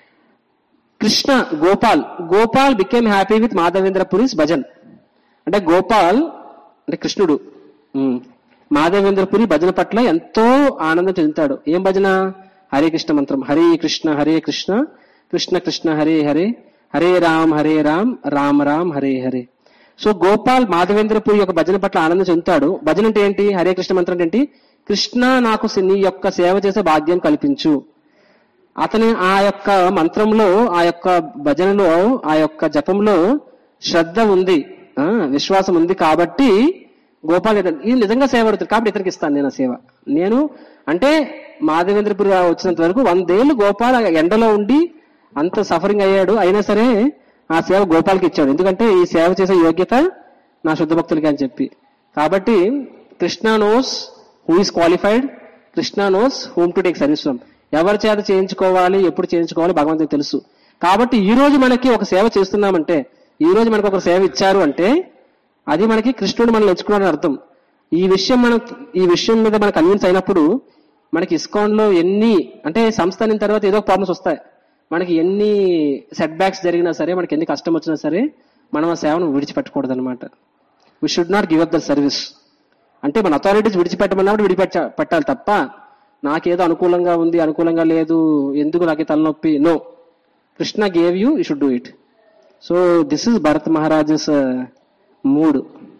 Krishna Gopal Gopal became happy with Madhavendra Puri's bhajan అంటే గోపాల్ అంటే కృష్ణుడు ఉమ్, మాధవేంద్ర పురి భజన పట్ల ఎంతో ఆనందం చెందుతాడు ఏం భజన హరే కృష్ణ మంత్రం హరే కృష్ణ హరే కృష్ణ కృష్ణ కృష్ణ హరే హరే హరే రామ్ హరే రామ్ రామ్ రామ్ హరే హరే సో గోపాల్ మాధవేంద్ర పురి యొక్క భజన పట్ల ఆనందం చెందుతాడు భజన అంటే ఏంటి హరే కృష్ణ మంత్రం అంటే ఏంటి కృష్ణ నాకు నీ యొక్క సేవ చేసే భాగ్యం కల్పించు అతని ఆ యొక్క మంత్రంలో ఆ యొక్క భజనలో ఆ యొక్క జపంలో శ్రద్ధ ఉంది ఆ, విశ్వాసం ఉంది కాబట్టి గోపాల్ ఇతను- ఇది నిజంగా సేవ అడుగుతాడు కాబట్టి ఇతనికి ఇస్తాను నేను ఆ సేవ నేను అంటే మాధవేంద్రపురి వచ్చినంత వరకు వందేళ్లు గోపాల్ ఆ ఎండలో ఉండి అంత సఫరింగ్ అయ్యాడు అయినా సరే ఆ సేవ గోపాల్కి ఇచ్చాడు ఎందుకంటే ఈ సేవ చేసే యోగ్యత నా శుద్ధ భక్తులకి అని చెప్పి కాబట్టి Krishna knows who is qualified Krishna knows whom to take service from ఎవరి చేత చేయించుకోవాలి ఎప్పుడు చేయించుకోవాలి భగవంతునికి తెలుసు కాబట్టి ఈ రోజు మనకి ఒక సేవ చేస్తున్నామంటే ఈ రోజు మనకు ఒక సేవ ఇచ్చారు అంటే అది మనకి కృష్ణుడు మనల్ని ఎంచుకున్నాడని అర్థం ఈ విషయం మనం ఈ విషయం మీద మనకు కన్విన్స్ అయినప్పుడు మనకి ఇస్కాన్ లో ఎన్ని అంటే సంస్థ అయిన తర్వాత ఏదో ప్రాబ్లమ్స్ వస్తాయి మనకి ఎన్ని సెట్ బ్యాక్స్ జరిగినా సరే మనకి ఎన్ని కష్టం వచ్చినా సరే మనం ఆ సేవను విడిచిపెట్టకూడదు అనమాట we should not give up the service అంటే మన అథారిటీస్ విడిచిపెట్టమన్నప్పుడు విడిపెట్ట పెట్టాలి తప్ప నాకేదో అనుకూలంగా ఉంది అనుకూలంగా లేదు ఎందుకు నాకు ఈ తలనొప్పి no Krishna gave you you should do it so this is Bharat Maharaj's mood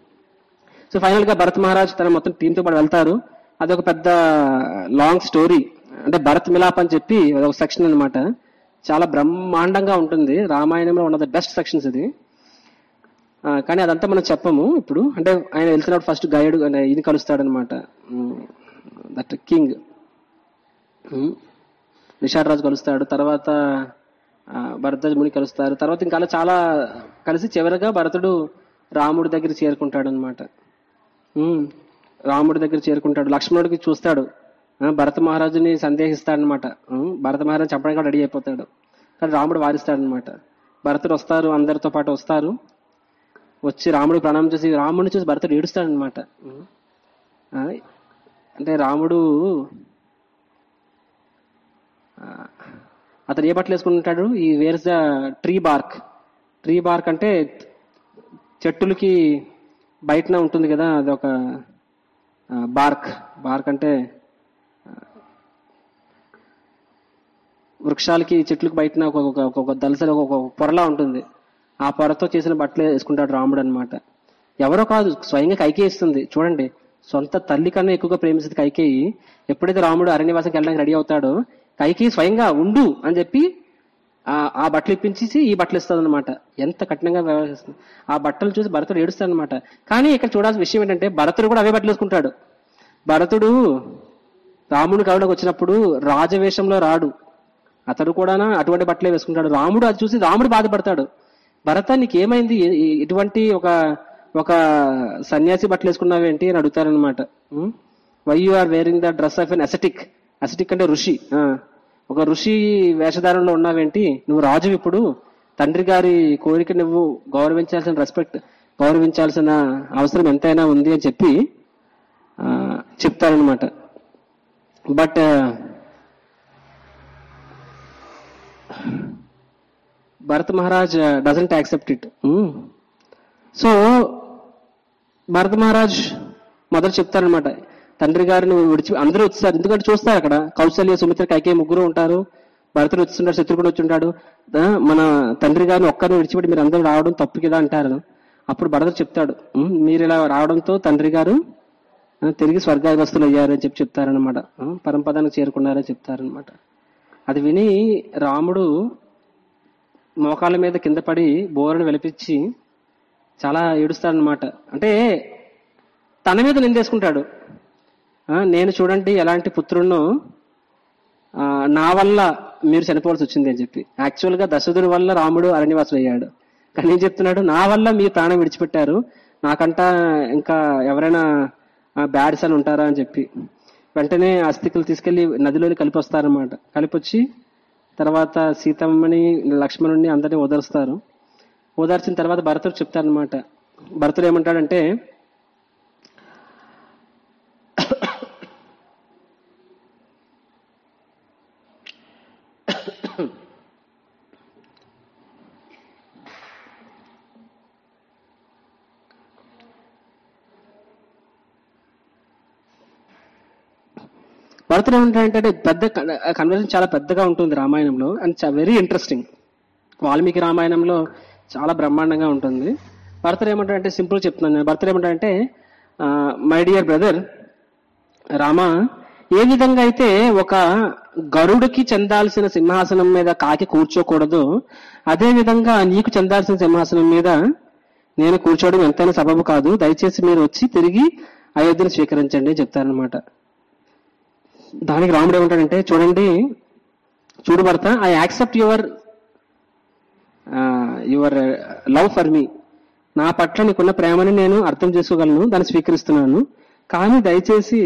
so final గా భరత్ మహారాజ్ తన మొత్తం టీంతో పాటు వెళ్తారు అదొక పెద్ద లాంగ్ స్టోరీ అంటే భరత్ మిలాప్ అని చెప్పి అదొక సెక్షన్ అన్నమాట చాలా బ్రహ్మాండంగా ఉంటుంది రామాయణంలో ఉన్న ద బెస్ట్ సెక్షన్స్ ఇది ఆ, కానీ అదంతా మనం చెప్పము ఇప్పుడు అంటే ఆయన వెళ్తున్నప్పుడు ఫస్ట్ గైడ్ ఇది కలుస్తాడనమాట దట్ కింగ్ నిషాడ్ రాజు కలుస్తాడు తర్వాత ఆ, భరద్వాజ ముని కలుస్తారు తర్వాత ఇంకా అలా చాలా కలిసి చివరగా భరతుడు రాముడి దగ్గర చేరుకుంటాడు అనమాట రాముడి దగ్గర చేరుకుంటాడు లక్ష్మణుడికి చూస్తాడు ఆ, భరత మహారాజుని సందేహిస్తాడనమాట ఉమ్, భరత మహారాజు చంపడానికి కూడా రెడీ అయిపోతాడు కానీ రాముడు వారిస్తాడనమాట భరతుడు వస్తారు అందరితో పాటు వస్తారు వచ్చి రాముడు ప్రణామం చేసి రాముడిని చూసి భరతుడు ఏడుస్తాడనమాట ఉమ్. ఆ, అంటే రాముడు ఆ, అతను ఏ బట్టలు వేసుకుంటాడు ఈ where's the tree bark tree bark అంటే చెట్టులకి బయటన ఉంటుంది కదా అదొక ఆ, బార్క్ బార్క్ అంటే ఆ, వృక్షాలకి చెట్లకు బయటన ఒక ఒక- ఒక- ఒక దలసరి ఒక ఒక పొరలా ఉంటుంది ఆ పొరతో చేసిన బట్టలు వేసుకుంటాడు రాముడు అన్నమాట ఎవరో కాదు స్వయంగా కైకేయి ఇస్తుంది చూడండి సొంత తల్లి కన్నా ఎక్కువగా ప్రేమిస్తుంది కైకేయి ఎప్పుడైతే రాముడు అరణ్యవాసంకి వెళ్ళడానికి రెడీ అవుతాడో కైకేయి స్వయంగా ఉండు అని చెప్పి ఆ ఆ బట్టలు ఇప్పించేసి ఈ బట్టలు ఇస్తుంది అనమాట ఎంత కఠినంగా వ్యవహరిస్తుంది ఆ బట్టలు చూసి భరతుడు ఏడుస్తాడు అనమాట కానీ ఇక్కడ చూడాల్సిన విషయం ఏంటంటే భరతుడు కూడా అవే బట్టలు వేసుకుంటాడు భరతుడు రాముడు కావడానికి వచ్చినప్పుడు రాజవేషంలో రాడు అతడు కూడా అటువంటి బట్టలే వేసుకుంటాడు రాముడు అది చూసి రాముడు బాధపడతాడు భరత నీకు ఏమైంది ఏ- ఏ- ఇటువంటి ఒక ఒక సన్యాసి బట్టలు వేసుకున్నావేంటి అని అడుగుతారనమాట why you are wearing the dress of an ascetic ascetic అంటే ఋషి ఆ. ఒక ఋషి వేషధారణలో ఉన్నావేంటి నువ్వు రాజు ఇప్పుడు తండ్రి గారి కోరిక నువ్వు గౌరవించాల్సిన రెస్పెక్ట్ గౌరవించాల్సిన అవసరం ఎంతైనా ఉంది అని చెప్పి ఆ, చెప్తారనమాట but Bharat Maharaj doesn't accept it so Bharat Maharaj మొదలు చెప్తారనమాట తండ్రి గారిని విడిచి అందరూ వచ్చారు ఎందుకంటే చూస్తారు అక్కడ కౌశల్య సుమిత్ర కైకే ముగ్గురు ఉంటారు భరతుడు వచ్చింటాడు శత్రుఘ్నుడు వచ్చి ఉంటాడు ఆ, మన తండ్రి గారిని ఒక్కరిని విడిచిపెట్టి మీరు అందరూ రావడం తప్పు కదా అంటారు అప్పుడు భరతుడు చెప్తాడు "ఉమ్, మీరు ఇలా రావడంతో తండ్రి గారు ఆ, తిరిగి స్వర్గావస్తులు అయ్యారు అని చెప్పి చెప్తారనమాట ఆ, పరంపదానికి చేరుకున్నారని చెప్తారనమాట అది విని రాముడు మోకాళ్ళ మీద కింద పడి బోరను వెలిపించి చాలా ఏడుస్తాడనమాట అంటే తన మీద నిందేసుకుంటాడు ఆ, నేను చూడండి ఎలాంటి పుత్రుణ్ణు ఆ, నా వల్ల మీరు చనిపోవాల్సి వచ్చింది అని చెప్పి యాక్చువల్ గా దశరథుడి వల్ల రాముడు అరణ్యవాసుడు అయ్యాడు కానీ ఏం చెప్తున్నాడు నా వల్ల మీ ప్రాణం విడిచిపెట్టారు నాకంట ఇంకా ఎవరైనా బ్యాడ్స్ అని ఉంటారా అని చెప్పి వెంటనే అస్థికలు తీసుకెళ్లి నదిలోని కలిపి వస్తారనమాట కలిపొచ్చి తర్వాత సీతమ్మని లక్ష్మణుని అందరినీ ఓదారుస్తారు ఓదార్చిన తర్వాత భరతుడు చెప్తారనమాట భరతుడు ఏమంటాడంటే భరతుడు ఏమంటాడంటే పెద్ద కన్వర్జన్ చాలా పెద్దగా ఉంటుంది రామాయణంలో అండ్ వెరీ ఇంట్రెస్టింగ్ వాల్మీకి రామాయణంలో చాలా బ్రహ్మాండంగా ఉంటుంది భర్తలు ఏమంటాడంటే సింపుల్ చెప్తున్నాను నేను భర్తలు ఏమంటాడంటే మై డియర్ బ్రదర్ రామ ఏ విధంగా అయితే ఒక గరుడికి చెందాల్సిన సింహాసనం మీద కాకి కూర్చోకూడదు అదే విధంగా నీకు చెందాల్సిన సింహాసనం మీద నేను కూర్చోవడం ఎంతైనా సబబు కాదు దయచేసి మీరు వచ్చి తిరిగి అయోధ్యను స్వీకరించండి అని చెప్తారనమాట దానికి రాముడు ఏమంటాడంటే చూడండి చూడు భర్త I accept your your love for me నా పట్ల నీకున్న ప్రేమని నేను అర్థం చేసుకోగలను దాన్ని స్వీకరిస్తున్నాను కానీ దయచేసి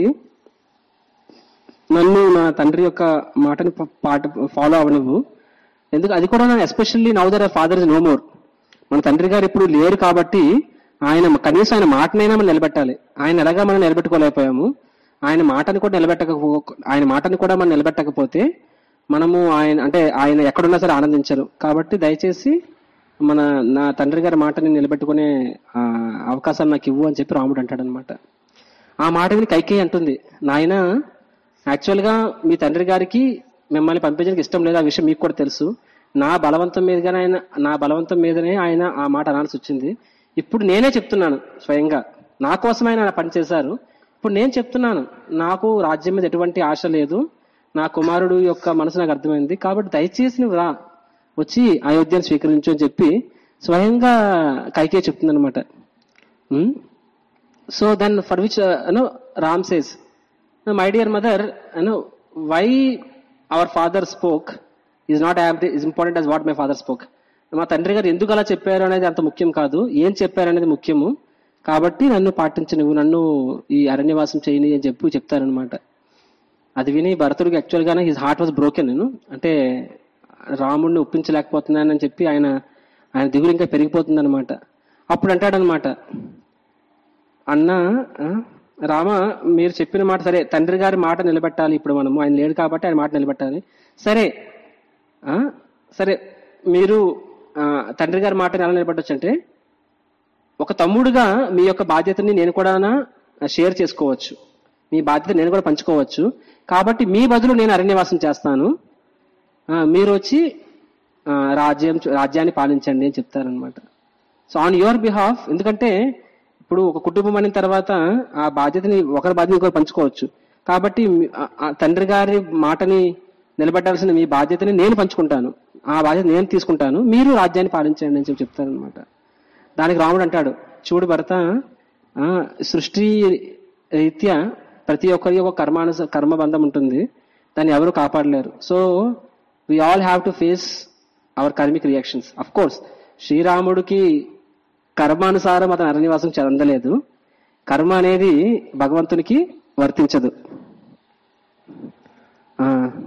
నన్ను నా తండ్రి యొక్క మాటని ప- పాట ఫాలో అవనివ్వు ఎందుకు అది కూడా especially now their father is no more మన తండ్రి గారు ఇప్పుడు లేరు కాబట్టి ఆయన కనీసం ఆయన మాటనైనా మనం నిలబెట్టాలి ఆయన ఎలాగా మనం నిలబెట్టుకోలేకపోయాము ఆయన మాటని కూడా నిలబెట్టక ఆయన మాటని కూడా మనం నిలబెట్టకపోతే మనము ఆయన అంటే ఆయన ఎక్కడున్నా సరే ఆనందించరు కాబట్టి దయచేసి మన నా తండ్రి గారి మాటని నిలబెట్టుకునే ఆ, అవకాశాలు నాకు ఇవ్వు అని చెప్పి రాముడు అంటాడనమాట ఆ మాట విని కైకేయి అంటుంది నాయన యాక్చువల్ గా మీ తండ్రి గారికి మిమ్మల్ని పంపించడానికి ఇష్టం లేదు ఆ విషయం మీకు కూడా తెలుసు నా బలవంతం మీదగానే ఆయన నా బలవంతం మీదనే ఆయన ఆ మాట అనాల్సి వచ్చింది ఇప్పుడు నేనే చెప్తున్నాను స్వయంగా నా కోసమే ఆయన పని చేశారు ఇప్పుడు నేను చెప్తున్నాను నాకు రాజ్యం మీద ఎటువంటి ఆశ లేదు నా కుమారుడు యొక్క మనసు నాకు అర్థమైంది కాబట్టి దయచేసి నువ్వు రా వచ్చి అయోధ్యను స్వీకరించు అని చెప్పి స్వయంగా కైకే చెప్తుంది అనమాట so then for which no Ram says my dear mother no why our father spoke is not is important as what my father spoke మా తండ్రి గారు ఎందుకు అలా చెప్పారు అనేది అంత ముఖ్యం కాదు ఏం చెప్పారు అనేది ముఖ్యము కాబట్టి నన్ను పాటించు నువ్వు నన్ను ఈ అరణ్యవాసం చేయని అని చెప్పి చెప్తారనమాట అది విని భరతుడికి యాక్చువల్ గానే హిజ్ హార్ట్ వాజ్ బ్రోకెన్ నేను అంటే రాముడిని ఒప్పించలేకపోతున్నానని చెప్పి ఆయన ఆయన దిగులు ఇంకా పెరిగిపోతుంది అనమాట అప్పుడు అంటాడనమాట అన్న ఆ, రామ మీరు చెప్పిన మాట సరే తండ్రి గారి మాట నిలబెట్టాలి ఇప్పుడు మనము ఆయన లేడు కాబట్టి ఆయన మాట నిలబెట్టాలి సరే ఆ, సరే మీరు ఆ, తండ్రి గారి మాటని ఎలా నిలబెట్టచ్చు అంటే ఒక తమ్ముడుగా మీ యొక్క బాధ్యతని నేను కూడా షేర్ చేసుకోవచ్చు మీ బాధ్యత నేను కూడా పంచుకోవచ్చు కాబట్టి మీ బదులు నేను అరణ్యవాసం చేస్తాను ఆ, మీరు వచ్చి ఆ, రాజ్యం రాజ్యాన్ని పాలించండి అని చెప్తారనమాట సో ఆన్ యువర్ బిహాఫ్ ఎందుకంటే ఇప్పుడు ఒక కుటుంబం అయిన తర్వాత ఆ బాధ్యతని ఒకరి బాధ్యత ఒకరు పంచుకోవచ్చు కాబట్టి మీ- ఆ- ఆ తండ్రి గారి మాటని నిలబెట్టాల్సిన మీ బాధ్యతని నేను పంచుకుంటాను ఆ బాధ్యత నేను తీసుకుంటాను మీరు రాజ్యాన్ని పాలించండి అని చెప్పి చెప్తారనమాట దానికి రాముడు అంటాడు చూడు భరత ఆ, సృష్టి రీత్యా ప్రతి ఒక్కరి ఒక కర్మాను కర్మబంధం ఉంటుంది దాన్ని ఎవరు కాపాడలేరు so we all have to face our karmic reactions of course శ్రీరాముడికి కర్మానుసారం అతను అరణ్యవాసం చెందలేదు కర్మ అనేది భగవంతునికి వర్తించదు ఆ.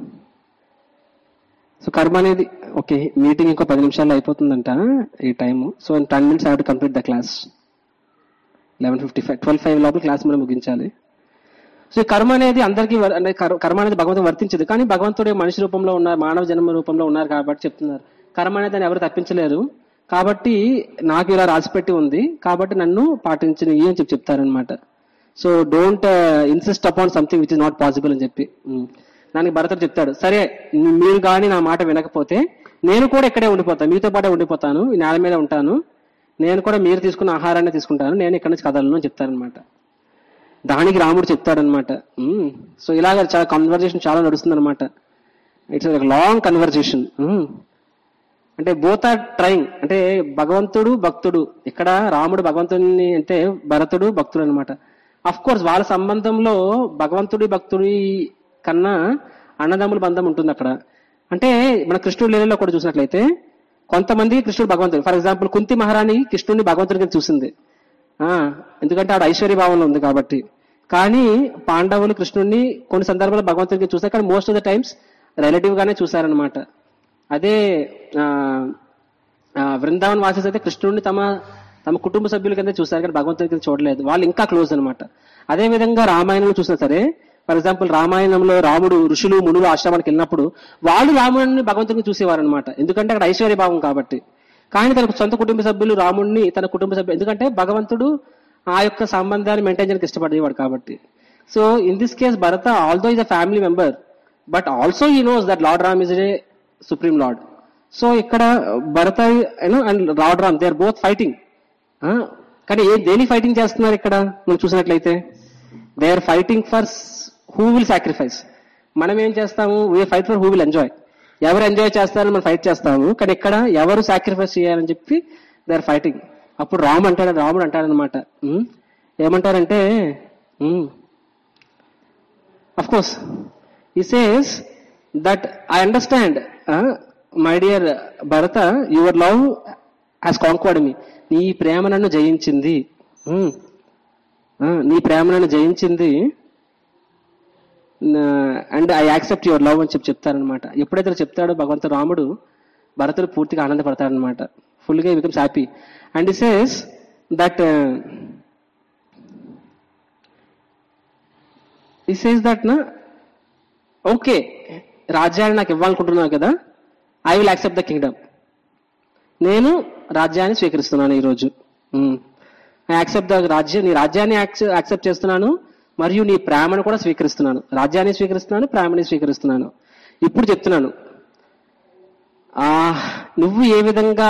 సో కర్మ అనేది ఓకే మీటింగ్ ఇంకో పది నిమిషాల్లో అయిపోతుందంట ఈ time so ten minutes have to complete the class eleven fifty five twelve five లోపల క్లాస్ మనం ముగించాలి సో ఈ కర్మ అనేది అందరికీ వర్- అంటే కర్- కర్మ అనేది భగవంతుడు వర్తించదు కానీ భగవంతుడు మనిషి రూపంలో ఉన్నారు మానవ జన్మ రూపంలో ఉన్నారు కాబట్టి చెప్తున్నారు కర్మ అనేది దాన్ని ఎవరు తప్పించలేరు కాబట్టి నాకు ఇలా రాసిపెట్టి ఉంది కాబట్టి నన్ను పాటించిన అని చెప్పి చెప్తారనమాట so don't insist upon something which is not possible అని చెప్పి ఉమ్. దానికి భరతుడు చెప్తాడు సరే మీరు కానీ నా మాట వినకపోతే నేను కూడా ఇక్కడే ఉండిపోతాను మీతో పాటే ఉండిపోతాను ఈ నేల మీద ఉంటాను నేను కూడా మీరు తీసుకున్న ఆహారాన్ని తీసుకుంటాను నేను ఇక్కడ నుంచి కదలను అని చెప్తారనమాట దానికి రాముడు చెప్తాడనమాట సో ఇలాగ చాలా కన్వర్జేషన్ చాలా నడుస్తుంది అనమాట ఇట్స్ లాంగ్ కన్వర్జేషన్ అంటే బోత్ ఆర్ ట్రైంగ్ అంటే భగవంతుడు భక్తుడు ఇక్కడ రాముడు భగవంతుడిని అంటే భరతుడు భక్తుడు అనమాట అఫ్ కోర్స్ వాళ్ళ సంబంధంలో భగవంతుడి భక్తుడి కన్నా అన్నదమ్ముల బంధం ఉంటుంది అక్కడ అంటే మన కృష్ణుడి లీలలో కూడా చూసినట్లయితే కొంతమంది కృష్ణుడు భగవంతుడు ఫర్ ఎగ్జాంపుల్ కుంతి మహారాణి కృష్ణుడిని భగవంతుడిగా చూసింది ఆ, ఎందుకంటే ఆడ ఐశ్వర్య భావంలో ఉంది కాబట్టి కానీ పాండవులు కృష్ణుడిని కొన్ని సందర్భాల్లో భగవంతుడికి చూస్తారు కానీ most of the times relative గానే చూసారనమాట అదే ఆ, ఆ, బృందావన్ వాసెస్ అయితే కృష్ణుడిని తమ తమ కుటుంబ సభ్యుల కింద చూసారు కానీ భగవంతుడి కింద చూడలేదు వాళ్ళు ఇంకా క్లోజ్ అనమాట అదే విధంగా రామాయణంలో చూసినా సరే ఫర్ ఎగ్జాంపుల్ రామాయణంలో రాముడు ఋషులు మునులు ఆశ్రమానికి వెళ్ళినప్పుడు వాళ్ళు రాముడిని భగవంతుడిని చూసేవారు అనమాట ఎందుకంటే అక్కడ ఐశ్వర్య భావం కాబట్టి కానీ తన సొంత కుటుంబ సభ్యులు రాముడిని తన కుటుంబ సభ్యులు ఎందుకంటే భగవంతుడు ఆ యొక్క సంబంధాన్ని మెయింటైన్ చేయడానికి ఇష్టపడేవాడు కాబట్టి so in this case Bharata although is a family member but also he knows that lord Ram is a supreme lord so ఇక్కడ Bharata and lord Ram they are both fighting కానీ ఏ దేని ఫైటింగ్ చేస్తున్నారు ఇక్కడ మనం చూసినట్లయితే they are fighting for who will sacrifice మనం ఏం చేస్తాము we fight for who will enjoy ఎవరు ఎంజాయ్ చేస్తారని మనం ఫైట్ చేస్తాము కానీ ఇక్కడ ఎవరు సాక్రిఫైస్ చేయాలని చెప్పి దే ఆర్ ఫైటింగ్ అప్పుడు రామ్ అంటాడు రాముడు అంటాడనమాట ఉమ్, ఏమంటారంటే of course he says that I understand my dear Bharata your love has conquered me నీ ప్రేమ నన్ను జయించింది ఉమ్. ఆ, నీ ప్రేమ నన్ను జయించింది and I accept your love అని చెప్పి చెప్తారనమాట ఎప్పుడైతే ఇలా చెప్తాడో భగవంతుడు రాముడు భరతుడు పూర్తిగా ఆనందపడతాడనమాట ఫుల్ గా becomes happy and he says that he says that నా ఓకే రాజ్యాన్ని నాకు ఇవ్వాలనుకుంటున్నావు కదా I will accept the kingdom నేను రాజ్యాన్ని స్వీకరిస్తున్నాను ఈరోజు ఐ యాక్సెప్ట్ ద రాజ్యం నీ రాజ్యాన్ని యాక్సెప్ట్ చేస్తున్నాను మరియు నీ ప్రేమను కూడా స్వీకరిస్తున్నాను రాజ్యాన్ని స్వీకరిస్తున్నాను ప్రేమని స్వీకరిస్తున్నాను ఇప్పుడు చెప్తున్నాను ఆ నువ్వు ఏ విధంగా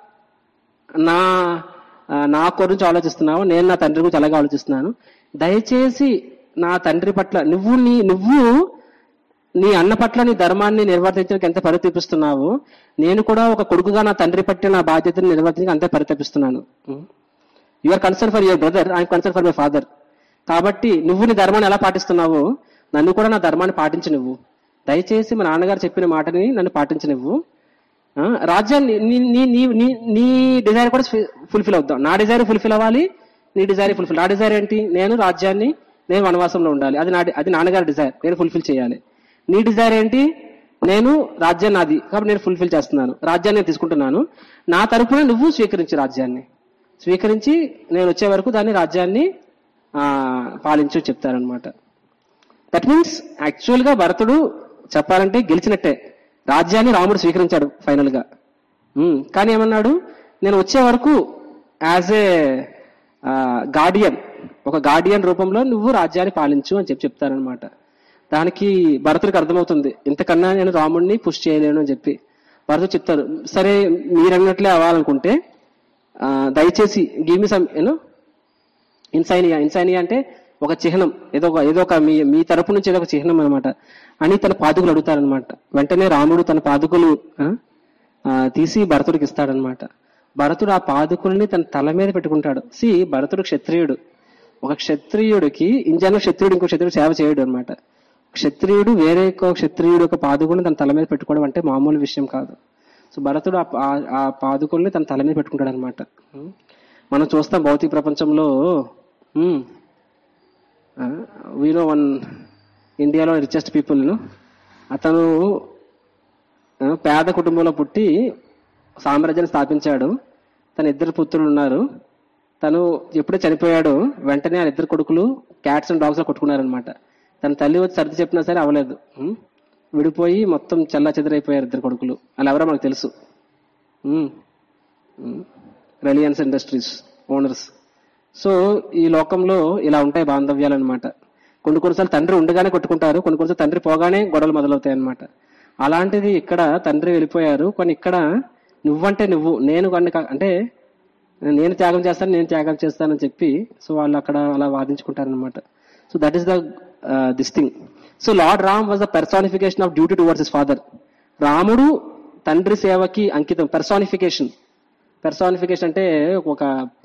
నా ఆ, నా గురించి ఆలోచిస్తున్నావు నేను నా తండ్రి గురించి అలాగే ఆలోచిస్తున్నాను దయచేసి నా తండ్రి పట్ల నువ్వు నీ నువ్వు నీ అన్న పట్ల నీ ధర్మాన్ని నిర్వర్తించడానికి ఎంత పరితపిస్తున్నావు నేను కూడా ఒక కొడుకుగా నా తండ్రి పట్ల నా బాధ్యతను నిర్వర్తించడానికి అంతే పరితపిస్తున్నాను you are concern for your brother I'm concern for my father కాబట్టి నువ్వు నీ ధర్మాన్ని ఎలా పాటిస్తున్నావో నన్ను కూడా నా ధర్మాన్ని పాటించు నువ్వు దయచేసి మా నాన్నగారు చెప్పిన మాటని నన్ను పాటించు నువ్వు ఆ, రాజ్యాన్ని నీ నీ నీ నీ నీ డిజైర్ కూడా ఫుల్ఫిల్ అవుతాం నా డిజైర్ ఫుల్ఫిల్ అవ్వాలి నీ డిజైర్ ఫుల్ఫిల్ నా డిజైర్ ఏంటి నేను రాజ్యాన్ని నేను వనవాసంలో ఉండాలి అది నా అది నాన్నగారి డిజైర్ నేను ఫుల్ఫిల్ చేయాలి నీ డిజైర్ ఏంటి నేను రాజ్యం నాది కాబట్టి నేను ఫుల్ఫిల్ చేస్తున్నాను రాజ్యాన్ని నేను తీసుకుంటున్నాను నా తరపున నువ్వు స్వీకరించి రాజ్యాన్ని స్వీకరించి నేను వచ్చే వరకు దాన్ని రాజ్యాన్ని ఆ, పాలించు చెప్తారనమాట దట్ మీన్స్ యాక్చువల్ గా భరతుడు చెప్పాలంటే గెలిచినట్టే రాజ్యాన్ని రాముడు స్వీకరించాడు ఫైనల్ గా ఉమ్, కానీ ఏమన్నాడు నేను వచ్చే వరకు యాజ్ ఏ గార్డియన్ ఒక గార్డియన్ రూపంలో నువ్వు రాజ్యాన్ని పాలించు అని చెప్పి చెప్తారనమాట దానికి భరతుడికి అర్థమవుతుంది ఇంతకన్నా నేను రాముడిని పుష్ చేయలేను అని చెప్పి భరతుడు చెప్తారు సరే మీరు అన్నట్లే అవ్వాలనుకుంటే ఆ, దయచేసి give me some you know insignia insignia అంటే ఒక చిహ్నం ఏదో ఒక ఏదో ఒక మీ మీ తరపు నుంచి ఏదో ఒక చిహ్నం అనమాట అని తన పాదుకులు అడుగుతారనమాట వెంటనే రాముడు తన పాదుకులు ఆ, ఆ, తీసి భరతుడికి ఇస్తాడనమాట భరతుడు ఆ పాదుకుల్ని తన తల మీద పెట్టుకుంటాడు సి భరతుడు క్షత్రియుడు ఒక క్షత్రియుడికి ఇంజన్లో క్షత్రియుడు ఇంకో క్షత్రియుడు సేవ చేయడు అనమాట క్షత్రియుడు వేరే ఒక క్షత్రియుడు ఒక పాదుకుని తన తల మీద పెట్టుకోవడం అంటే మామూలు విషయం కాదు సో భరతుడు ఆ పా- ఆ పాదుకుల్ని తన తల మీద పెట్టుకుంటాడు అనమాట మనం చూస్తాం భౌతిక ప్రపంచంలో వీనో వన్ ఇండియాలో రిచెస్ట్ పీపుల్ అతను ఆ, పేద కుటుంబంలో పుట్టి సామ్రాజ్యాన్ని స్థాపించాడు తన ఇద్దరు పుత్రులు ఉన్నారు తను ఎప్పుడే చనిపోయాడో వెంటనే ఆ ఇద్దరు కొడుకులు క్యాట్స్ అండ్ డాగ్స్ లో కొట్టుకున్నారనమాట తన తల్లి వచ్చి సర్ది చెప్పినా సరే అవ్వలేదు ఉం? విడిపోయి మొత్తం చల్లా చెదరైపోయారు ఇద్దరు కొడుకులు వాళ్ళు ఎవరో మనకు తెలుసు రిలయన్స్ ఇండస్ట్రీస్ ఓనర్స్ సో ఈ లోకంలో ఇలా ఉంటాయి బాంధవ్యాలు అనమాట కొన్ని కొన్నిసార్లు తండ్రి ఉండగానే కొట్టుకుంటారు కొన్ని కొన్నిసార్లు తండ్రి పోగానే గొడవలు మొదలవుతాయి అనమాట అలాంటిది ఇక్కడ తండ్రి వెళ్ళిపోయారు కానీ ఇక్కడ నువ్వంటే నువ్వు నేను కొన్ని కా- అంటే నేను త్యాగం చేస్తాను నేను త్యాగం చేస్తానని చెప్పి సో వాళ్ళు అక్కడ అలా వాదించుకుంటారనమాట so that is the this thing so lord Ram was the personification of duty towards his father రాముడు తండ్రి సేవకి అంకితం పెర్సానిఫికేషన్ పెర్సానిఫికేషన్ అంటే ఒక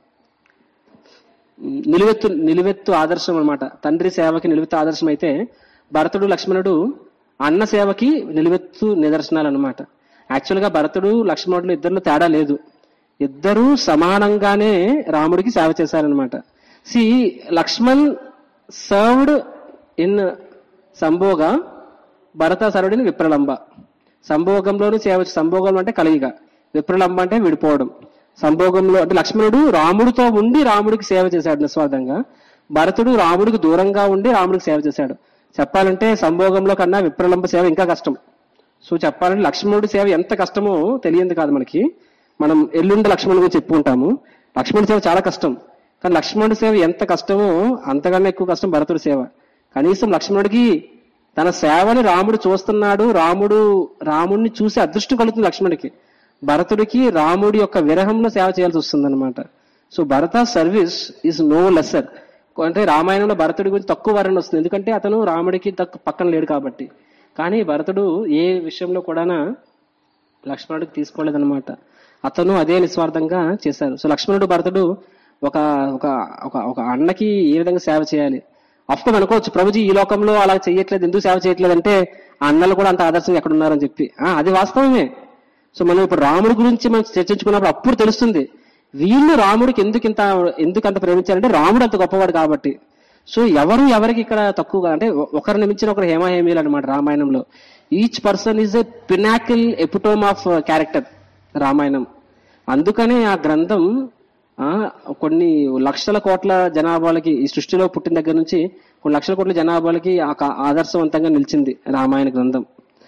నిలువెత్తు నిలువెత్తు ఆదర్శం అన్నమాట తండ్రి సేవకి నిలువెత్తు ఆదర్శం అయితే భరతుడు లక్ష్మణుడు అన్న సేవకి నిలువెత్తు నిదర్శనాలు అనమాట యాక్చువల్ గా భరతుడు లక్ష్మణుడు ఇద్దరిలో తేడా లేదు ఇద్దరూ సమానంగానే రాముడికి సేవ చేశారనమాట సి లక్ష్మణ్ సర్వ్డ్ ఇన్ సంభోగ భరత సరుడిని విప్రలంబ సంభోగంలోనూ సేవ సంభోగం అంటే కలిగిక విప్రలంబ అంటే విడిపోవడం సంభోగంలో అంటే లక్ష్మణుడు రాముడితో ఉండి రాముడికి సేవ చేశాడు నిస్వార్థంగా భరతుడు రాముడికి దూరంగా ఉండి రాముడికి సేవ చేశాడు చెప్పాలంటే సంభోగంలో కన్నా విప్రలంబ సేవ ఇంకా కష్టం సో చెప్పాలంటే లక్ష్మణుడి సేవ ఎంత కష్టమో తెలియంది కాదు మనకి మనం ఎల్లుండి లక్ష్మణుడి గురించి చెప్పుకుంటాము లక్ష్మణుడి సేవ చాలా కష్టం కానీ లక్ష్మణుడి సేవ ఎంత కష్టమో అంతకన్నా ఎక్కువ కష్టం భరతుడి సేవ కనీసం లక్ష్మణుడికి తన సేవని రాముడు చూస్తున్నాడు రాముడు రాముడిని చూసి అదృష్టం కలుగుతుంది లక్ష్మణుడికి భరతుడికి రాముడి యొక్క విరహంలో సేవ చేయాల్సి వస్తుంది అనమాట so Bharata service is no lesser అంటే రామాయణంలో భరతుడి గురించి తక్కువ వర్ణన వస్తుంది ఎందుకంటే అతను రాముడికి తక్కువ పక్కన లేడు కాబట్టి కానీ భరతుడు ఏ విషయంలో కూడా లక్ష్మణుడికి తీసుకోలేదన్నమాట అతను అదే నిస్వార్థంగా చేశారు సో లక్ష్మణుడు భరతుడు ఒక ఒక ఒక ఒక అన్నకి ఏ విధంగా సేవ చేయాలి అఫ్కోర్స్ అనుకోవచ్చు ప్రభుజీ ఈ లోకంలో అలా చేయట్లేదు ఎందుకు సేవ చేయట్లేదు అంటే ఆ అన్నలు కూడా అంత ఆదర్శంగా ఎక్కడ ఉన్నారని చెప్పి ఆ, అది వాస్తవమే సో మనం ఇప్పుడు రాముడి గురించి మనం చర్చించుకున్నప్పుడు అప్పుడు తెలుస్తుంది వీళ్ళు రాముడికి ఎందుకు ఇంత ఎందుకు అంత ప్రేమించారంటే రాముడు అంత గొప్పవాడు కాబట్టి సో ఎవరు ఎవరికి ఇక్కడ తక్కువగా అంటే ఒకరిని మించిన ఒకరు హేమాహేమీలు అనమాట రామాయణంలో each person is a pinnacle epitome of character రామాయణం అందుకనే ఆ గ్రంథం ఆ, కొన్ని లక్షల కోట్ల జనాభాలకి ఈ సృష్టిలో పుట్టిన దగ్గర నుంచి కొన్ని లక్షల కోట్ల జనాభాలకి ఆ క- ఆదర్శవంతంగా నిలిచింది రామాయణ గ్రంథం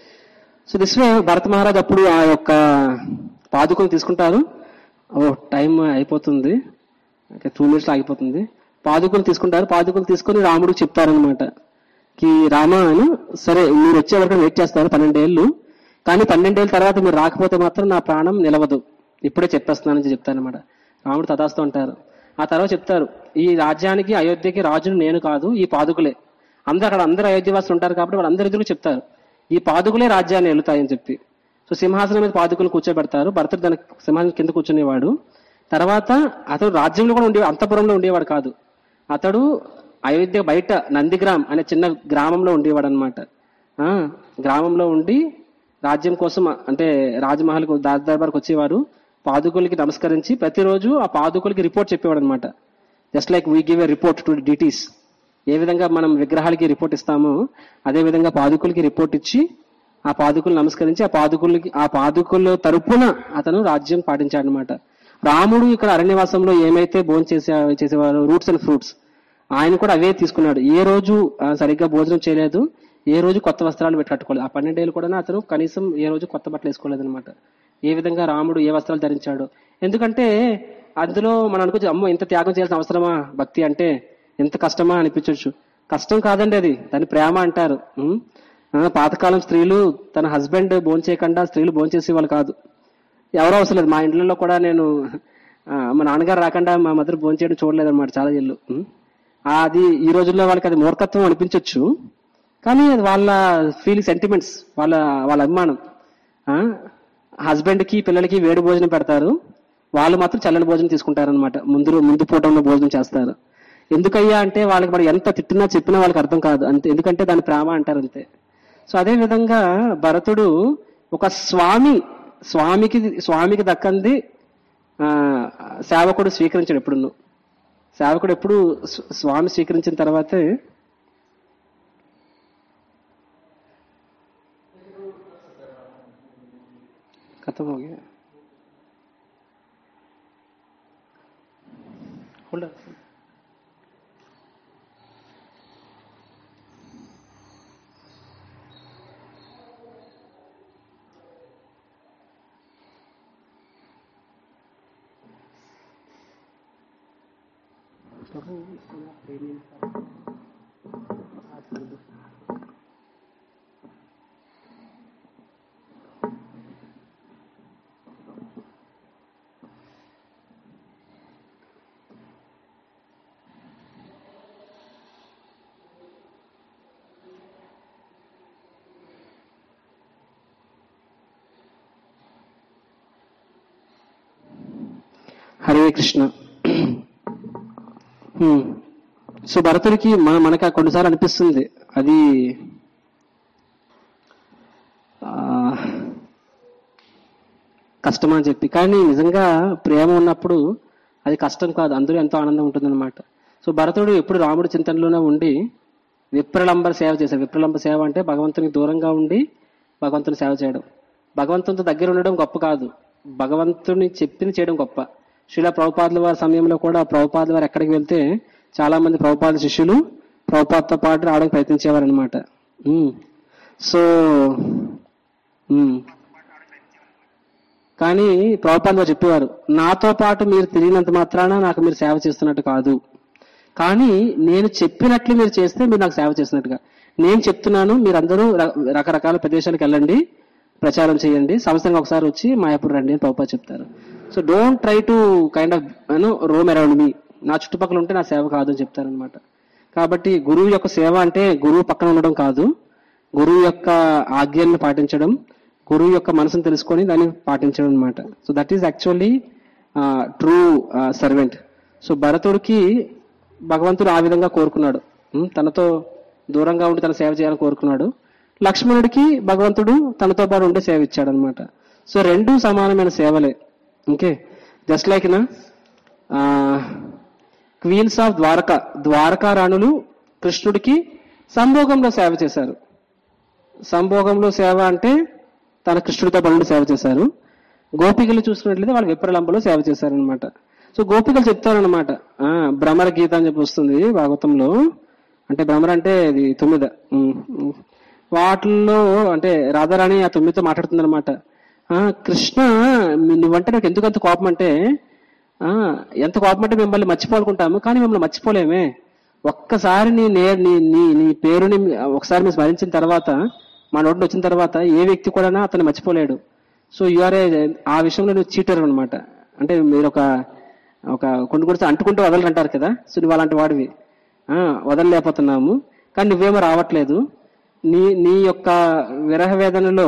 so this way Bharata Maharaj అప్పుడు ఆ యొక్క పాదుకలు తీసుకుంటారు ఓ టైం అయిపోతుంది టూ మినిట్స్ ఆగిపోతుంది పాదుకలు తీసుకుంటారు పాదుకలు తీసుకొని రాముడికి చెప్తారనమాట కి రామ అని సరే మీరు వచ్చే వరకు వెయిట్ చేస్తారు పన్నెండేళ్ళు కానీ పన్నెండేళ్ళ తర్వాత మీరు రాకపోతే మాత్రం నా ప్రాణం నిలవదు ఇప్పుడే చెప్పేస్తున్నానని చెప్తారనమాట రాముడు తదాస్తూ అంటారు ఆ తర్వాత చెప్తారు ఈ రాజ్యానికి అయోధ్యకి రాజును నేను కాదు ఈ పాదుకులే అందరు అక్కడ అందరు అయోధ్యవాసులు ఉంటారు కాబట్టి వాళ్ళందరి ఎదురు చెప్తారు ఈ పాదుకులే రాజ్యాన్ని వెళుతాయని చెప్పి సో సింహాసనం మీద పాదుకులు కూర్చోబెడతారు భరతుడు దాని సింహాసనం కింద కూర్చునేవాడు తర్వాత అతడు రాజ్యంలో కూడా ఉండే అంతపురంలో ఉండేవాడు కాదు అతడు అయోధ్య బయట నందిగ్రామ్ అనే చిన్న గ్రామంలో ఉండేవాడు అనమాట గ్రామంలో ఉండి రాజ్యం కోసం అంటే రాజమహల్కు దాస్ దర్బార్కి వచ్చేవారు పాదుకులకి నమస్కరించి ప్రతిరోజు ఆ పాదుకులకి రిపోర్ట్ చెప్పేవాడు అనమాట just like we give a report to deities ఏ విధంగా మనం విగ్రహాలకి రిపోర్ట్ ఇస్తామో అదే విధంగా పాదుకులకి రిపోర్ట్ ఇచ్చి ఆ పాదుకులు నమస్కరించి ఆ పాదుకులకి ఆ పాదుకుల తరపున అతను రాజ్యం పాటించాడు అనమాట రాముడు ఇక్కడ అరణ్యవాసంలో ఏమైతే భోజనం చేసే చేసేవారు రూట్స్ అండ్ ఫ్రూట్స్ ఆయన కూడా అవే తీసుకున్నాడు ఏ రోజు ఆ, సరిగ్గా భోజనం చేయలేదు ఏ రోజు కొత్త వస్త్రాలు పెట్టి కట్టుకోలేదు ఆ పన్నెండేళ్ళు కూడా అతను కనీసం ఏ రోజు కొత్త బట్టలు వేసుకోలేదు అనమాట ఏ విధంగా రాముడు ఏ వస్త్రాలు ధరించాడు ఎందుకంటే అందులో మనం అనుకోవచ్చు అమ్మో ఇంత త్యాగం చేయాల్సిన అవసరమా భక్తి అంటే ఎంత కష్టమా అనిపించవచ్చు కష్టం కాదండి అది దాని ప్రేమ అంటారు ఉం? ఆ, పాతకాలం స్త్రీలు తన హస్బెండ్ భోంచేయకుండా స్త్రీలు భోంచేసేవాళ్ళు కాదు ఎవరో అవసరం లేదు మా ఇంట్లో కూడా నేను ఆ, మా నాన్నగారు రాకుండా మా మదర్ భోంచేయడం చూడలేదు అనమాట చాలా ఇల్లు ఉం? అది ఈ రోజుల్లో వాళ్ళకి అది మూర్ఖత్వం అనిపించవచ్చు కానీ అది వాళ్ళ ఫీల్ సెంటిమెంట్స్ వాళ్ళ వాళ్ళ అభిమానం హస్బెండ్ కి పిల్లలకి వేడి భోజనం పెడతారు వాళ్ళు మాత్రం చల్లని భోజనం తీసుకుంటారు అనమాట ముందు ముందు పూటంలో భోజనం చేస్తారు ఎందుకయ్యా అంటే వాళ్ళకి మరి ఎంత తిట్టినా చెప్పినా వాళ్ళకి అర్థం కాదు అంతే ఎందుకంటే దాని ప్రేమ అంటారు అంతే సో అదే విధంగా భరతుడు ఒక స్వామి స్వామికి స్వామికి దక్కంది ఆ, సేవకుడు స్వీకరించాడు ఎప్పుడు సేవకుడు ఎప్పుడు స్వ- స్వామి స్వీకరించిన తర్వాతే खत्म हो गया होल्ड హరే కృష్ణ హ్మ్. సో భరతుడికి మన మనకి ఆ కొన్నిసార్లు అనిపిస్తుంది అది ఆ, కష్టమా అని చెప్పి కానీ నిజంగా ప్రేమ ఉన్నప్పుడు అది కష్టం కాదు అందరూ ఎంతో ఆనందం ఉంటుందన్నమాట సో భరతుడు ఎప్పుడు రాముడి చింతనలోనే ఉండి విప్రలంబ సేవ చేశాడు విప్రలంబ సేవ అంటే భగవంతునికి దూరంగా ఉండి భగవంతుని సేవ చేయడం భగవంతునితో దగ్గర ఉండడం గొప్ప కాదు భగవంతుని చెప్పింది చేయడం గొప్ప శిలా ప్రభుపాదుల వారి సమయంలో కూడా ప్రభుపాదుల వారు ఎక్కడికి వెళ్తే చాలా మంది ప్రభుపాద శిష్యులు ప్రభుపాదతో పాటు రావడానికి ప్రయత్నించేవారు అనమాట సో ఉమ్. కానీ ప్రభుపాద వారు చెప్పేవారు నాతో పాటు మీరు తిరిగినంత మాత్రాన నాకు మీరు సేవ చేస్తున్నట్టు కాదు కానీ నేను చెప్పినట్లు మీరు చేస్తే మీరు నాకు సేవ చేసినట్టుగా నేను చెప్తున్నాను మీరందరూ ర- రకరకాల ప్రదేశాలకు వెళ్ళండి ప్రచారం చేయండి సంవత్సరంగా ఒకసారి వచ్చి మాయాపూర్ రండి అని ప్రభుపాద చెప్తారు so don't try to kind of roam around me నా చుట్టుపక్కల ఉంటే నా సేవ కాదు అని చెప్తారనమాట కాబట్టి గురువు యొక్క సేవ అంటే గురువు పక్కన ఉండడం కాదు గురువు యొక్క ఆజ్ఞలను పాటించడం గురువు యొక్క మనసును తెలుసుకొని దాన్ని పాటించడం అనమాట so that is actually true servant so భరతుడికి భగవంతుడు ఆ విధంగా కోరుకున్నాడు ఉమ్, తనతో దూరంగా ఉండి తన సేవ చేయాలని కోరుకున్నాడు లక్ష్మణుడికి భగవంతుడు తనతో పాటు ఉండి సేవ ఇచ్చాడు అనమాట సో రెండు సమానమైన సేవలే ఓకే జస్ట్ లైక్ నా క్వీన్స్ ఆఫ్ ద్వారకా ద్వారకా రాణులు కృష్ణుడికి సంభోగంలో సేవ చేశారు సంభోగంలో సేవ అంటే తన కృష్ణుడితో పనులు సేవ చేశారు గోపికలు చూసుకున్నట్లయితే వాళ్ళు విప్రలంబలో సేవ చేశారనమాట సో గోపికలు చెప్తారనమాట ఆ, భ్రమర గీత అని చెప్పి వస్తుంది భాగవతంలో అంటే భ్రమర అంటే ఇది తొమ్మిద ఉమ్, ఉమ్. వాటిల్లో అంటే రాధారాణి ఆ తొమ్మిదితో మాట్లాడుతుంది అనమాట కృష్ణ మీ- నువ్వంటే నాకు ఎందుకు అంత కోపం అంటే ఆ, ఎంత కోపం అంటే మిమ్మల్ని మర్చిపోవాలనుకుంటాము కానీ మిమ్మల్ని మర్చిపోలేమే ఒక్కసారి నీ నే నీ నీ నీ పేరుని ఒకసారి మీరు స్మరించిన తర్వాత మా నోట్లో వచ్చిన తర్వాత ఏ వ్యక్తి కూడా అతను మర్చిపోలేడు సో యూఆర్ ఆ విషయంలో నువ్వు చీటర్ అనమాట అంటే మీరు ఒక ఒక కొన్ని కూడా అంటుకుంటూ వదలరంటారు కదా సో నువ్వు అలాంటి వాడివి ఆ, వదలలేకపోతున్నాము కానీ నువ్వేమో రావట్లేదు నీ నీ యొక్క విరహ వేదనలో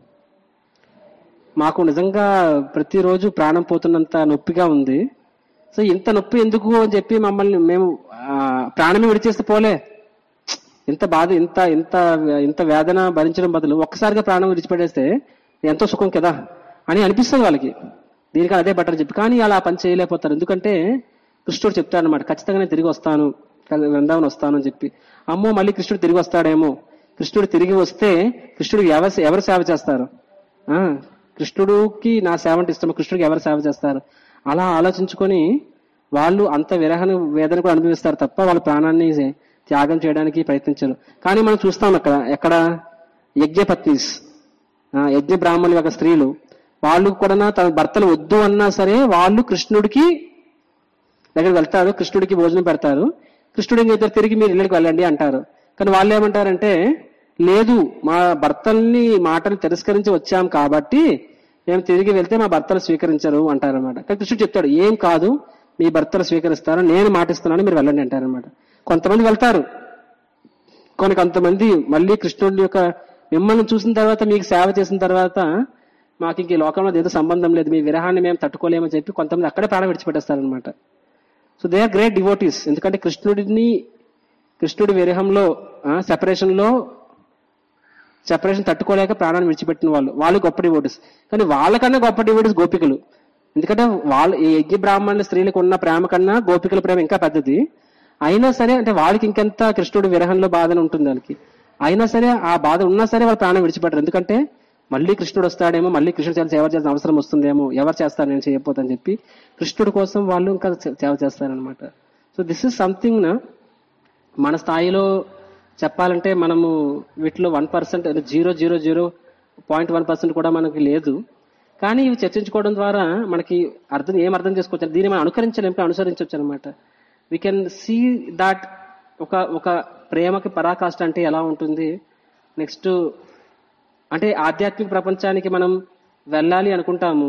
మాకు నిజంగా ప్రతిరోజు ప్రాణం పోతున్నంత నొప్పిగా ఉంది సో ఇంత నొప్పి ఎందుకు అని చెప్పి మమ్మల్ని మేము ఆ, ప్రాణమే విడిచేస్తే పోలే ఇంత బాధ ఇంత ఇంత ఇంత వేదన భరించడం బదులు ఒక్కసారిగా ప్రాణం విడిచిపెట్టేస్తే ఎంతో సుఖం కదా అని అనిపిస్తుంది వాళ్ళకి దీనికి అదే బెటర్ చెప్పి కానీ అలా పని చేయలేకపోతారు ఎందుకంటే కృష్ణుడు చెప్తాడు అనమాట ఖచ్చితంగా నేను తిరిగి వస్తాను వృందావనం వస్తాను అని చెప్పి అమ్మో మళ్ళీ కృష్ణుడు తిరిగి వస్తాడేమో కృష్ణుడు తిరిగి వస్తే కృష్ణుడు ఎవరు ఎవరు సేవ చేస్తారు ఆ కృష్ణుడికి నా సేవ అంటే ఇష్టం కృష్ణుడికి ఎవరు సేవ చేస్తారు అలా ఆలోచించుకొని వాళ్ళు అంత విరహన వేదన కూడా అనుభవిస్తారు తప్ప వాళ్ళ ప్రాణాన్ని త్యాగం చేయడానికి ప్రయత్నించరు కానీ మనం చూస్తాం అక్కడ ఎక్కడ యజ్ఞపత్నిస్ ఆ, యజ్ఞ బ్రాహ్మణుల యొక్క స్త్రీలు వాళ్ళు కూడా తన భర్తలు వద్దు అన్నా సరే వాళ్ళు కృష్ణుడికి దగ్గర వెళ్తారు కృష్ణుడికి భోజనం పెడతారు కృష్ణుడు ఏం చేస్తారు తిరిగి మీరు ఇళ్ళకి వెళ్ళండి అంటారు కానీ వాళ్ళు ఏమంటారంటే లేదు మా భర్తల్ని మాటలు తిరస్కరించి వచ్చాం కాబట్టి మేము తిరిగి వెళ్తే మా భర్తలు స్వీకరించరు అంటారనమాట కానీ కృష్ణుడు చెప్తాడు ఏం కాదు మీ భర్తలు స్వీకరిస్తారు నేను మాటిస్తున్నాను మీరు వెళ్ళండి అంటారనమాట కొంతమంది వెళ్తారు కొన్ని కొంతమంది మళ్ళీ కృష్ణుడి యొక్క మిమ్మల్ని చూసిన తర్వాత మీకు సేవ చేసిన తర్వాత మాకు ఇంక ఈ లోకంలో ఏదో సంబంధం లేదు మీ విరహాన్ని మేము తట్టుకోలేమని చెప్పి కొంతమంది అక్కడే ప్రాణం విడిచిపెట్టేస్తారనమాట so they are great devotees ఎందుకంటే కృష్ణుడిని కృష్ణుడి విరహంలో సెపరేషన్ లో సెపరేషన్ తట్టుకోలేక ప్రాణాన్ని విడిచిపెట్టిన వాళ్ళు వాళ్ళు గొప్ప డివోటీస్ కానీ వాళ్ళకన్నా గొప్ప డివోటీస్ గోపికలు ఎందుకంటే వాళ్ళ ఈ యజ్ఞ బ్రాహ్మణుల స్త్రీలకు ఉన్న ప్రేమ కన్నా గోపికల ప్రేమ ఇంకా పెద్దది అయినా సరే అంటే వాళ్ళకి ఇంకెంత కృష్ణుడి విరహంలో బాధన ఉంటుంది వాళ్ళకి అయినా సరే ఆ బాధ ఉన్నా సరే వాళ్ళు ప్రాణం విడిచిపెట్టరు ఎందుకంటే మళ్ళీ కృష్ణుడు వస్తాడేమో మళ్ళీ కృష్ణుడు చేత సేవ చేయాల్సిన అవసరం వస్తుందేమో ఎవరు చేస్తారు నేను చేయకపోతని చెప్పి కృష్ణుడి కోసం వాళ్ళు ఇంకా సేవ చేస్తారనమాట సో దిస్ ఇస్ సంథింగ్ నా మన స్థాయిలో చెప్పాలంటే మనము వీటిలో one percent zero zero zero point one percent కూడా మనకి లేదు కానీ ఇవి చర్చించుకోవడం ద్వారా మనకి అర్థం ఏం అర్థం చేసుకోవచ్చు దీన్ని మనం అనుకరించలేం కానీ అనుసరించవచ్చు అనమాట వీ కెన్ సీ దాట్ ఒక ఒక ప్రేమకి పరాకాష్ట అంటే ఎలా ఉంటుంది నెక్స్ట్ అంటే ఆధ్యాత్మిక ప్రపంచానికి మనం వెళ్ళాలి అనుకుంటాము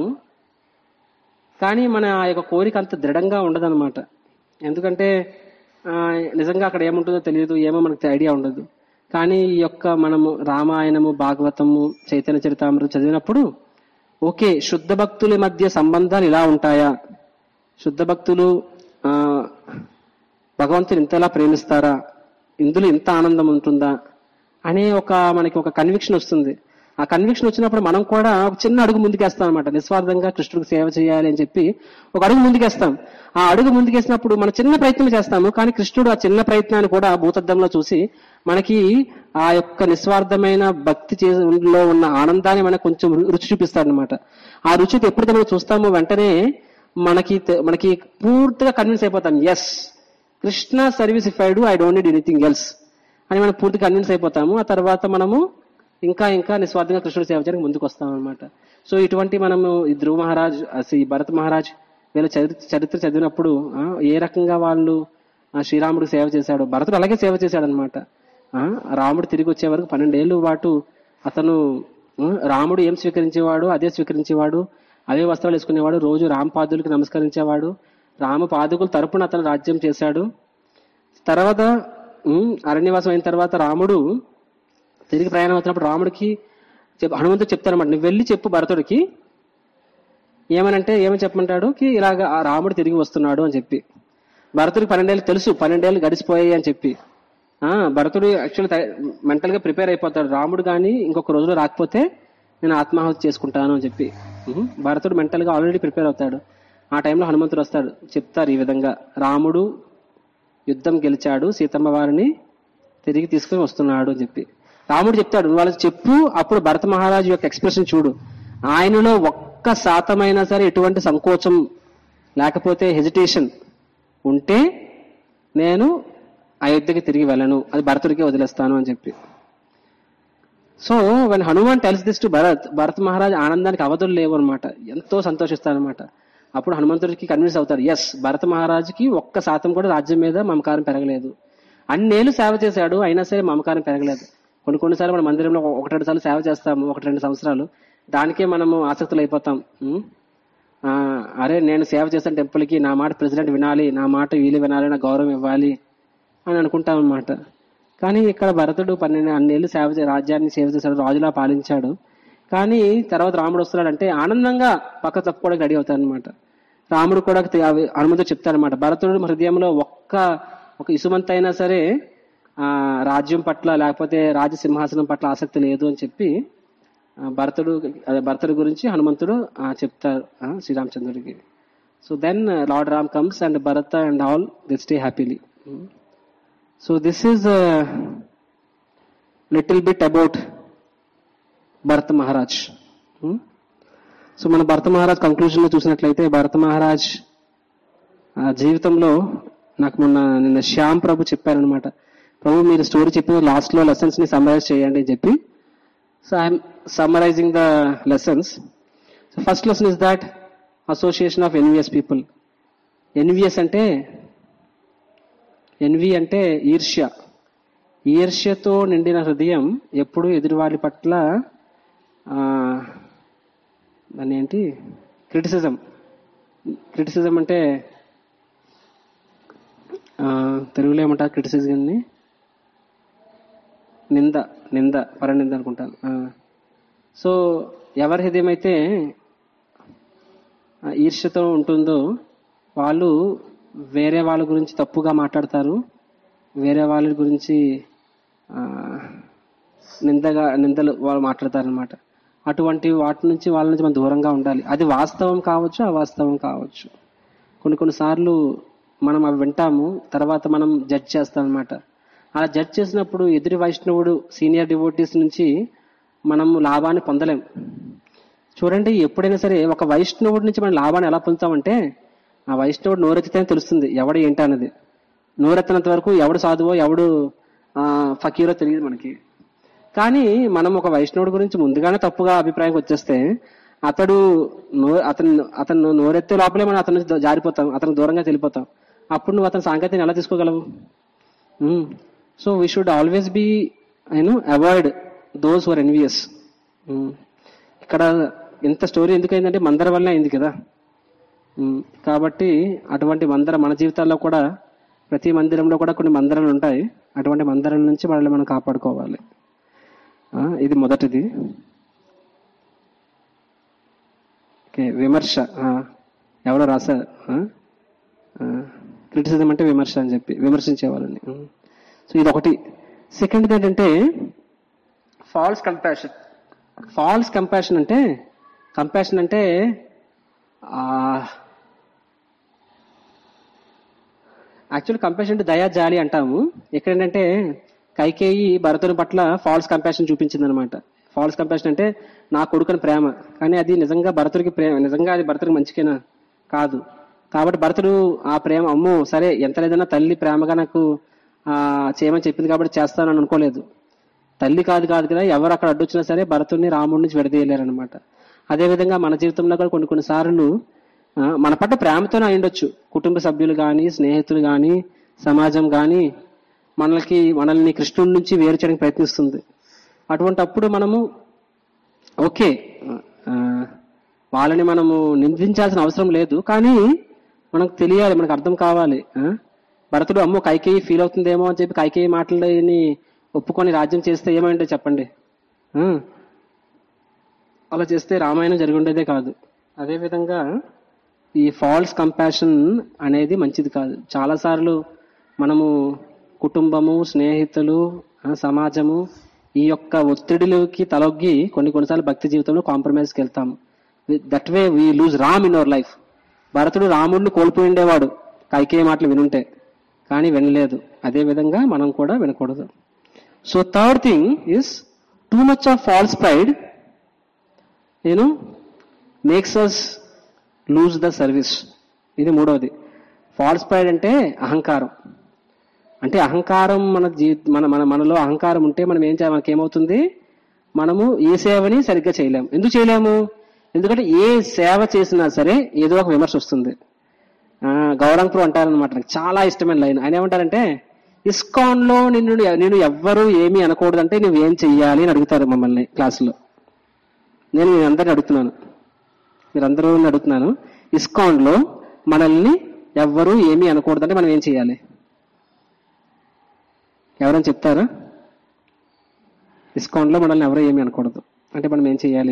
కానీ మన ఆ యొక్క కోరిక అంత దృఢంగా ఉండదన్నమాట ఎందుకంటే ఆ, నిజంగా అక్కడ ఏముంటుందో తెలియదు ఏమో మనకి ఐడియా ఉండదు కానీ ఈ యొక్క మనము రామాయణము భాగవతము చైతన్య చరితామృతం చదివినప్పుడు ఓకే శుద్ధ భక్తుల మధ్య సంబంధాలు ఇలా ఉంటాయా శుద్ధ భక్తులు ఆ, భగవంతుని ఇంతలా ప్రేమిస్తారా ఇందులో ఇంత ఆనందం ఉంటుందా అనే ఒక మనకి ఒక కన్విక్షన్ వస్తుంది ఆ కన్విక్షన్ వచ్చినప్పుడు మనం కూడా ఒక చిన్న అడుగు ముందుకేస్తాం అనమాట నిస్వార్థంగా కృష్ణుడికి సేవ చేయాలి అని చెప్పి ఒక అడుగు ముందుకేస్తాం ఆ అడుగు ముందుకేసినప్పుడు మనం చిన్న ప్రయత్నం చేస్తాము కానీ కృష్ణుడు ఆ చిన్న ప్రయత్నాన్ని కూడా భూతద్దంలో చూసి మనకి ఆ యొక్క నిస్వార్థమైన భక్తి చేలో ఉన్న ఆనందాన్ని మనకు కొంచెం రు- రుచి చూపిస్తాడు అనమాట ఆ రుచి ఎప్పుడైతే మనం చూస్తామో వెంటనే మనకి తె- మనకి పూర్తిగా కన్విన్స్ అయిపోతాం yes Krishna service if I do I don't need anything else అని మనం పూర్తిగా కన్విన్స్ అయిపోతాము ఆ తర్వాత మనము ఇంకా ఇంకా నిస్వార్థంగా కృష్ణుడు సేవ చేయడానికి ముందుకు వస్తాం అనమాట సో ఇటువంటి మనము ఈ ధ్రువ మహారాజ్ అసలు ఈ భరత్ మహారాజ్ వీళ్ళ చరిత్ర చరిత్ర చదివినప్పుడు ఆ, ఏ రకంగా వాళ్ళు ఆ శ్రీరాముడికి సేవ చేశాడు భరతుడు అలాగే సేవ చేశాడు అనమాట రాముడు తిరిగి వచ్చే వరకు పన్నెండేళ్ల పాటు అతను ఆ, రాముడు ఏం స్వీకరించేవాడు అదే స్వీకరించేవాడు అవే వస్త్రాలు వేసుకునేవాడు రోజు రామ పాదులకు నమస్కరించేవాడు రామ పాదుకుల తరపున అతను రాజ్యం చేశాడు తర్వాత ఉమ్, అరణ్యవాసం అయిన తర్వాత రాముడు తిరిగి ప్రయాణం అవుతున్నప్పుడు రాముడికి చెప్ హనుమంతుడు చెప్తారన్నమాట నువ్వు వెళ్ళి చెప్పు భరతుడికి ఏమనంటే ఏమని చెప్పమంటాడు కి ఇలాగ ఆ రాముడు తిరిగి వస్తున్నాడు అని చెప్పి భరతుడికి పన్నెండేళ్ళు తెలుసు పన్నెండేళ్ళు గడిచిపోయాయి అని చెప్పి ఆ భరతుడు యాక్చువల్ మెంటల్ గా ప్రిపేర్ అయిపోతాడు రాముడు కానీ ఇంకొక రోజులో రాకపోతే నేను ఆత్మాహుతి చేసుకుంటాను అని చెప్పి ఉహు, భరతుడు మెంటల్ గా ఆల్రెడీ ప్రిపేర్ అవుతాడు ఆ టైంలో హనుమంతుడు వస్తాడు చెప్తారు ఈ విధంగా రాముడు యుద్ధం గెలిచాడు సీతమ్మ వారిని తిరిగి తీసుకుని వస్తున్నాడు అని చెప్పి రాముడు చెప్తాడు నువ్వు వాళ్ళకి చెప్పు అప్పుడు భరత మహారాజు యొక్క ఎక్స్ప్రెషన్ చూడు ఆయనలో ఒక్క శాతమైనా సరే ఎటువంటి సంకోచం లేకపోతే హెజిటేషన్ ఉంటే నేను అయోధ్యకి తిరిగి వెళ్ళను అది భరతుడికి వదిలేస్తాను అని చెప్పి so when Hanuman tells this to Bharat Bharat Maharaj ఆనందానికి అవధులు లేవు అనమాట ఎంతో సంతోషిస్తారనమాట అప్పుడు హనుమంతుడికి కన్విన్స్ అవుతారు ఎస్ భరత మహారాజుకి ఒక్క శాతం కూడా రాజ్యం మీద మమకారం పెరగలేదు అన్నేళ్ళు సేవ చేశాడు అయినా సరే మమకారం పెరగలేదు కొన్ని కొన్నిసార్లు మన మందిరంలో ఒక- ఒకటి రెండు సార్లు సేవ చేస్తాము ఒకటి రెండు సంవత్సరాలు దానికే మనము ఆసక్తులు అయిపోతాం ఉం? ఆ, అరే నేను సేవ చేసిన టెంపుల్కి నా మాట ప్రెసిడెంట్ వినాలి నా మాట వీళ్ళు వినాలి నా గౌరవం ఇవ్వాలి అని అనుకుంటాం అన్నమాట కానీ ఇక్కడ భరతుడు పన్నెండు అన్నేళ్ళు సేవ చే- రాజ్యాన్ని సేవ చేశాడు రాజులా పాలించాడు కానీ తర్వాత రాముడు వస్తున్నాడు అంటే ఆనందంగా పక్క తప్పుకోవడానికి రెడీ అవుతాడు అనమాట రాముడు కూడా తె- అవి హనుమంతుడు చెప్తాడనమాట భరతుడు హృదయంలో ఒక్క ఒక ఇసుమంత అయినా సరే ఆ రాజ్యం పట్ల లేకపోతే రాజ సింహాసనం పట్ల ఆసక్తి లేదు అని చెప్పి ఆ, భరతుడు అదే భరతుడి గురించి హనుమంతుడు ఆ, చెప్తారు ఆ, శ్రీరామచంద్రుడికి so then lord Ram comes and Bharat and all the stay happily so this is little bit about Bharat Maharaj so మన భరత మహారాజ్ కంక్లూజన్ లో చూసినట్లయితే భరత మహారాజ్ ఆ, జీవితంలో నాకు మొన్న నిన్న శ్యామ్ ప్రభు చెప్పారనమాట ప్రభు మీరు స్టోరీ చెప్పిన లాస్ట్ లో లెసన్స్ ని సమరైజ్ చేయండి అని చెప్పి so I'm summarising the lessons so first lesson is that association of envious people envious అంటే ఎన్వి అంటే ఈర్ష్య ఈర్ష్యతో నిండిన హృదయం ఎప్పుడు ఎదుటివాడి పట్ల ఆ, దాన్ని ఏంటి క్రిటిసిజం క్రిటిసిజం అంటే ఆ, తెలుగులో ఏమంటారు క్రిటిసిజంని నింద నింద పరనింద అనుకుంటాను ఆ. సో ఎవరి హృదయం అయితే ఆ, ఈర్ష్యతో ఉంటుందో వాళ్ళు వేరే వాళ్ళ గురించి తప్పుగా మాట్లాడతారు వేరే వాళ్ళ గురించి ఆ, నిందగా నిందలు వాళ్ళు మాట్లాడతారు అనమాట అటువంటి వాటి నుంచి వాళ్ళ నుంచి మనం దూరంగా ఉండాలి అది వాస్తవం కావచ్చు అవాస్తవం కావచ్చు కొన్ని కొన్ని సార్లు మనం అవి వింటాము తర్వాత మనం జడ్జ్ చేస్తాం అనమాట అలా జడ్జ్ చేసినప్పుడు ఎదుటి వైష్ణవుడు సీనియర్ డివోటీస్ నుంచి మనం లాభాన్ని పొందలేం చూడండి ఎప్పుడైనా సరే ఒక వైష్ణవుడి నుంచి మనం లాభాన్ని ఎలా పొందుతామంటే ఆ వైష్ణవుడు నోరెత్తితేనే తెలుస్తుంది ఎవడు ఏంటి అన్నది నోరెత్తినంత వరకు ఎవడు సాధువో ఎవడు ఆ, ఫకీరో తెలియదు మనకి కానీ మనం ఒక వైష్ణవుడి గురించి ముందుగానే తప్పుగా అభిప్రాయంకి వచ్చేస్తే అతడు నో అతను అతను నోరెత్తే లోపలే మనం అతని నుంచి జారిపోతాం అతనికి దూరంగా వెళ్ళిపోతాం అప్పుడు నువ్వు అతని సాంకేతికను ఎలా తీసుకోగలవు so we should always be you know avoid those were envious ఇక్కడ ఇంత స్టోరీ ఎందుకైందంటే మందర వల్లనే అయింది కదా ఉమ్, కాబట్టి అటువంటి మందర మన జీవితాల్లో కూడా ప్రతి మందిరంలో కూడా కొన్ని మందిరాలు ఉంటాయి అటువంటి మందిరం నుంచి మనల్ని మనం కాపాడుకోవాలి ఆ, ఇది మొదటిది ఓకే విమర్శ ఆ, ఎవరో రాశారు క్రిటిసిజం అంటే విమర్శ అని చెప్పి విమర్శించే వాళ్ళని సో ఇది ఒకటి సెకండ్ ఏంటంటే ఫాల్స్ కంపాషన్ ఫాల్స్ కంపాషన్ అంటే కంపాషన్ అంటే యాక్చువల్ కంపాషన్ అంటే దయా జాలి అంటాము ఇక్కడ ఏంటంటే కైకేయి భరతుని పట్ల ఫాల్స్ కంపాషన్ చూపించింది అనమాట ఫాల్స్ కంపాషన్ అంటే నా కొడుకుని ప్రేమ కానీ అది నిజంగా భరతుడికి ప్రేమ నిజంగా అది భరతుడికి మంచికేనా కాదు కాబట్టి భరతుడు ఆ ప్రేమ అమ్మో సరే ఎంత లేదన్నా తల్లి ప్రేమగా నాకు ఆ చేయమని చెప్పింది కాబట్టి చేస్తానని అనుకోలేదు తల్లి కాదు కాదు కదా ఎవరు అక్కడ అడ్డొచ్చినా సరే భరతుడిని రాముడి నుంచి విడదీయలేరనమాట అదేవిధంగా మన జీవితంలో కూడా కొన్ని కొన్ని సార్లు ఆ, మన పట్ల ప్రేమతోనే అయ్యుండొచ్చు కుటుంబ సభ్యులు కానీ స్నేహితులు కానీ సమాజం కానీ మనకి మనల్ని కృష్ణుడి నుంచి వేరు చేయడానికి ప్రయత్నిస్తుంది అటువంటి అప్పుడు మనము ఓకే ఆ, వాళ్ళని మనము నిందించాల్సిన అవసరం లేదు కానీ మనకు తెలియాలి మనకు అర్థం కావాలి ఆ? భరతుడు అమ్మో కైకేయి ఫీల్ అవుతుందేమో అని చెప్పి కైకేయి మాటలని ఒప్పుకొని రాజ్యం చేస్తే ఏమైందో చెప్పండి ఆ? అలా చేస్తే రామాయణం జరిగి ఉండేదే కాదు అదేవిధంగా ఈ ఫాల్స్ కంపాషన్ అనేది మంచిది కాదు చాలాసార్లు మనము కుటుంబము స్నేహితులు ఆ, సమాజము ఈ యొక్క ఒత్తిడిలోకి తలొగ్గి కొన్ని కొన్నిసార్లు భక్తి జీవితంలో కాంప్రమైజ్కి వెళ్తాము that way we lose Ram in our life భరతుడు రాముడిని కోల్పోయి ఉండేవాడు కైకేయ మాటలు వినుంటే కానీ వినలేదు అదే విధంగా మనం కూడా వినకూడదు so third thing is too much of false pride నేను makes us lose the service ఇది మూడవది ఫాల్స్ ప్రైడ్ అంటే అహంకారం అంటే అహంకారం మన జీ మన మన మనలో అహంకారం ఉంటే మనం ఏం చేయాలి మనకి ఏమవుతుంది మనము ఏ సేవని సరిగ్గా చేయలేము ఎందుకు చేయలేము ఎందుకంటే ఏ సేవ చేసినా సరే ఏదో ఒక విమర్శ వస్తుంది ఆ, గౌరంగపురం అంటారనమాట నాకు చాలా ఇష్టమైన లైన్ ఆయన ఏమంటారంటే ఇస్కాన్ లో నిన్ను నేను ఎవ్వరు ఏమీ అనకూడదంటే నువ్వు ఏం చెయ్యాలి అని అడుగుతారు మమ్మల్ని క్లాసులో నేను మీ అందరిని అడుగుతున్నాను మీరందరూ అడుగుతున్నాను ఇస్కాన్ లో మనల్ని ఎవ్వరూ ఏమీ అనకూడదంటే మనం ఏం చేయాలి ఎవరైనా చెప్తారా ఇస్కాన్ లో మనల్ని ఎవరూ ఏమీ అనకూడదు అంటే మనం ఏం చేయాలి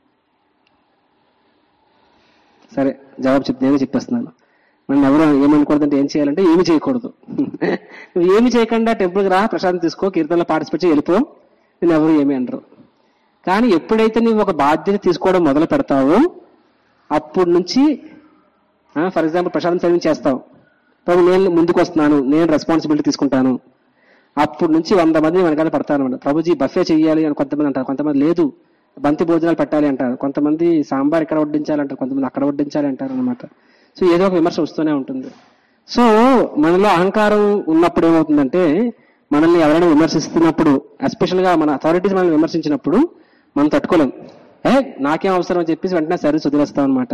సరే జవాబు చెప్తే నేనే చెప్పేస్తున్నాను మనం ఎవరు ఏమనుకూడదంటే ఏం చేయాలంటే ఏమి చేయకూడదు నువ్వు ఏమి చేయకుండా టెంపుల్కి రా ప్రశాంతం తీసుకో కీర్తనలో పార్టిసిపేట్ చేయి వెళ్ళిపో నేను ఎవరు ఏమి అనరు కానీ ఎప్పుడైతే నువ్వు ఒక బాధ్యత తీసుకోవడం మొదలు పెడతావో అప్పుడు నుంచి ఫర్ ఎగ్జాంపుల్ ప్రశాంత్ సర్వీస్ చేస్తావు ప్రభు నేను ముందుకు వస్తున్నాను నేను రెస్పాన్సిబిలిటీ తీసుకుంటాను అప్పుడు నుంచి వంద మంది వెనకాల పడతారు అన్నమాట ప్రభుజీ బఫే చెయ్యాలి అని కొంతమంది అంటారు కొంతమంది లేదు బంతి భోజనాలు పెట్టాలి అంటారు కొంతమంది సాంబార్ ఇక్కడ వడ్డించాలంటారు కొంతమంది అక్కడ వడ్డించాలి అంటారు అనమాట సో ఏదో ఒక విమర్శ వస్తూనే ఉంటుంది సో మనలో అహంకారం ఉన్నప్పుడు ఏమవుతుందంటే మనల్ని ఎవరైనా విమర్శిస్తున్నప్పుడు ఎస్పెషల్ గా మన అథారిటీస్ మనల్ని విమర్శించినప్పుడు మనం తట్టుకోలేం ఏ నాకేం అవసరం అని చెప్పేసి వెంటనే సర్వీస్ వదిలేస్తాం అనమాట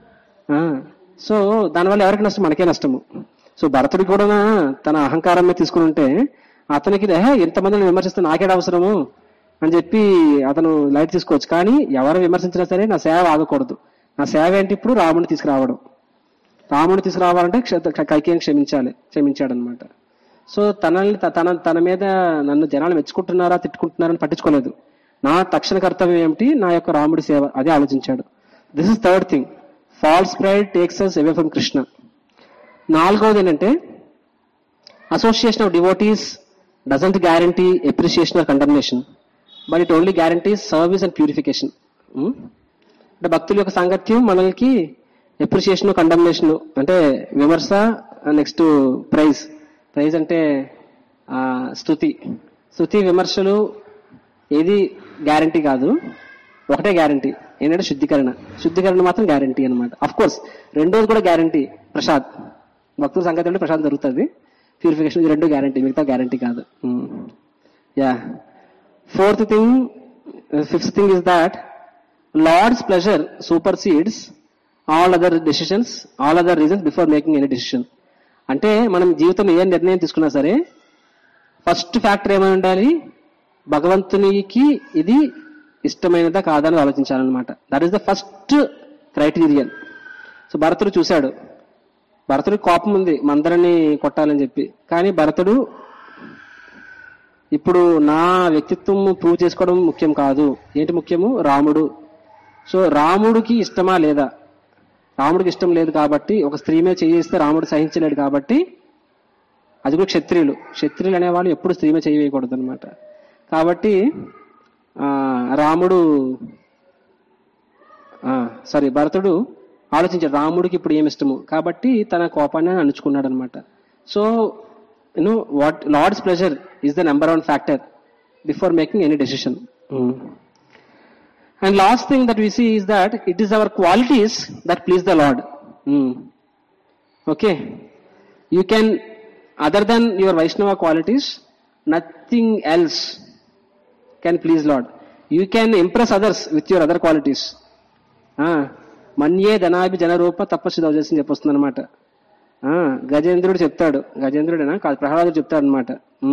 సో దానివల్ల ఎవరికి నష్టం మనకే నష్టము సో భరతుడికి కూడా తన అహంకారం మీద తీసుకుని ఉంటే అతనికి "ఏహే, ఇంతమందిని విమర్శిస్తే నాకేడ అవసరము అని చెప్పి అతను లైట్ తీసుకోవచ్చు కానీ ఎవరు విమర్శించినా సరే నా సేవ ఆగకూడదు నా సేవ ఏంటి ఇప్పుడు రాముడిని తీసుకురావడం రాముడిని తీసుకురావాలంటే క్ష- కైకేయం క్షమించాలి క్షమించాడు అనమాట సో తనని త- తన తన మీద నన్ను జనాలు మెచ్చుకుంటున్నారా తిట్టుకుంటున్నారని పట్టించుకోలేదు నా తక్షణ కర్తవ్యం ఏమిటి నా యొక్క రాముడి సేవ అదే ఆలోచించాడు this is third thing false pride takes us away from Krishna నాలుగవది ఏంటంటే association of devotees doesn't guarantee appreciation or condemnation but it only guarantees service and purification అంటే భక్తుల యొక్క సాంగత్యం మనకి ఎప్రిసియేషన్ కండమ్నేషన్ అంటే విమర్శ నెక్స్ట్ ప్రైజ్ ప్రైజ్ అంటే ఆ, స్తుతి స్తుతి విమర్శలు ఏది గ్యారంటీ కాదు ఒకటే గ్యారంటీ ఏంటంటే శుద్ధీకరణ శుద్ధీకరణ మాత్రం గ్యారంటీ అనమాట అఫ్ కోర్స్ రెండోది కూడా గ్యారంటీ ప్రసాద్ భక్తుల సంగతి అంటే ప్రసాద్ జరుగుతుంది ప్యూరిఫికేషన్ ఇది రెండు గ్యారంటీ మిగతా గ్యారంటీ కాదు yeah fourth thing fifth thing is that lord's pleasure supersedes all other decisions all other reasons before making any decision అంటే మనం జీవితంలో ఏ నిర్ణయం తీసుకున్నా సరే ఫస్ట్ ఫ్యాక్టర్ ఏమై ఉండాలి భగవంతునికి ఇది ఇష్టమైనదా కాదని ఆలోచించాలన్నమాట that is the first criterion so భరతుడు చూశాడు భరతుడికి కోపం ఉంది మందరిని కొట్టాలని చెప్పి కానీ భరతుడు ఇప్పుడు నా వ్యక్తిత్వం ప్రూవ్ చేసుకోవడం ముఖ్యం కాదు ఏంటి ముఖ్యము రాముడు సో రాముడికి ఇష్టమా లేదా రాముడికి ఇష్టం లేదు కాబట్టి ఒక స్త్రీ మీద చేయిస్తే రాముడు సహించలేడు కాబట్టి అది కూడా క్షత్రియులు క్షత్రియులు అనేవాళ్ళు ఎప్పుడు స్త్రీ మీద చేయి వేయకూడదు అనమాట కాబట్టి ఆ, రాముడు సారీ భరతుడు ఆలోచించాడు రాముడికి ఇప్పుడు ఏమి ఇష్టము కాబట్టి తన కోపాన్ని అణుచుకున్నాడు అనమాట so you know what lord's pleasure is the number one factor before making any decision and last thing that we see is that it is our qualities that please the lord okay you can other than your Vaishnava qualities nothing else can please lord you can impress others with your other qualities మన్యే ధనాభి జనరూప తపస్సు దౌజేసి చెప్పొస్తుంది అనమాట గజేంద్రుడు చెప్తాడు గజేంద్రుడేనా కాదు ప్రహ్లాదుడు చెప్తాడు అనమాట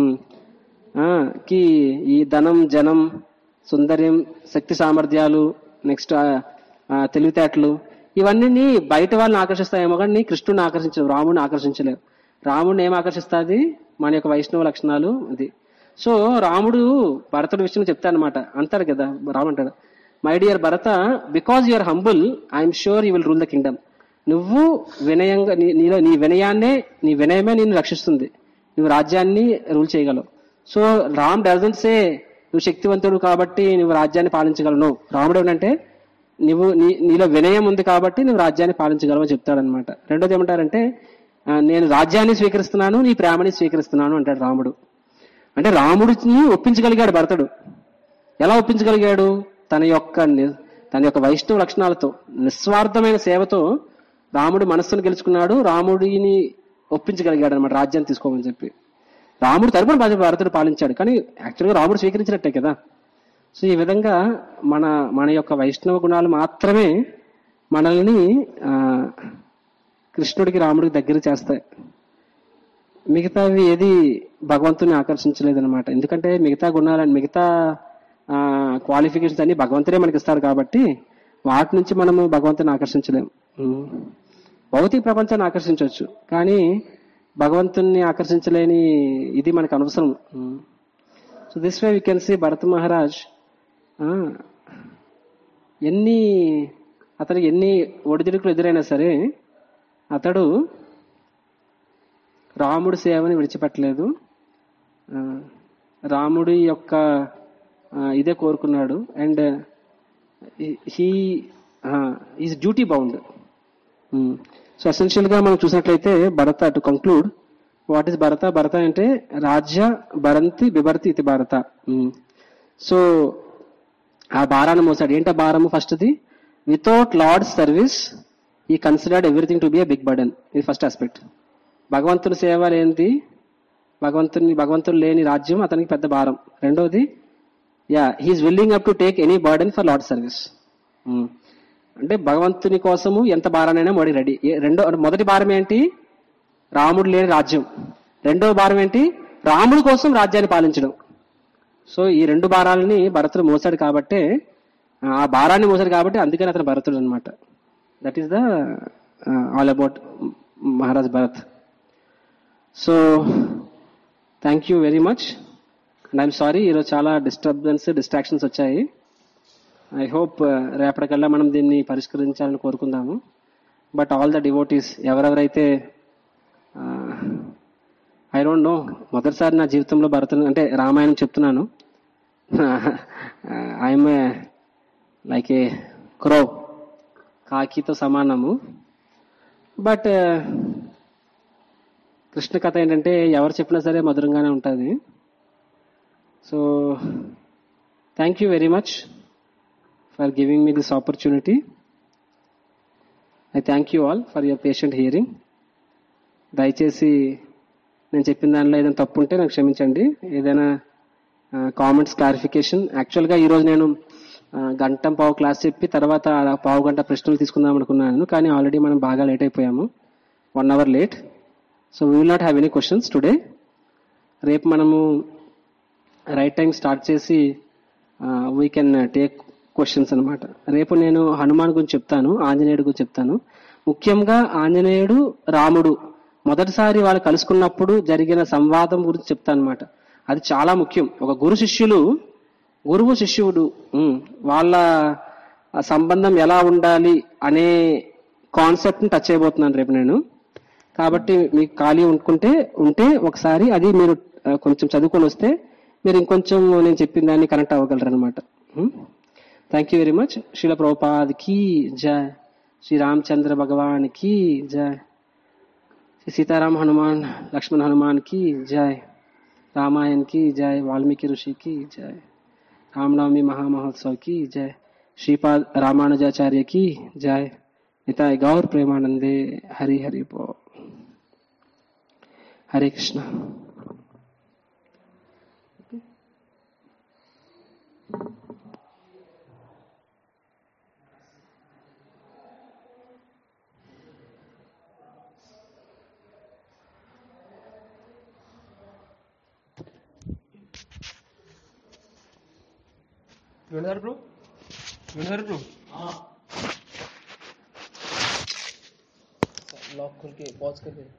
కి ఈ ధనం జనం సుందర్యం శక్తి సామర్థ్యాలు నెక్స్ట్ తెలివితేటలు ఇవన్నీ బయట వాళ్ళని ఆకర్షిస్తాయేమో కానీ కృష్ణుడిని ఆకర్షించలేవు రాముడిని ఆకర్షించలేవు రాముడిని ఏం ఆకర్షిస్తుంది మన యొక్క వైష్ణవ లక్షణాలు అది సో రాముడు భరతుడి విషయం చెప్తానమాట అంటాడు కదా రాము అంటాడు my dear Bharata because you're humble I'm sure you will rule the kingdom నువ్వు వినయంగా నీ- నీలో నీ వినయాన్నే నీ వినయమే నిన్ను రక్షిస్తుంది నువ్వు రాజ్యాన్ని రూల్ చేయగలవు సో రామ్ డజన్ సే నువ్వు శక్తివంతుడు కాబట్టి నువ్వు రాజ్యాన్ని పాలించగలవు నువ్వు రాముడు ఏంటంటే నువ్వు నీ నీలో వినయం ఉంది కాబట్టి నువ్వు రాజ్యాన్ని పాలించగలవు అని చెప్తాడనమాట రెండోది ఏమంటారంటే ఆ, నేను రాజ్యాన్ని స్వీకరిస్తున్నాను నీ ప్రేమని స్వీకరిస్తున్నాను అంటాడు రాముడు అంటే రాముడిని ఒప్పించగలిగాడు భరతుడు ఎలా ఒప్పించగలిగాడు తన యొక్క ని- తన యొక్క వైష్ణవ లక్షణాలతో నిస్వార్థమైన సేవతో రాముడి మనస్సును గెలుచుకున్నాడు రాముడిని ఒప్పించగలిగాడు అనమాట రాజ్యాన్ని తీసుకోమని చెప్పి రాముడు తరపున భర- భరతుడు పాలించాడు కానీ యాక్చువల్గా రాముడు స్వీకరించినట్టే కదా సో ఈ విధంగా మన మన యొక్క వైష్ణవ గుణాలు మాత్రమే మనల్ని ఆ, కృష్ణుడికి రాముడికి దగ్గర చేస్తాయి మిగతావి ఏది భగవంతుని ఆకర్షించలేదన్నమాట ఎందుకంటే మిగతా గుణాలని మిగతా క్వాలిఫికేషన్స్ అన్ని భగవంతుడే మనకి ఇస్తాడు కాబట్టి వాటి నుంచి మనము భగవంతుని ఆకర్షించలేము ఉమ్. భౌతిక ప్రపంచాన్ని ఆకర్షించవచ్చు కానీ భగవంతుని ఆకర్షించలేని ఇది మనకు అనవసరం so this way we can see Bharat Maharaj ఆ, ఎన్ని అతను ఎన్ని ఒడిదుడుకులు ఎదురైనా సరే అతడు రాముడి సేవని విడిచిపెట్టలేదు ఆ, రాముడి యొక్క ఆ, ఇదే కోరుకున్నాడు and he is duty bound so essential గా మనం చూసినట్లయితే Bharata to conclude what is Bharata Bharata అంటే రాజ్య భరంతి బిభర్తి ఇది భారత సో ఆ భారాన్ని మోసాడు ఏంటో భారము ఫస్ట్ది without lord service he considered everything to be a big burden ఇది ఫస్ట్ ఆస్పెక్ట్ భగవంతుని సేవ లేనిది భగవంతుని భగవంతుడు లేని రాజ్యం అతనికి పెద్ద భారం రెండవది yeah he is willing up to take any burden for lord service అంటే భగవంతుని కోసము ఎంత భారానైనా మోడీ రెడీ ఏ- రెండో మొదటి భారం ఏంటి రాముడు లేని రాజ్యం రెండో భారం ఏంటి రాముడి కోసం రాజ్యాన్ని పాలించడం సో ఈ రెండు భారాలని భరతుడు మోసాడు కాబట్టే ఆ భారాన్ని మోసాడు కాబట్టి అందుకని అతను భరతుడు అనమాట that is the all about Maharaj Bharat so thank you very much and I'm sorry ఈరోజు చాలా డిస్టర్బెన్స్ డిస్ట్రాక్షన్స్ వచ్చాయి ఐ హోప్ రేపటికల్లా మనం దీన్ని పరిష్కరించాలని కోరుకుందాము బట్ ఆల్ ద డివోటీస్ ఎవరెవరైతే ఐ డోంట్ నో మొదటిసారి నా జీవితంలో భరతను అంటే రామాయణం చెప్తున్నాను ఐఎమ్ లైక్ ఏ క్రో కాకితో సమానము బట్ కృష్ణ కథ ఏంటంటే ఎవరు చెప్పినా సరే మధురంగానే ఉంటుంది so thank you very much for giving me this opportunity I thank you all for your patient hearing దయచేసి నేను చెప్పిన దానిలో ఏదైనా తప్పు ఉంటే నాకు క్షమించండి ఏదైనా కామెంట్స్ క్లారిఫికేషన్ యాక్చువల్గా ఈరోజు నేను ఆ, గంట పావు క్లాస్ చెప్పి తర్వాత ఆ పావు గంట ప్రశ్నలు తీసుకుందాం అనుకున్నాను కానీ ఆల్రెడీ మనం బాగా లేట్ అయిపోయాము one hour late so we will not have any questions today రేపు మనము రైట్ టైం స్టార్ట్ చేసి వీ కెన్ టేక్ క్వశ్చన్స్ అనమాట రేపు నేను హనుమాన్ గురించి చెప్తాను ఆంజనేయుడు గురించి చెప్తాను ముఖ్యంగా ఆంజనేయుడు రాముడు మొదటిసారి వాళ్ళు కలుసుకున్నప్పుడు జరిగిన సంవాదం గురించి చెప్తాను అనమాట అది చాలా ముఖ్యం ఒక గురు శిష్యులు గురువు శిష్యుడు ఉమ్, వాళ్ళ ఆ సంబంధం ఎలా ఉండాలి అనే కాన్సెప్ట్ ని టచ్ చేయబోతున్నాను రేపు నేను కాబట్టి మీకు ఖాళీ ఉంటుకుంటే ఉంటే ఒకసారి అది మీరు ఆ, కొంచెం చదువుకొని వస్తే మీరు ఇంకొంచెం నేను చెప్పిన దాన్ని కనెక్ట్ అవ్వగలరు అనమాట థ్యాంక్ యూ వెరీ మచ్ శిల ప్రభుపాద్ की जय श्री रामचंद्र भगवान की जय श्री सीताराम हनुमान लक्ष्मण हनुमान की जय रामायण की जय वाल्मीकि ऋषि की जय रामनवमी महामहोत्सव की जय श्रीपाद रामानुजाचार्य की जय निताय गौर प्रेमानंदे हरि हरि बो Hare Krishna winner bro winner bro lock खोल के पॉज कर दे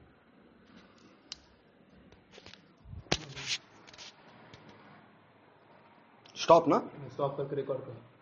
स्टॉप ना स्टॉप करके रिकॉर्ड कर